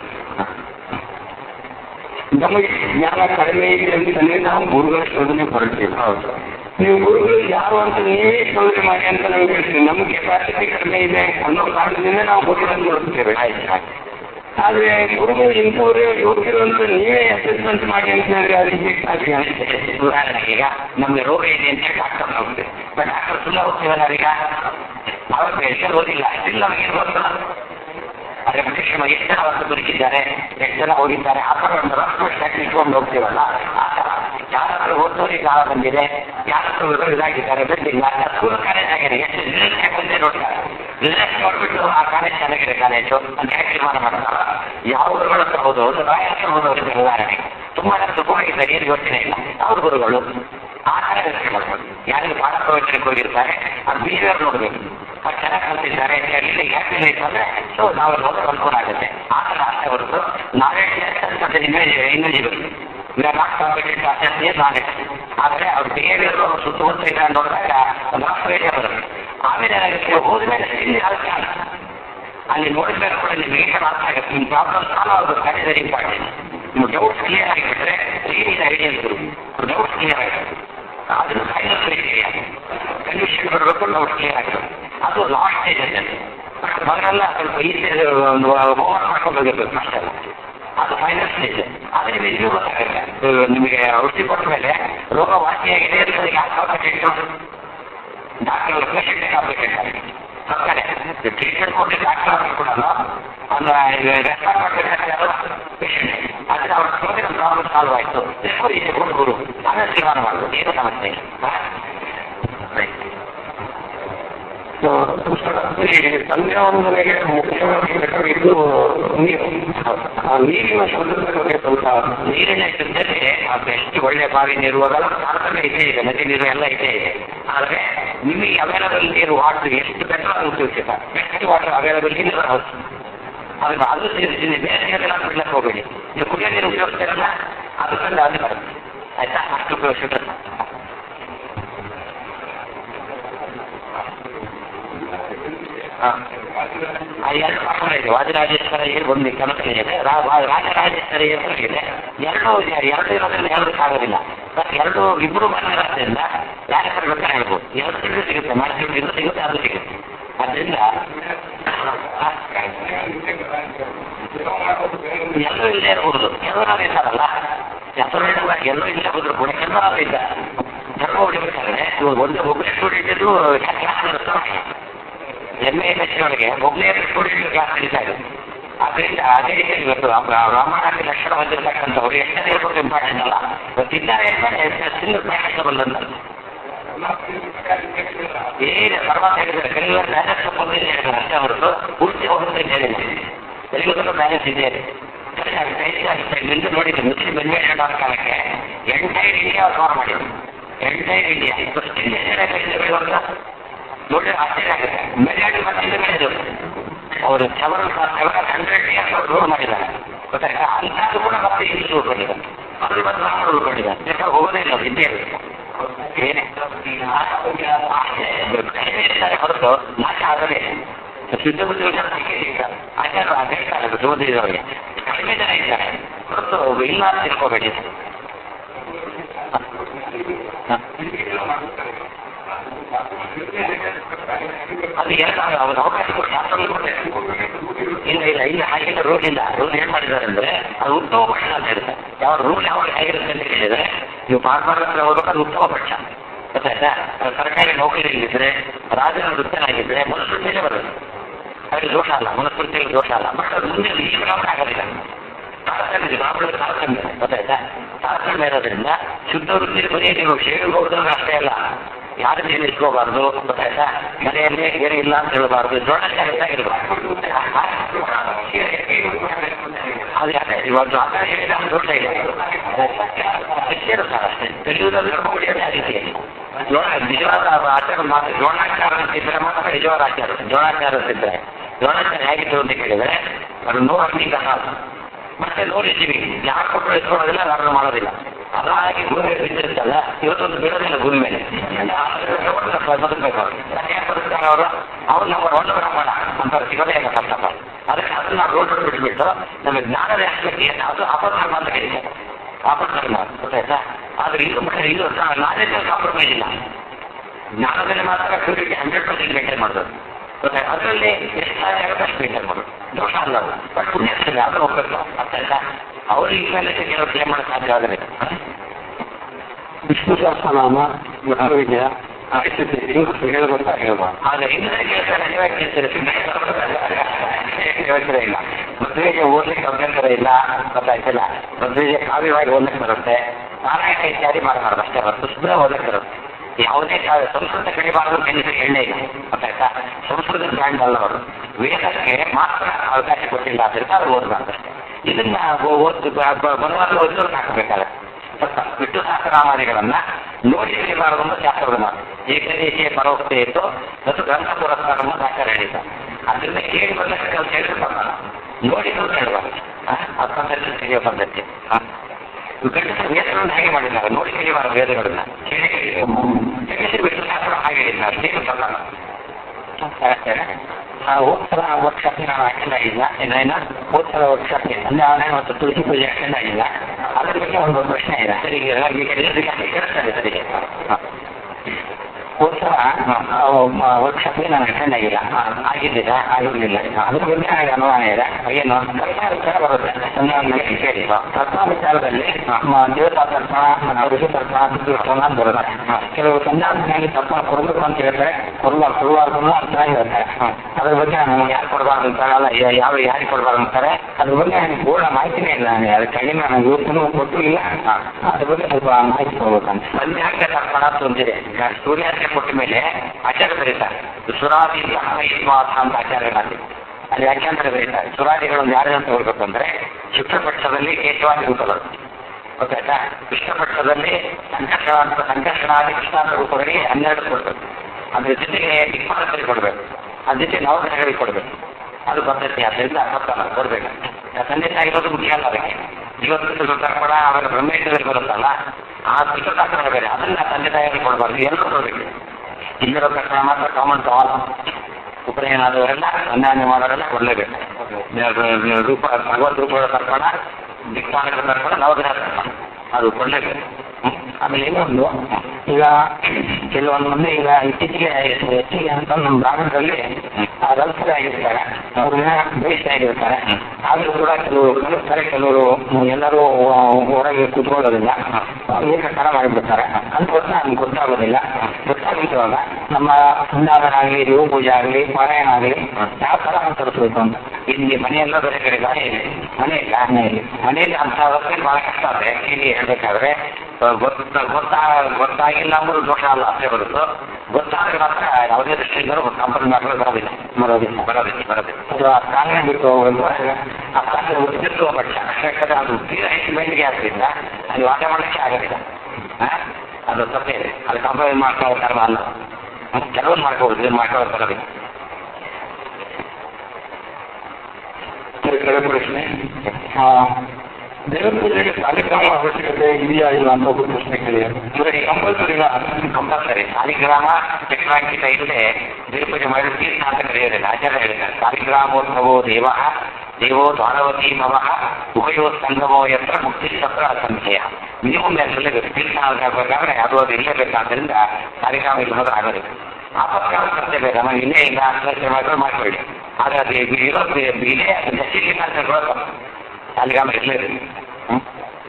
ನಮಗೆ ಜ್ಞಾನ ಕಡಿಮೆ ಇದೆ ಅಂತಲೇ ನಾವು ಗುರುಗಳ ಶೋಧನೆ ಹೊರಡ್ತೀವಿ ಹೌದು ನೀವು ಗುರುಗಳು ಯಾರು ಅಂತ ನೀವೇ ಶೋಧನೆ ಮಾಡಿ ಅಂತ ನಮಗೆ ಹೇಳ್ತೀವಿ ನಮ್ಮ ಕೆಪಾಸಿಟಿ ಕಡಿಮೆ ಇದೆ ಅನ್ನೋ ಕಾರಣದಿಂದ ನಾವು ಗುರುಗಳನ್ನು ನೋಡ್ತೇವೆ ಆಯ್ತು ಆಯ್ತು ಆದ್ರೆ ಗುರುಗಳು ಇಂಥವ್ರು ಯೋಗ್ಯರು ಅಂತ ನೀವೇ ಅಸೆಸ್ಮೆಂಟ್ ಮಾಡಿ ಅಂತ ಹೇಳಿದ್ರೆ ಅದಕ್ಕೆ ಸಾಧ್ಯ ಉದಾಹರಣೆಗೆ ಈಗ ನಮ್ಗೆ ರೋಗ ಇದೆ ಅಂತ ಹೇಳಿ ಡಾಕ್ಟರ್ ಹೋಗ್ತೇವೆ ಬಟ್ ಡಾಕ್ಟರ್ ಸುಮ್ಮನೆ ಹೋಗ್ತೀವಲ್ಲ ಈಗ ಅವ್ರ ಪೇಷಂಟ್ ಓದಿಲ್ಲ ಇಲ್ಲ ನಮಗೆ ಗೊತ್ತಿಲ್ಲ ಅದೇ ಶಿಕ್ಷಣ ಎಷ್ಟು ಜನ ಅವತ್ತು ಬದುಕಿದ್ದಾರೆ ಎಷ್ಟು ಜನ ಹೋಗಿದ್ದಾರೆ ಆ ಥರ ಒಂದು ರಫ್ ಇಟ್ಕೊಂಡು ಹೋಗ್ತೀವಲ್ಲ ಆ ಥರ ಯಾರಾದ್ರೂ ಓದೋರಿಗೆ ಕಾಲ ಬಂದಿದೆ ಯಾರಾದ್ರೂ ಇದಾಗಿದ್ದಾರೆ ಬಂದಿಲ್ಲ ಸ್ಕೂಲ್ ಕಾಲೇಜ್ ಆಗಿದೆ ಎಷ್ಟು ರಿಸಲ್ಟ್ ಬಂದೇ ನೋಡ್ತಾರೆ ರಿಸಲ್ಟ್ ನೋಡ್ಬಿಟ್ಟು ಆ ಕಾಲೇಜ್ ಚೆನ್ನಾಗಿದೆ ಕಾಲೇಜು ಅಂತ ಯಾಕೆ ತೀರ್ಮಾನ ಮಾಡ್ತಾರ ಯಾವ ಗುರುಗಳ ಹತ್ರ ಹೋದವರು ರಾಯ ಹತ್ರ ಹೋದವರಿಗೆ ಉದಾಹರಣೆ ತುಂಬಾ ಜನ ಸುಖವಾಗಿದ್ದಾರೆ ಏನು ಯೋಚನೆ ಇಲ್ಲ ಅವ್ರ ಗುರುಗಳು ಆ ಥರ ಯೋಚನೆ ಮಾಡ್ಬೋದು ಯಾರಿಗೆ ಪಾಠ ಪ್ರವಚನಕ್ಕೆ ಹೋಗಿರ್ತಾರೆ ಅವ್ರ ಬಿಹೇವಿಯರ್ ನೋಡಬೇಕು ಅವ್ರು ಚೆನ್ನಾಗಿ ಕಲ್ತಿದ್ದಾರೆ ಇಲ್ಲಿ ಯಾಕೆ ಇತ್ತು ಅಂದ್ರೆ ಸೊ ನಾವು ಹೋದ್ರೆ ಅನುಕೂಲ ಆಗುತ್ತೆ ಆ ಥರ ಅಷ್ಟೇ ಹೊರತು ನಾವೇ ಮತ್ತೆ ಇಮೇಜ್ ಇನ್ವಿಜಿಬಲ್ ಇವಾಗ ನಾಟ್ ಕಾಂಪಿಟೇಟ್ ಅಸೆಸ್ ನಾಲೆಜ್ ಆದರೆ ಅವ್ರ ಬಿಹೇವಿಯರ್ ಅವ್ರ ಸುತ್ತಮುತ್ತ ಇದೆ ನೋಡಿದಾಗ ಒಂದು ಆಸ್ಟ್ರೇಲಿಯಾ ಬರುತ್ತೆ ಆಮೇಲೆ ಏನಾಗುತ್ತೆ ಹೋದ್ಮೇಲೆ ಇಲ್ಲಿ ಅದಕ್ಕೆ ಅಲ್ಲಿ ನೋಡಿದ್ಮೇಲೆ ಕೂಡ ನಿಮ್ಗೆ ಏನು ಅರ್ಥ ಆಗುತ್ತೆ ನಿಮ್ಮ ಪ್ರಾಬ್ಲಮ್ ಸಾಲ್ವ್ ಆಗುತ್ತೆ ದಟ್ ಇಸ್ ವೆರಿ ಇಂಪಾರ್ಟೆಂಟ್ ನಿಮ್ಮ ಡೌಟ್ಸ್ ಕ್ಲಿಯರ್ ಆಗಿಬಿಟ್ರೆ ಏನಿದೆ ಐಡಿಯಾ ಇದ್ರು ಡೌಟ್ಸ್ ಕ್ಲಿಯರ್ ಆಗುತ್ತೆ ಅದನ್ನು ಫೈನಲ್ ಕ್ರೈಟೀರಿಯಾ ಕನ್ವಿಷನ್ ಬರಬೇಕು ಡೌಟ್ಸ್ ಕ್ಲಿಯರ್ ಆಗುತ್ತೆ ಅದು ಲಾಸ್ಟ್ ಸ್ಟೇಜ್ ಅಲ್ಲಿ ಬಟ್ ಮೊದಲೆಲ್ಲ ಸ್ವಲ್ಪ ಈ ಸ್ಟೇಜ್ ಒಂದು ಹೋಮ್ವರ್ಕ್ ಮಾಡ್ಕೊಂಡು ಹೋಗಿರ್ಬೇಕು ಅಷ್ಟೇ ಅದು ಫೈನಲ್ ಸ್ಟೇಜ್ ಆದರೆ ನಿಮಗೆ ಇದು ಗೊತ್ತಾಗುತ್ತೆ ಇದು ನಿಮಗೆ ಔಷಧಿ ಕೊಟ್ಟ ಮೇಲೆ ರೋಗ ವಾಸಿಯಾಗಿದೆ ಅನ್ನೋದಕ್ಕೆ ಯಾಕೆ ಅವಕಾಶ ಇತ್ತು ಡಾಕ್ಟರ್ ಪೇಷಂಟ್ ಆಗಬೇಕಾಗುತ್ತೆ ಸರ್ಕಾರಿ ಟ್ರೀಟ್ಮೆಂಟ್ ಕೊಟ್ಟು ಡಾಕ್ಟರ್ ಕೂಡ ಒಂದು ರೆಸ್ಪಾಂಡ್ ಮಾಡಬೇಕಾದ್ರೆ ಪೇಷಂಟ್ ಆದರೆ ಅವ್ರ ಸೋದಿನ ಪ್ರಾಬ್ಲಮ್ ಸಾಲ್ವ್ ಆಯಿತು ಇದೆ ಗುರು ಗುರು ಆಮೇಲೆ ತೀರ್ಮಾನ ಮಾಡೋದು ಏನು ಸಮಸ್ಯೆ ಇಲ್ಲ ರೈಟ್ ಸಂಧ್ಯಾವಂದನೆಗೆ ಮುಖ್ಯವಾಗಿ ಬೇಕಾಗಿದ್ದು ನೀರು ಆ ನೀರಿನ ಶುದ್ಧತೆ ಬಗ್ಗೆ ಸ್ವಲ್ಪ ನೀರಿನ ಶುದ್ಧತೆ ಅದು ಎಷ್ಟು ಒಳ್ಳೆ ಬಾವಿ ನೀರು ಅದೆಲ್ಲ ತಾರತಮ್ಯ ಇದ್ದೇ ಇದೆ ನದಿ ನೀರು ಎಲ್ಲ ಇದ್ದೇ ಇದೆ ಆದರೆ ನಿಮಗೆ ಅವೈಲಬಲ್ ನೀರು ವಾಟರ್ ಎಷ್ಟು ಬೇಕೋ ಅದು ಉಪಯೋಗಿಸಿ ಸರ್ ಎಷ್ಟು ವಾಟರ್ ಅವೈಲಬಲ್ ಇಲ್ಲ ಹೌದು ಅದು ಅದು ಸೇರಿಸಿ ಬೇರೆ ನೀರೆಲ್ಲ ಬಿಡ್ಲಕ್ಕೆ ಹೋಗಬೇಡಿ ನೀವು ಕುಡಿಯೋ ನೀರು ಉಪಯೋಗಿಸ್ತಾರಲ್ಲ ಅದಕ್ಕೊಂದು ಅದು ಬರುತ್ತೆ ಆಯ್ತಾ ಅಷ್ಟು ಉಪಯೋಗಿಸಿದ್ರೆ ಹಾಂ ಆ ಎರಡು ಪಾತ್ರ ಇದೆ ವಾದಿರಾಜೇಶ್ವರಿಗೆ ಒಂದು ಕನಸಿದೆ ರಾ- ವಾ- ರಾಜರಾಜೇಶ್ವರಿಗೆ ಇದೆ ಎರಡು ಎರಡು ಇರೋದ್ರಿಂದ ಹೇಳೋದಕ್ಕಾಗೋದಿಲ್ಲ ಬಟ್ ಎರಡು ಇಬ್ಬರು ಬಂದಿರೋದ್ರಿಂದ ಯಾರು ಬೇಕಾದ್ರೆ ಹೇಳ್ಬೋದು ಎರಡು ತಿಂಗಳು ಸಿಗುತ್ತೆ ಮಾಡಿ ಇದು ಸಿಗುತ್ತೆ ಅದು ಸಿಗುತ್ತೆ ಅದರಿಂದ ಎಲ್ಲರೂ ಇಲ್ಲೇ ಇರ್ಬೋದು ಕೆಲವರಾದ್ರು ಇದ್ದಾರಲ್ಲ ಕೆಲವರು ಎಲ್ಲರೂ ಇಲ್ಲೇ ಹೋದ್ರು ಕೂಡ ಕೆಲವರಾದ್ರು ಇಲ್ಲ ಧರ್ಮ ಹೊಡಿಬೇಕಾದ್ರೆ ಇವಾಗ ಒಂದು ಒಬ್ಬರೇ ಸ್ಟೂಡೆಂಟ್ ಇದ್ದು ಕ್ಲಾಸ್ ಎಮ್ ಎ ಒಳಗೆ ಒಬ್ಬನೇ ಸ್ಟೂಡೆಂಟ್ ಕ್ಲಾಸ್ ನಡೀತಾ ಇದೆ ಅದರಿಂದ ಅದೇ ರೀತಿ ಇವತ್ತು ರಾಮಾಯಣ ಲಕ್ಷಣ ಹೊಂದಿರತಕ್ಕಂಥವ್ರು ಎಷ್ಟೇ ಹೇಳ್ಬೋದು ಇಂಪಾರ್ಟೆಂಟ್ ಅಲ್ಲ ಗೊತ್ತಿದ್ದಾರೆ ಸಿಂಗಲ್ ಪ್ರಾಕ್ಟಿಕಬಲ್ ಅಂತ ಏನು ಪರಮಾತ್ಮ ಹೇಳಿದ್ದಾರೆ ಕೆಲವರು ಮ್ಯಾನೇಜ್ ಬಂದಿದೆ ಹೇಳಿದ್ದಾರೆ ಅಷ್ಟೇ ಹೊರತು ಪೂರ್ತಿ ಹೋಗುತ್ತೆ ಹೇಳಿಲ್ಲ ಎಲ್ಲರಿಗೂ ಮ್ಯಾನೇಜ್ ಇದೆ ನಿಂತು ನೋಡಿದ್ದೆ ಮುಸ್ಲಿಂ ಇನ್ವೇಷನ್ ಆದ ಕಾಲಕ್ಕೆ ಎಂಟೈರ್ ಇಂಡಿಯಾ ಕವರ್ ಮಾಡಿದ್ರು ಎಂಟೈರ್ ಇಂಡಿಯಾ ಫಸ್ಟ್ ಇಂಡಿಯಾ ನೋಡಿ ಆಶ್ಚರ್ಯ ಆಗುತ್ತೆ ಮೆಜಾರಿಟಿ ಮತ್ತೆ ಹೇಳಿದ್ರು ಅವರು ಸೆವೆನ್ ಸೆವೆನ್ ಹಂಡ್ರೆಡ್ ಇಯರ್ಸ್ ಅವರು ರೂಲ್ ಮಾಡಿದ್ದಾರೆ ಗೊತ್ತಾಯ್ತಾ ಅಂಥದ್ದು ಕೂಡ ಮತ್ತೆ ಇಂಗ್ಲೀಷ್ ಉಳ್ಕೊಂಡಿದ್ದಾರೆ ಅದು ಮತ್ತೆ ನಾವು ಉಳ್ಕೊಂಡಿದ್ದಾರೆ ಬೇಕಾದ್ರೆ ಹೋಗೋದೇ ಇಲ್ಲ ಇದ್ದೇ ಇರುತ್ತೆ ಏನೇ ಕಡಿಮೆ ಇರ್ತಾರೆ ಹೊರತು ನಾಶ ಆಗದೇ ಶುದ್ಧ ಬುದ್ಧಿ ಆಚಾರ ಹೇಳ್ತಾರೆ ಓದಿದವರಿಗೆ ಕಡಿಮೆ ಜನ ಇದ್ದಾರೆ ಹೊರತು ಇಲ್ಲ ಅಂತ ತಿಳ್ಕೊಬೇಡಿ ಅದು ಎರಡು ಅವ್ರ ಅವಕಾಶ ಕೊಟ್ಟು ಶಾಸ್ತ್ರಗಳು ಕೊಟ್ಟಿದ್ದಾರೆ. ಇಲ್ಲ ಇಲ್ಲ ಇಲ್ಲ ಹಾಗೆಲ್ಲ ರೂಲ್ ಇಲ್ಲ ರೂಲ್ ಏನ್ ಮಾಡಿದ್ದಾರೆ ಅಂದ್ರೆ ಅದು ಉತ್ತಮ ಪಕ್ಷ ಅಂತ ಹೇಳ್ತಾರೆ ಯಾವ ರೂಲ್ ಯಾವ ಹೇಗಿರುತ್ತೆ ಅಂತ ಹೇಳಿದ್ರೆ ನೀವು ಫಾರ್ಮರ್ ಹತ್ರ ಹೋಗ್ಬೇಕಾದ್ರೆ ಉತ್ತಮ ಪಕ್ಷ ಗೊತ್ತಾಯ್ತಾ ಅದು ಸರ್ಕಾರಿ ನೌಕರಿಯಲ್ಲಿದ್ರೆ ರಾಜನ ವೃತ್ತನಾಗಿದ್ರೆ ಮನುಸ್ಮೃತಿಯಲ್ಲೇ ಬರುತ್ತೆ ಅದ್ರಲ್ಲಿ ದೋಷ ಅಲ್ಲ ಮನುಸ್ಮೃತಿಯಲ್ಲಿ ದೋಷ ಅಲ್ಲ ಬಟ್ ಅದು ಮುಂದೆ ನಿಯಮಗಳನ್ನ ಆಗೋದಿಲ್ಲ ತಾರತಮ್ಯ ಬ್ರಾಹ್ಮಣರ ತಾರತಮ್ಯ ಗೊತ್ತಾಯ್ತಾ ತಾರತಮ್ಯ ಇರೋದ್ರಿಂದ ಶುದ್ಧ ವೃತ್ತಿ ಬರೀ ನೀವು ಶೇವಿಗೆ ಹೋಗೋದಂದ್ರೆ ಅಷ್ಟೇ ಅಲ್ಲ ಯಾರ ಮೇಲೆ ಇಟ್ಕೋಬಾರ್ದು ಗೊತ್ತಾಯ್ತಾ ಮನೆಯಲ್ಲಿ ಏನು ಇಲ್ಲ ಅಂತ ಹೇಳಬಾರ್ದು ದೊಡ್ಡ ಇರಬಾರ್ದು ಅದು ಯಾಕೆ ಇವಾಗ ಆಕಾರ ಹೇಳಿದ ಒಂದು ದೋಷ ಇದೆ ಅಷ್ಟೇ ಇರುತ್ತಾರೆ ಅಷ್ಟೇ ತಿಳಿಯುವುದನ್ನು ಕುಡಿಯೋದೇ ಆ ರೀತಿಯಲ್ಲಿ ಜೋಳ ನಿಜವಾದ ಆಚಾರ ಮಾತ್ರ ಜೋಳಾಚಾರ ಅಂತಿದ್ರೆ ಮಾತ್ರ ನಿಜವಾದ ಆಚಾರ ಜೋಳಾಚಾರ ಅಂತಿದ್ರೆ ಜೋಳಾಚಾರ ಹೇಗಿತ್ತು ಅಂತ ಕೇಳಿದ್ರೆ ಅದು ನೋಡಿದ ಹಾಲು ಮತ್ತೆ ನೋಡಿದ್ದೀವಿ ಯಾರು ಕೊಟ್ಟರು ಎತ್ಕೊಳ್ಳೋದಿಲ್ಲ ಯಾರು ಮಾಡೋದಿಲ್ಲ ಅದಾಗಿ ಭೂಮಿ ಬಿದ್ದಿರುತ್ತಲ್ಲ ಇವತ್ತೊಂದು ಬಿಡೋದಿಲ್ಲ ಭೂಮಿ ಮೇಲೆ ಬದುಕಬೇಕು ಅವರು ಅವ್ರು ನಮ್ಮ ಒಂದು ಬ್ರಾಹ್ಮಣ ಅಂತ ಸಿಗೋದೇ ಇಲ್ಲ ಕಷ್ಟಪ ಅದಕ್ಕೆ ಅದನ್ನ ರೋಡ್ ಬಿಟ್ಬಿಟ್ಟು ನಮಗೆ ಜ್ಞಾನದ ಆಸ್ಪತ್ರೆ ಅದು ಅಪಧರ್ಮ ಅಂತ ಹೇಳಿದೆ ಅಪಧರ್ಮ ಗೊತ್ತಾಯ್ತಾ ಆದ್ರೆ ಇದು ಮತ್ತೆ ಇದು ನಾಲೆಜ್ ಕಾಂಪ್ರಮೈಸ್ ಇಲ್ಲ ಜ್ಞಾನದಲ್ಲಿ ಮಾತ್ರ ಪ್ಯೂರಿಟಿ ಹಂಡ್ರೆಡ್ ಪರ್ಸೆಂಟ್ ಮೇಂಟೈನ್ ಮಾಡೋದು ಗೊತ್ತಾಯ್ತಾ ಅದರಲ್ಲಿ ಎಷ್ಟು ಸಾಧ್ಯ ಆಗುತ್ತೆ ಅಷ್ಟು ಮೇಂಟೈನ್ ಮಾಡೋದು ದೋಷ ಅಲ್ಲ ಅದು ಬಟ್ ಪುಣ್ಯ ಅಷ್ಟೇ ಅದು ಹೋಗ್ಬೇಕು ಅರ್ಥ ಆಯ್ತಾ ಅವ್ರು ಈ ಮೇಲೆ ಕೆಲವು ಕ್ಲೇಮ್ ಮಾಡಕ್ಕೆ ಸಾಧ್ಯ ಆಗಲ್ಲ ವಿಷ್ಣು ಸಹಸ್ರನಾಮ ವಿದ್ಯಾ ಹೇಳ್ಬೇಕಾ ಹೇಳ್ಬಾರ್ದು ಆದ್ರೆ ಹಿಂದೆ ಕೇಳ್ತಾರೆ ನೀವೇ ಕೇಳ್ತೀರಿ ಯೋಚನೆ ಇಲ್ಲ ಮದುವೆಗೆ ಓದ್ಲಿಕ್ಕೆ ಅಭ್ಯಂತರ ಇಲ್ಲ ಗೊತ್ತಾಯ್ತಿಲ್ಲ ಮದುವೆಗೆ ಕಾವ್ಯವಾಗಿ ಓದ್ಲಿಕ್ಕೆ ಬರುತ್ತೆ ನಾರಾಯಣ ಇತ್ಯಾದಿ ಮಾಡಬಾರ್ದು ಅಷ್ಟೇ ಹೊರತು ಸುಮ್ಮನೆ ಓದಕ್ಕೆ ಬರುತ್ತೆ ಯಾವುದೇ ಕಾವ್ಯ ಸಂಸ್ಕೃತ ಕಡಿಬಾರದು ಬೆನ್ನಿಗೆ ಎಣ್ಣೆ ಇದೆ ಗೊತ್ತಾಯ್ತಾ ಸಂಸ್ಕೃತ ಬ್ರ್ಯಾಂಡ್ ಅಲ್ಲ ಅವರು ವೇದಕ್ಕೆ ಮಾತ್ರ ಅವಕಾಶ ಕೊಟ್ಟಿಲ್ಲ ಅದರಿಂದ ಅದು ಓದಬಾರ್ದು ಅಷ್ಟೇ ಇದನ್ನ ಓದ್ ಬರುವಾಗ ಓದೋರ್ಗೆ ಹಾಕಬೇಕಾಗುತ್ತೆ ವಿಷ್ಣು ಸಹಸ್ರನಾಮಾದಿಗಳನ್ನ ನೋಡಿ ಕಲಿಬಾರದು ಅಂತ ಶಾಸ್ತ್ರದ ಮಾತು ಏಕದೇಶೀಯ ಪರೋಕ್ತಿ ಇತ್ತು ಮತ್ತು ಗ್ರಂಥ ಪುರಸ್ಕಾರ ಅಂತ ಆಚಾರ ಹೇಳಿದ್ದ ಅದರಿಂದ ಕೇಳಿ ಬಂದಷ್ಟು ಕೆಲಸ ಹೇಳಿರ್ಬಾರ್ದು ನೋಡಿ ಅಂತ ಹೇಳಬಾರ್ದು ಅದು ಪದ್ಧತಿ ತೆಗೆಯೋ ಪದ್ಧತಿ ಗಂಡಸ ವೇದಗಳನ್ನು ಹಾಗೆ ಮಾಡಿದ್ದಾರೆ ನೋಡಿ ಕಲಿಬಾರದು ವೇದಗಳನ್ನ ಕೇಳಿ ಕಲಿಬೇಕು ಹೆಂಗಸರು ವಿಷ್ಣು ಸಹಸ್ರ ಹಾಗೆ ಹೇಳಿದ್ದಾರೆ ನೀನು ಸಲ್ಲ ಹೋದ್ಸಲ ವರ್ಕ್ಶಾಪ್ಗೆ ನಾನು ಅಟೆಂಡ್ ಆಗಿಲ್ಲ ಏನೇನ ಹೋದ್ಸಲ ವರ್ಕ್ಶಾಪ್ಗೆ ಸಂಧ್ಯಾವನೆ ಮತ್ತು ತುಳಸಿ ಪೂಜೆ ಅಟೆಂಡ್ ಆಗಿಲ್ಲ ಅದ್ರ ಬಗ್ಗೆ ಒಂದು ಪ್ರಶ್ನೆ ಇದೆ ಸರಿ ಈಗ ಎಲ್ಲದಕ್ಕೆ ಕೇಳಿಸ್ತಾರೆ ಸರಿಗೆ ಹೋದ್ಸಲ ವರ್ಕ್ಶಾಪ್ಗೆ ನಾನು ಅಟೆಂಡ್ ಆಗಿಲ್ಲ ಆಗಿದ್ದಿಲ್ಲ ಆಗಿರಲಿಲ್ಲ ಅದ್ರ ಬಗ್ಗೆ ನನಗೆ ಅನುಮಾನ ಇದೆ ಏನು ಕರ್ಮ ವಿಚಾರ ಬರುತ್ತೆ ಸಂಧ್ಯಾವನೆ ಕೇಳಿ ಕರ್ಮ ವಿಚಾರದಲ್ಲಿ ದೇವತಾ ತರ್ಪಣ ಋಷಿ ತರ್ಪಣ ತರ್ಪಣ ಅಂತ ಬರುತ್ತೆ ಕೆಲವು ಸಂಧ್ಯಾವನೆಯಾಗಿ ತರ್ಪಣ ಕೊಡಬೇಕು ಅಂತ ಹೇಳಿದ್ರೆ ಕೊಡಬಾರ್ದು ಕೊಡಬಾರ್ದು ಅನ್ನೋ ಅರ್ಥ ಇರುತ್ತೆ ಅದ್ರ ಬಗ್ಗೆ ನಾನು ಯಾರು ಕೊಡಬಾರ್ದು ಅಂತಾರೆ ಅಲ್ಲ ಯಾ- ಯಾವ ಯಾರಿಗೆ ಕೊಡಬಾರ್ದು ಅಂತಾರೆ ಅದ್ರ ಬಗ್ಗೆ ನನಗೆ ಪೂರ್ಣ ಮಾಹಿತಿನೇ ಇಲ್ಲ ನನಗೆ ಅದ್ರ ಕಡಿಮೆ ನನಗೆ ಇವತ್ತು ಕೊಟ್ಟು ಇಲ್ಲ ಅದ್ರ ಬಗ್ಗೆ ಸ್ವಲ್ಪ ಮಾಹಿತಿ ಕೊಡ್ಬೇಕಂತ ಸಂಧ್ಯಾರ್ಘ ತರ್ಪಣ ಅಂತ ಒಂದಿದೆ ಸೂರ್ಯಾರ್ಘ ಕೊಟ್ಟ ಮೇಲೆ ಆಚಾರ ಬರೀತಾರೆ ಸುರಾದಿ ಮಾಥ ಅಂತ ಆಚಾರಗಳಾಗಿ ಅಲ್ಲಿ ಯಾಕೆಂದ್ರೆ ಬರೀತಾರೆ ಸುರಾದಿಗಳು ಯಾರು ಅಂತ ಹೇಳ್ಬೇಕು ಅಂದ್ರೆ ಶುಕ್ಲ ಪಕ್ಷದಲ್ಲಿ ಕೇಶವಾದಿ ರೂಪಗಳು ಗೊತ್ತಾಯ್ತಾ ಕೃಷ್ಣ ಪಕ್ಷದಲ್ಲಿ ಸಂಕರ್ಷಣ ಅಂತ ಸಂಕರ್ಷಣ ಆಗಿ ಕೃಷ್ಣ ಅಂತ ರೂಪಗಳಿಗೆ ಹನ್ನೆರಡು ಕೊಡ್ಬೇಕು ಅದ್ರ ಜೊತೆಗೆ ಇಪ್ಪತ್ತರಿಗೆ ಕೊಡ್ಬೇಕು ಅದ್ರ ಜೊತೆ ನವಗ್ರಹಗಳಿಗೆ ಕೊಡ್ಬೇಕು ಅದು ಪದ್ಧತಿ ಅದರಿಂದ ಗೊತ್ತಲ್ಲ ಕೊಡ್ಬೇಕು ತಂದೆ ತಾಯಿರೋದು ಮುಖ್ಯ ಅಲ್ಲ ಅದಕ್ಕೆ ಇವತ್ತು ತರ್ಪಣ ಆಮೇಲೆ ಬ್ರಹ್ಮೇಶ್ವರಲ್ಲಿ ಬರುತ್ತಲ್ಲ ಆ ಸುಖತಾಕರಣ ಬೇರೆ ಅದನ್ನ ತಂದೆ ತಾಯಿಗಳಿಗೆ ಕೊಡಬಾರ್ದು ಎಲ್ಲರೂ ಕೊಡ್ಬೇಕು ಇಲ್ಲಿರೋ ತರ್ಪಣ ಮಾತ್ರ ಕಾಮನ್ ಕಾಲ್ ಉಪನಯನ ಆದವರೆಲ್ಲ ಅನ್ಯಾನ್ಯ ಮಾಡೋರೆಲ್ಲ ಕೊಡಲೇಬೇಕು ರೂಪ ಭಗವತ್ ರೂಪಗಳ ತರ್ಪಣ ದಿಕ್ಪಾಲಕರ ತರ್ಪಣ ನವಗ್ರಹ ತರ್ಪಣ ಅದು ಕೊಡಲೇಬೇಕು ಹ್ಮ್. ಆಮೇಲೆ ಇನ್ನೊಂದು ಈಗ ಕೆಲವೊಂದು ಮಂದಿ ಈಗ ಇತ್ತೀಚೆಗೆ ಹೆಚ್ಚಿಗೆ ಅಂತ ನಮ್ಮ ಬ್ರಾಹ್ಮಣರಲ್ಲಿ ರಲ್ಸರಾಗಿರ್ತಾರೆ ಅವ್ರನ್ನ ಬೇಯಿಸ್ತಾ ಇರ್ತಾರೆ ಆದ್ರೂ ಕೂಡ ಕೆಲವರು ಕಲಿಸ್ತಾರೆ ಕೆಲವರು ಎಲ್ಲರೂ ಹೊರಗೆ ಕುತ್ಕೊಳ್ಳೋದಿಲ್ಲ ಏಕಕಾರ ಮಾಡಿಬಿಡ್ತಾರೆ ಅಂದ್ಕೋಸ್ಕರ ನಮ್ಗೆ ಗೊತ್ತಾಗೋದಿಲ್ಲ ಗೊತ್ತಾಗಿರುವಾಗ ನಮ್ಮ ಸಂಧಾನ ಆಗಲಿ ದೇವ ಪೂಜೆ ಆಗಲಿ ಪಾರಾಯಣ ಆಗಲಿ ಯಾವ ತರ ಅನುಸರಿಸ್ಬೇಕು ಅಂತ ಇಲ್ಲಿ ಮನೆಯೆಲ್ಲ ಬೇರೆ ಕಡೆ ಗಾಳಿ ಇದೆ ಮನೆ ಇಲ್ಲ ಮನೆಯಲ್ಲಿ ಮನೆಯಲ್ಲಿ ಅಂತ ಅವಸ್ಥೆ ಬಹಳ ಕಷ್ಟ ಇದೆ ಇಲ್ಲಿ ಹೇಳ್ಬೇಕಾದ್ರೆ ಆ, ಗೊತ್ತ ಗೊತ್ತಾ ಗೊತ್ತಾಗಿಲ್ಲ ಅಂದ್ರೂ ದೋಷ ಅಲ್ಲ ಅಷ್ಟೇ ಬರುತ್ತೋ ಗೊತ್ತಾದ್ರೆ ಮಾತ್ರ ಯಾವುದೇ ದೃಷ್ಟಿಯಿಂದಲೂ ಕಂಪನಿ ಮಾಡಲು ಬರೋದಿಲ್ಲ ಬರೋದಿಲ್ಲ ಬರೋದಿಲ್ಲ ಬರೋದಿಲ್ಲ ಅದು ಆ ಕಾಂಗ್ರೆ ಬಿಟ್ಟು ಹೋಗೋದು ಆ ಪಾತ್ರೆ ಉದ್ದಿಸುವ ಪಕ್ಷ ಯಾಕಂದ್ರೆ ಅದು ತೀರ ಹೆಚ್ಚು ಬೆಂಡಿಗೆ ಆಗ್ತಿಲ್ಲ ಅದು ವಾದ ಮಾಡಲಿಕ್ಕೆ ಆಗೋದಿಲ್ಲ ಆ? ಅದು ತಪ್ಪೇ ಇದೆ ಅದು ಕಂಪನಿ ಮಾಡ್ಕೊಳ್ಳೋ ಕರ್ಮ ಅಲ್ಲ ಹ್ಮ್, ಕೆಲವೊಂದು ಮಾಡ್ಕೋಬೋದು ಇದನ್ನು ಮಾಡ್ಕೊಳ್ಳೋ ಬರೋದಿಲ್ಲ ಕೆಳ ಪ್ರಶ್ನೆ ಆ, ದೇವರ ಪೂಜೆಗೆ ಕಾರ್ಯಕ್ರಮ ಅವಶ್ಯಕತೆ ಇದೆಯಾ ಇಲ್ಲ ಅಂತ ಒಬ್ಬರು ಪ್ರಶ್ನೆ ಕೇಳಿದ್ದಾರೆ ಅಂದ್ರೆ ಕಂಪಲ್ಸರಿನ ಕಂಪಲ್ಸರಿ ಸಾಲಿಗ್ರಾಮ ಚಕ್ರಾಂಕಿತ ಇಲ್ಲದೆ ದೇವಪೂಜೆ ಮಾಡಿದ್ರೆ ತೀರ್ಥ ಅಂತ ಕರೆಯೋದಿಲ್ಲ ಆಚಾರ್ಯ ಹೇಳಿದ್ದಾರೆ ಸಾಲಿಗ್ರಾಮೋದ್ಭವೋ ದೇವ ದೇವೋ ದ್ವಾರವತಿ ಮವ ಉಭಯೋ ಸಂಗಮೋ ಯತ್ರ ಮುಕ್ತಿ ಸತ್ರ ಸಂಶಯ ಮಿನಿಮಮ್ ಇರಲೇಬೇಕು ತೀರ್ಥ ಅಂತ ಆಗ್ಬೇಕಾದ್ರೆ ಅದು ಅದು ಇರಲೇಬೇಕಾದ್ರಿಂದ ಸಾಲಿಗ್ರಾಮ ಇಲ್ಲದ ಆಗೋದಿಲ್ಲ ಆಪತ್ಕಾಲ ಕರ್ತವ್ಯ ನಮ್ಮ ಇಲ್ಲೇ ಇಲ್ಲ ಆಲೋಚನೆ ಮಾಡಿದ್ರೆ ಮಾಡ್ಕೊಳ್ಳಿ ಆದರೆ ಅದು ಇರೋದು ಇಲ್ಲೇ ದಶಿಲ್ಲ ಅಂತ ಹೇಳೋದು ಸಾಲಿಗ್ರಾಮ ಇರಲೇಬೇಕು ಹ್ಮ್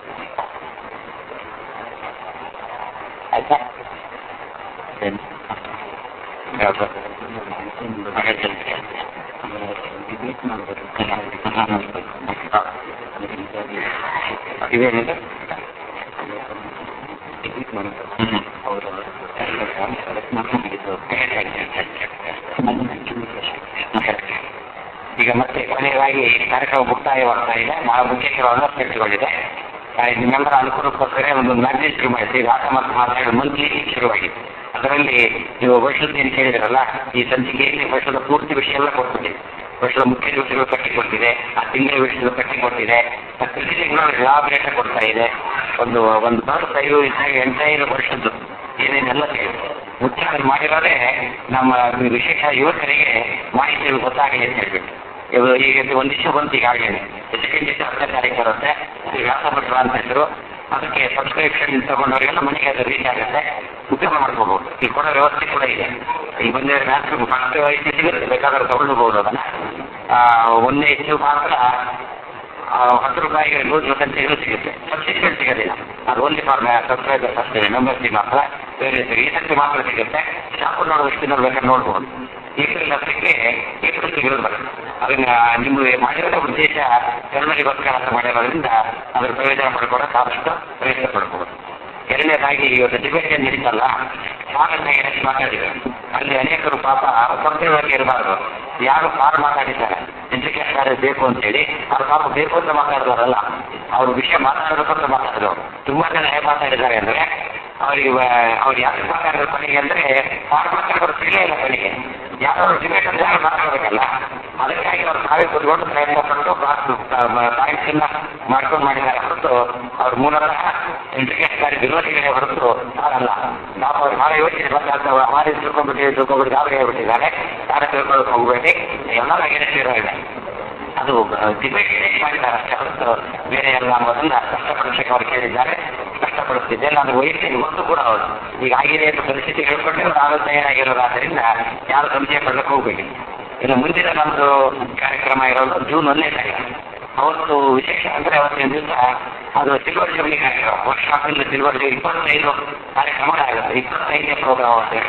ಆಯ್ತಾ ಯಾವುದು? ಇದೇನಿದೆ ಈಗ ಮತ್ತೆ ಕೊನೆಯದಾಗಿ ಕಾರ್ಯಕ್ರಮ ಮುಕ್ತಾಯವಾಗ್ತಾ ಇದೆ ಬಹಳ ಮುಖ್ಯ ಕೆಲವು ಅನಸ್ಪೆಕ್ಟ್ಗಳಿದೆ ನಿಮ್ಮೆಲ್ಲರ ಅನುಕೂಲಕ್ಕೋಸ್ಕರ ಒಂದು ಮ್ಯಾಗ್ನೆಟ್ ಶುರು ಮಾಡಿದೆ ಈಗ ಆಟ ಮತ್ತು ಮಾತಾಡಿ ಮಂತ್ಲಿ ಶುರುವಾಗಿದೆ ಅದರಲ್ಲಿ ನೀವು ವರ್ಷದ ಏನು ಕೇಳಿದ್ರಲ್ಲ ಈ ಸಂಚಿಕೆಯಲ್ಲಿ ವರ್ಷದ ಪೂರ್ತಿ ವಿಷಯ ಎಲ್ಲ ಕೊಟ್ಬಿಟ್ಟಿದೆ ವರ್ಷದ ಮುಖ್ಯ ದಿವಸಗಳು ಪಟ್ಟಿ ಕೊಟ್ಟಿದೆ ಆ ತಿಂಗಳ ವಿಷಯದ ಪಟ್ಟಿ ಕೊಟ್ಟಿದೆ ಪ್ರತಿ ತಿಂಗಳು ಲಾಭ ಕೊಡ್ತಾ ಇದೆ ಒಂದು ಒಂದು ದೊಡ್ಡ ಇದು ಇದ್ದಾಗ ಎಂಟೈರ್ ವರ್ಷದ್ದು ಏನೇನೆಲ್ಲ ಸಿಗುತ್ತೆ ಮುಖ್ಯವಾಗಿ ಮಾಡಿರೋದೇ ನಮ್ಮ ವಿಶೇಷ ಯುವಕರಿಗೆ ಮಾಹಿತಿಗಳು ಗೊತ್ತಾಗಲಿ ಅಂತ ಹೇಳ್ಬಿಟ್ಟು ಇದು ಈಗ ಇದು ಒಂದು ಇಶ್ಯೂ ಬಂತು ಈಗಾಗಲೇ ಸೆಕೆಂಡ್ ಇಶ್ಯೂ ಹತ್ತನೇ ತಾರೀಕು ಬರುತ್ತೆ ಇದು ವ್ಯಾಸಭಟ್ರ ಅಂತ ಹೆಸರು ಅದಕ್ಕೆ ಸಬ್ಸ್ಕ್ರಿಪ್ಷನ್ ತಗೊಂಡವರಿಗೆಲ್ಲ ಮನೆಗೆ ಅದು ರೀಚ್ ಆಗುತ್ತೆ ಉಪಯೋಗ ಮಾಡ್ಕೋಬಹುದು ಈಗ ಕೊಡೋ ವ್ಯವಸ್ಥೆ ಕೂಡ ಇದೆ ಈಗ ಬಂದ ಮ್ಯಾಥ್ಸ್ ಫಸ್ಟ್ ಐದು ಸಿಗುತ್ತೆ ಬೇಕಾದ್ರೆ ತಗೊಳ್ಬಹುದು ಅದನ್ನ ಆ, ಒಂದೇ ಇಶ್ಯೂ ಮಾತ್ರ ಆ, ಹತ್ತು ರೂಪಾಯಿಗೆ ನೂರು ಜೊತೆ ಸಿಗುತ್ತೆ ಸಬ್ಸ್ಕ್ರಿಪ್ಷನ್ ಸಿಗೋದಿಲ್ಲ ಅದು ಓನ್ಲಿ ಫಾರ್ ಸಬ್ಸ್ಕ್ರೈಬರ್ಸ್ ಅಷ್ಟೇ ಮೆಂಬರ್ಸಿಗೆ ಮಾತ್ರ ಬೇರೆ ಈ ಸರ್ತಿ ಮಾತ್ರ ಸಿಗುತ್ತೆ ಶಾಪು ನೋಡೋದಷ್ಟು ದಿನ ಬೇಕಾದ್ರೆ ನೋಡ್ಬೋದು ಏಪ್ರಿಲ್ ಹತ್ತಕ್ಕೆ ಏಪ್ರಿಲ್ ಸಿಗೋದು ಬರುತ್ತೆ ಅದನ್ನ ನಿಮಗೆ ಮಾಡಿರೋ ಉದ್ದೇಶ ಎಲ್ಲರಿಗೋಸ್ಕರ ಅಂತ ಮಾಡಿರೋದ್ರಿಂದ ಅದ್ರ ಪ್ರಯೋಜನ ಪಡ್ಕೊಳ್ಳೋಕೆ ಆದಷ್ಟು ಪ್ರಯತ್ನ ಪಡ್ಬೋದು ಎರಡನೇದಾಗಿ ಇವತ್ತು ಡಿಬೇಟ್ ಏನು ನಡೀತಲ್ಲ ಸ್ವಾಗತ ಎಷ್ಟು ಮಾತಾಡಿದ್ದಾರೆ ಅಲ್ಲಿ ಅನೇಕರು ಪಾಪ ಸಂಪೂರ್ಣವಾಗಿ ಇರಬಾರ್ದು ಯಾರು ಪಾರು ಮಾತಾಡಿದ್ದಾರೆ ಎಜುಕೇಶನ್ ಕಾಲೇಜ್ ಬೇಕು ಅಂತೇಳಿ ಅವ್ರು ಪಾಪ ಬೇಕು ಅಂತ ಮಾತಾಡಿದವರಲ್ಲ ಅವ್ರ ವಿಷಯ ಮಾತಾಡಬೇಕು ಅಂತ ಮಾತಾಡಿದವರು ತುಂಬಾ ಜನ ಹೇಗೆ ಮಾತಾಡಿದ್ದಾರೆ ಅಂದ್ರೆ ಅವ್ರಿಗೆ ವ- ಅವ್ರು ಯಾಕೆ ಮಾತಾಡಿದ್ರು ಕೊನೆಗೆ ಅಂದ್ರೆ ಪಾರು ಮಾತಾಡೋರು ಸಿಗಲೇ ಇಲ್ಲ ಕೊನೆಗೆ ಯಾರೋ ಡಿಬೇಟ್ ಅಂತ ಯಾರು ಮಾತಾಡಬೇಕಲ್ಲ ಅದಕ್ಕಾಗಿ ಅವ್ರು ನಾವೇ ಕುತ್ಕೊಂಡು ಪ್ರಯತ್ನ ಪಟ್ಟು ಪಾಯಿಂಟ್ಸ್ ಎಲ್ಲ ಮಾಡ್ಕೊಂಡು ಮಾಡಿದ್ದಾರೆ ಹೊರತು ಅವ್ರ ಮೂಲತಃ ಇಂಟರ್ನೆಟ್ಗಾರಿ ವಿರೋಧಿಗಳೇ ಹೊರತು ಅಲ್ಲ ನಾವು ಅವ್ರು ಭಾಳ ಯೋಚನೆ ಬಂದಾಗ ಮಾರಿ ತಿಳ್ಕೊಂಡ್ಬಿಟ್ಟು ತಿಳ್ಕೊಂಡ್ಬಿಟ್ಟು ಗಾಬರಿ ಹೇಳ್ಬಿಟ್ಟಿದ್ದಾರೆ ಯಾರು ತಿಳ್ಕೊಳ್ಳೋಕೆ ಹೋಗಬೇಡಿ ಎಲ್ಲ ಇರೋ ಇದೆ ಅದು ಡಿಬೇಟ್ ಮಾಡಿದ್ದಾರೆ ಅಷ್ಟೇ ಹೊರತು ಬೇರೆ ಎಲ್ಲ ಮೊದಲ ಕಷ್ಟಪಡಿಸಕ್ಕೆ ಅವ್ರು ಕೇಳಿದ್ದಾರೆ ಕಷ್ಟಪಡಿಸ್ತಿದ್ದೆ ನಾನು ವೈಯಕ್ತಿಕ ಗೊತ್ತು ಕೂಡ ಅವರು ಈಗ ಆಗಿದೆ ಅಂತ ಪರಿಸ್ಥಿತಿ ಹೇಳ್ಕೊಂಡ್ರೆ ಅವ್ರು ಆಲೋಚನೆ ಏನಾಗಿರೋದಾದ್ರಿಂದ ಯಾರು ಸಂಶಯ ಪಡ್ಲಿಕ್ಕೆ ಹೋಗ್ಬೇಡಿ ಇನ್ನು ಮುಂದಿನ ನಮ್ಮದು ಕಾರ್ಯಕ್ರಮ ಇರೋದು ಜೂನ್ ಒಂದನೇ ತಾರೀಕು ಅವತ್ತು ವಿಶೇಷ ಅಂದ್ರೆ ಅವತ್ತಿನ ದಿವಸ ಅದು ಸಿಲ್ವರ್ ಜೂಬ್ಲಿ ಕಾರ್ಯಕ್ರಮ ವರ್ಷಾಪಿಂದ ಸಿಲ್ವರ್ ಜೂಬ್ಲಿ ಇಪ್ಪತ್ತೈದು ಕಾರ್ಯಕ್ರಮಗಳಾಗುತ್ತೆ ಇಪ್ಪತ್ತೈದನೇ ಪ್ರೋಗ್ರಾಮ್ ಆಗುತ್ತೆ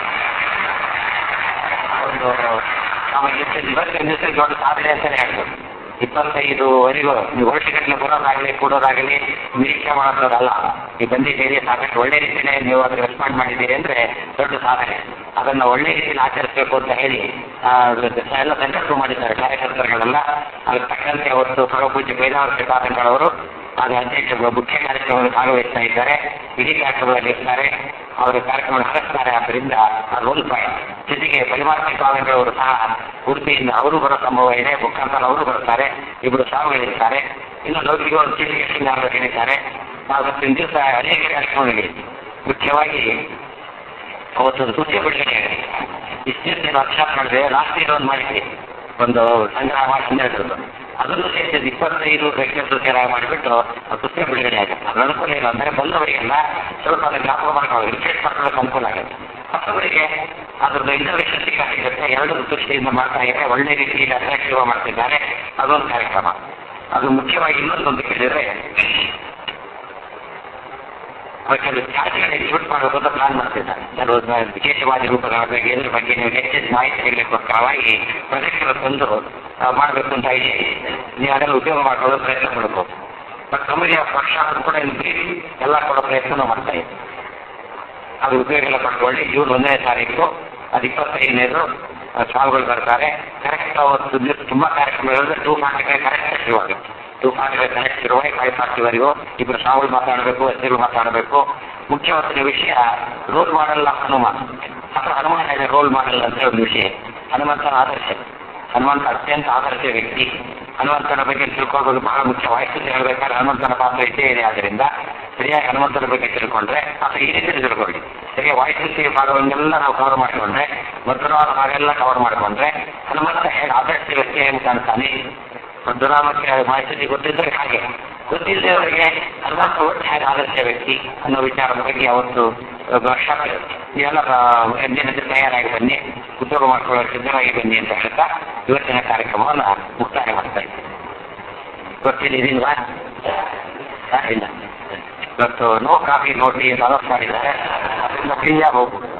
ಒಂದು ನಮ್ಮ ಇವತ್ತಿನ ದಿವಸ ದೊಡ್ಡ ಸಾಧನೆ ಅಂತಾನೆ ಹೇಳ್ಬೋದು ಇಪ್ಪತ್ತೈದುವರೆಗೂ ನೀವು ವರ್ಷಗಟ್ಟಲೆ ಬರೋದಾಗಲಿ ಕೂಡೋದಾಗಲಿ ನಿರೀಕ್ಷೆ ಮಾಡೋದಲ್ಲ ನೀವು ಬಂದಿದ್ದೀರಿ ಸಾಕಷ್ಟು ಒಳ್ಳೆ ರೀತಿಯೇ ನೀವು ಅದಕ್ಕೆ ರೆಸ್ಪಾಂಡ್ ಮಾಡಿದ್ದೀರಿ ಅಂದ್ರೆ ದೊಡ್ಡ ಸಾಧನೆ ಅದನ್ನ ಒಳ್ಳೆ ರೀತಿಯಲ್ಲಿ ಆಚರಿಸಬೇಕು ಅಂತ ಹೇಳಿ ಆ, ಎಲ್ಲ ಸಂಕಲ್ಪ ಮಾಡಿದ್ದಾರೆ ಕಾರ್ಯಕರ್ತರುಗಳೆಲ್ಲ ಅದಕ್ಕೆ ತಕ್ಕಂತೆ ಅವತ್ತು ಪರಮಪೂಜ್ಯ ಬೇದಾವರ ಕಾದಂಗಳವರು ಅದು ಅಧ್ಯಕ್ಷ ಮುಖ್ಯ ಕಾರ್ಯಕ್ರಮದಲ್ಲಿ ಭಾಗವಹಿಸ್ತಾ ಇದ್ದಾರೆ ಇಡೀ ಕಾರ್ಯಕ್ರಮದಲ್ಲಿ ಇರ್ತಾರೆ ಅವರು ಕಾರ್ಯಕ್ರಮ ನಡೆಸ್ತಾರೆ ಆದ್ದರಿಂದ ಅದು ಒಂದು ಪಾಯಿಂಟ್ ಜೊತೆಗೆ ಪರಿಮಾರ್ಥ ಕಾದಂಗಳವರು ಸಹ ಉಡುಪಿಯಿಂದ ಅವರು ಬರೋ ಸಂಭವ ಇದೆ ಮುಖಾಂತರ ಅವರು ಬರ್ತಾರೆ ಇಬ್ಬರು ಸಾವುಗಳಿರ್ತಾರೆ ಇನ್ನು ಲೌಕಿಕ ಒಂದು ಚೀಟಿಗೆ ಸಿಂಗಾರ ಹೇಳಿದ್ದಾರೆ ಅವತ್ತಿನ ದಿವಸ ಅನೇಕ ಕಾರ್ಯಕ್ರಮಗಳಿವೆ ಮುಖ್ಯವಾಗಿ ಅವತ್ತೊಂದು ಸುದ್ದಿ ಬಿಡುಗಡೆ ಆಗಿದೆ ಇಷ್ಟಿಷ್ಟು ವರ್ಕ್ಶಾಪ್ ಮಾಡಿದ್ರೆ ಲಾಸ್ಟ್ ಇಯರ್ ಒಂದು ಮಾಡಿದ್ವಿ ಒಂದು ಸಂಗ್ರಹ ಮಾಡಿ ಹನ್ನೆರಡು ಅದನ್ನು ಸೇರಿಸಿದ ಇಪ್ಪತ್ತೈದು ವ್ಯಕ್ತಿಗಳು ಸೇರಾಗ ಮಾಡಿಬಿಟ್ಟು ಆ ಪುಸ್ತಕ ಬಿಡುಗಡೆ ಆಗುತ್ತೆ ಅದು ಅನುಕೂಲ ಇಲ್ಲ ಅಂದರೆ ಬಂದವರಿಗೆಲ್ಲ ಸ್ವಲ್ಪ ಅದನ್ನು ಜ್ಞಾಪಕ ಮಾಡ್ಕೊಳ್ಳೋದು ರಿಫ್ರೆಶ್ ಮಾಡ್ಕೊಳ್ಳೋಕೆ ಅನುಕೂಲ ಆಗುತ್ತೆ ಮತ್ತೊಬ್ಬರಿಗೆ ಅದ್ರದ್ದು ಇಂಟರ್ವ್ಯೂಷನ್ ಸಿಕ್ಕಾಗಿರುತ್ತೆ ಎರಡು ದೃಷ್ಟಿಯಿಂದ ಮಾಡ್ತಾ ಇದೆ ಒಳ್ಳೆ ರೀತಿಯಲ್ಲಿ ಅಟ್ರಾಕ್ಟಿವ್ ಮಾಡ್ತಿದ್ದಾರೆ ಅದೊಂದು ಕಾರ್ಯಕ್ರಮ ಅದು ಮುಖ್ಯವಾಗಿ ಇನ್ನೊಂದೊಂದು ಕೇಳಿದ್ರೆ ಕೆಲವು ಚಾರ್ಜ್ಗಳು ಎಕ್ಸಿಬಿಟ್ ಮಾಡಬೇಕು ಅಂತ ಪ್ಲಾನ್ ಮಾಡ್ತಿದ್ದಾರೆ ಕೆಲವು ವಿಶೇಷವಾದ ರೂಪಗಳ ಬಗ್ಗೆ ಇದ್ರ ಬಗ್ಗೆ ನೀವು ಹೆಚ್ಚೆಚ್ಚು ಮಾಹಿತಿ ನೀಡಲಿಕ್ಕೋಸ್ಕರವಾಗಿ ಪ್ರೊಜೆಕ್ಟ್ಗಳು ತಂದು ಆ, ಮಾಡಬೇಕು ಅಂತ idea ಇದೆ ನೀವು ಅದನ್ನು ಉಪಯೋಗ ಮಾಡ್ಕೊಳ್ಳೋ ಪ್ರಯತ್ನ ಮಾಡಬೇಕು ಬಟ್ ನಮಗೆ ವರ್ಷ ಕೂಡ ಇನ್ನು ಬೇರೆ ಎಲ್ಲ ಕೊಡೋ ಪ್ರಯತ್ನ ಮಾಡ್ತಾ ಇದ್ದೀವಿ ಅದು ಉಪಯೋಗ ಎಲ್ಲ ಪಡ್ಕೊಳ್ಳಿ ಜೂನ್ ಒಂದನೇ ತಾರೀಕು ಅದು ಇಪ್ಪತ್ತೈದನೇದು ಸಾವುಗಳು ಬರ್ತಾರೆ ಕರೆಕ್ಟ್ ಅವತ್ತು ದಿವಸ ತುಂಬಾ ಕಾರ್ಯಕ್ರಮಗಳು ಟೂ ಫಾರ್ಟಿ ಫೈವ್ ಕರೆಕ್ಟ್ ಶುರುವಾಗುತ್ತೆ ಟೂ ಫಾರ್ಟಿ ಫೈವ್ ಕರೆಕ್ಟ್ ಶುರುವಾಗಿ ಫೈವ್ ಫಾರ್ಟಿವರೆಗೂ ಇಬ್ಬರು ಸಾವುಗಳು ಮಾತಾಡಬೇಕು ಹೆಸರು ಮಾತಾಡಬೇಕು ಮುಖ್ಯವಾದ ವಿಷಯ ರೋಲ್ ಮಾಡಲ್ ಹನುಮಾನ್ ಅಥವಾ ಹನುಮಾನ ರೋಲ್ ಮಾಡಲ್ ಅಂತ ಒಂದು ವಿಷಯ ಹನುಮಂತನ ಆದರ್ಶ ಹನುಮಂತ ಅತ್ಯಂತ ಆದರ್ಶ ವ್ಯಕ್ತಿ ಹನುಮಂತನ ಬಗ್ಗೆ ತಿಳ್ಕೊಳ್ಬೇಕು ಬಹಳ ಮುಖ್ಯ ವಯಸ್ಸಲ್ಲಿ ಹೇಳ್ಬೇಕಾದ್ರೆ ಹನುಮಂತನ ಪಾತ್ರ ಇದ್ದೇ ಇದೆ ಆದ್ದರಿಂದ ಸರಿಯಾಗಿ ಹನುಮಂತನ ಬಗ್ಗೆ ತಿಳ್ಕೊಂಡ್ರೆ ಅಥವಾ ಈ ರೀತಿ ತಿಳ್ಕೊಳ್ಳಿ ಸರಿಯಾಗಿ ವಾಯ್ಸ್ ಭಾಗವನ್ನೆಲ್ಲ ನಾವು ಕವರ್ ಮಾಡಿಕೊಂಡ್ರೆ ಮಧುರವಾದ ಭಾಗ ಕವರ್ ಮಾಡಿಕೊಂಡ್ರೆ ಹನುಮಂತ ಹೇಗೆ ಆದರ್ಶ ವ್ಯಕ್ತಿ ಹೇಗೆ ಕಾಣ್ತಾನೆ ಮಧುರಾಮಕ್ಕೆ ಮಾಹಿತಿ ಗೊತ್ತಿದ್ದರೆ ಹಾಗೆ ಗೊತ್ತಿಲ್ಲದವರಿಗೆ ಹನುಮಂತ ಒಟ್ಟು ಹೇಗೆ ಆದರ್ಶ ವ್ಯಕ್ತಿ ಅನ್ನೋ ವಿಚಾರದ ಬಗ್ಗೆ ಅವತ್ತು ವರ್ಷ ನೀವೆಲ್ಲ ದಿನದ ತಯಾರಾಗಿ ಬನ್ನಿ ಉದ್ಯೋಗ ಮಾಡ್ಕೊಳ್ಳೋ ಸಿದ್ಧರಾಗಿ ಬನ್ನಿ ಅಂತ ಹೇಳ್ತಾ ಇವತ್ತಿನ ಕಾರ್ಯಕ್ರಮವನ್ನು ಮುಕ್ತಾಯ ಮಾಡ್ತಾ ಇದ್ದೀನಿ ಇವತ್ತಿನ ಇದೀಲ್ವಾ ಹಾ, ಇಲ್ಲ ಇವತ್ತು ನೋ ಕಾಫಿ ನೋ ಟೀ ಅಂತ ಅನೌನ್ಸ್ ಮಾಡಿದ್ದಾರೆ ಅದರಿಂದ ಫ್ರೀಯಾಗಿ ಹೋಗ್ಬೋದು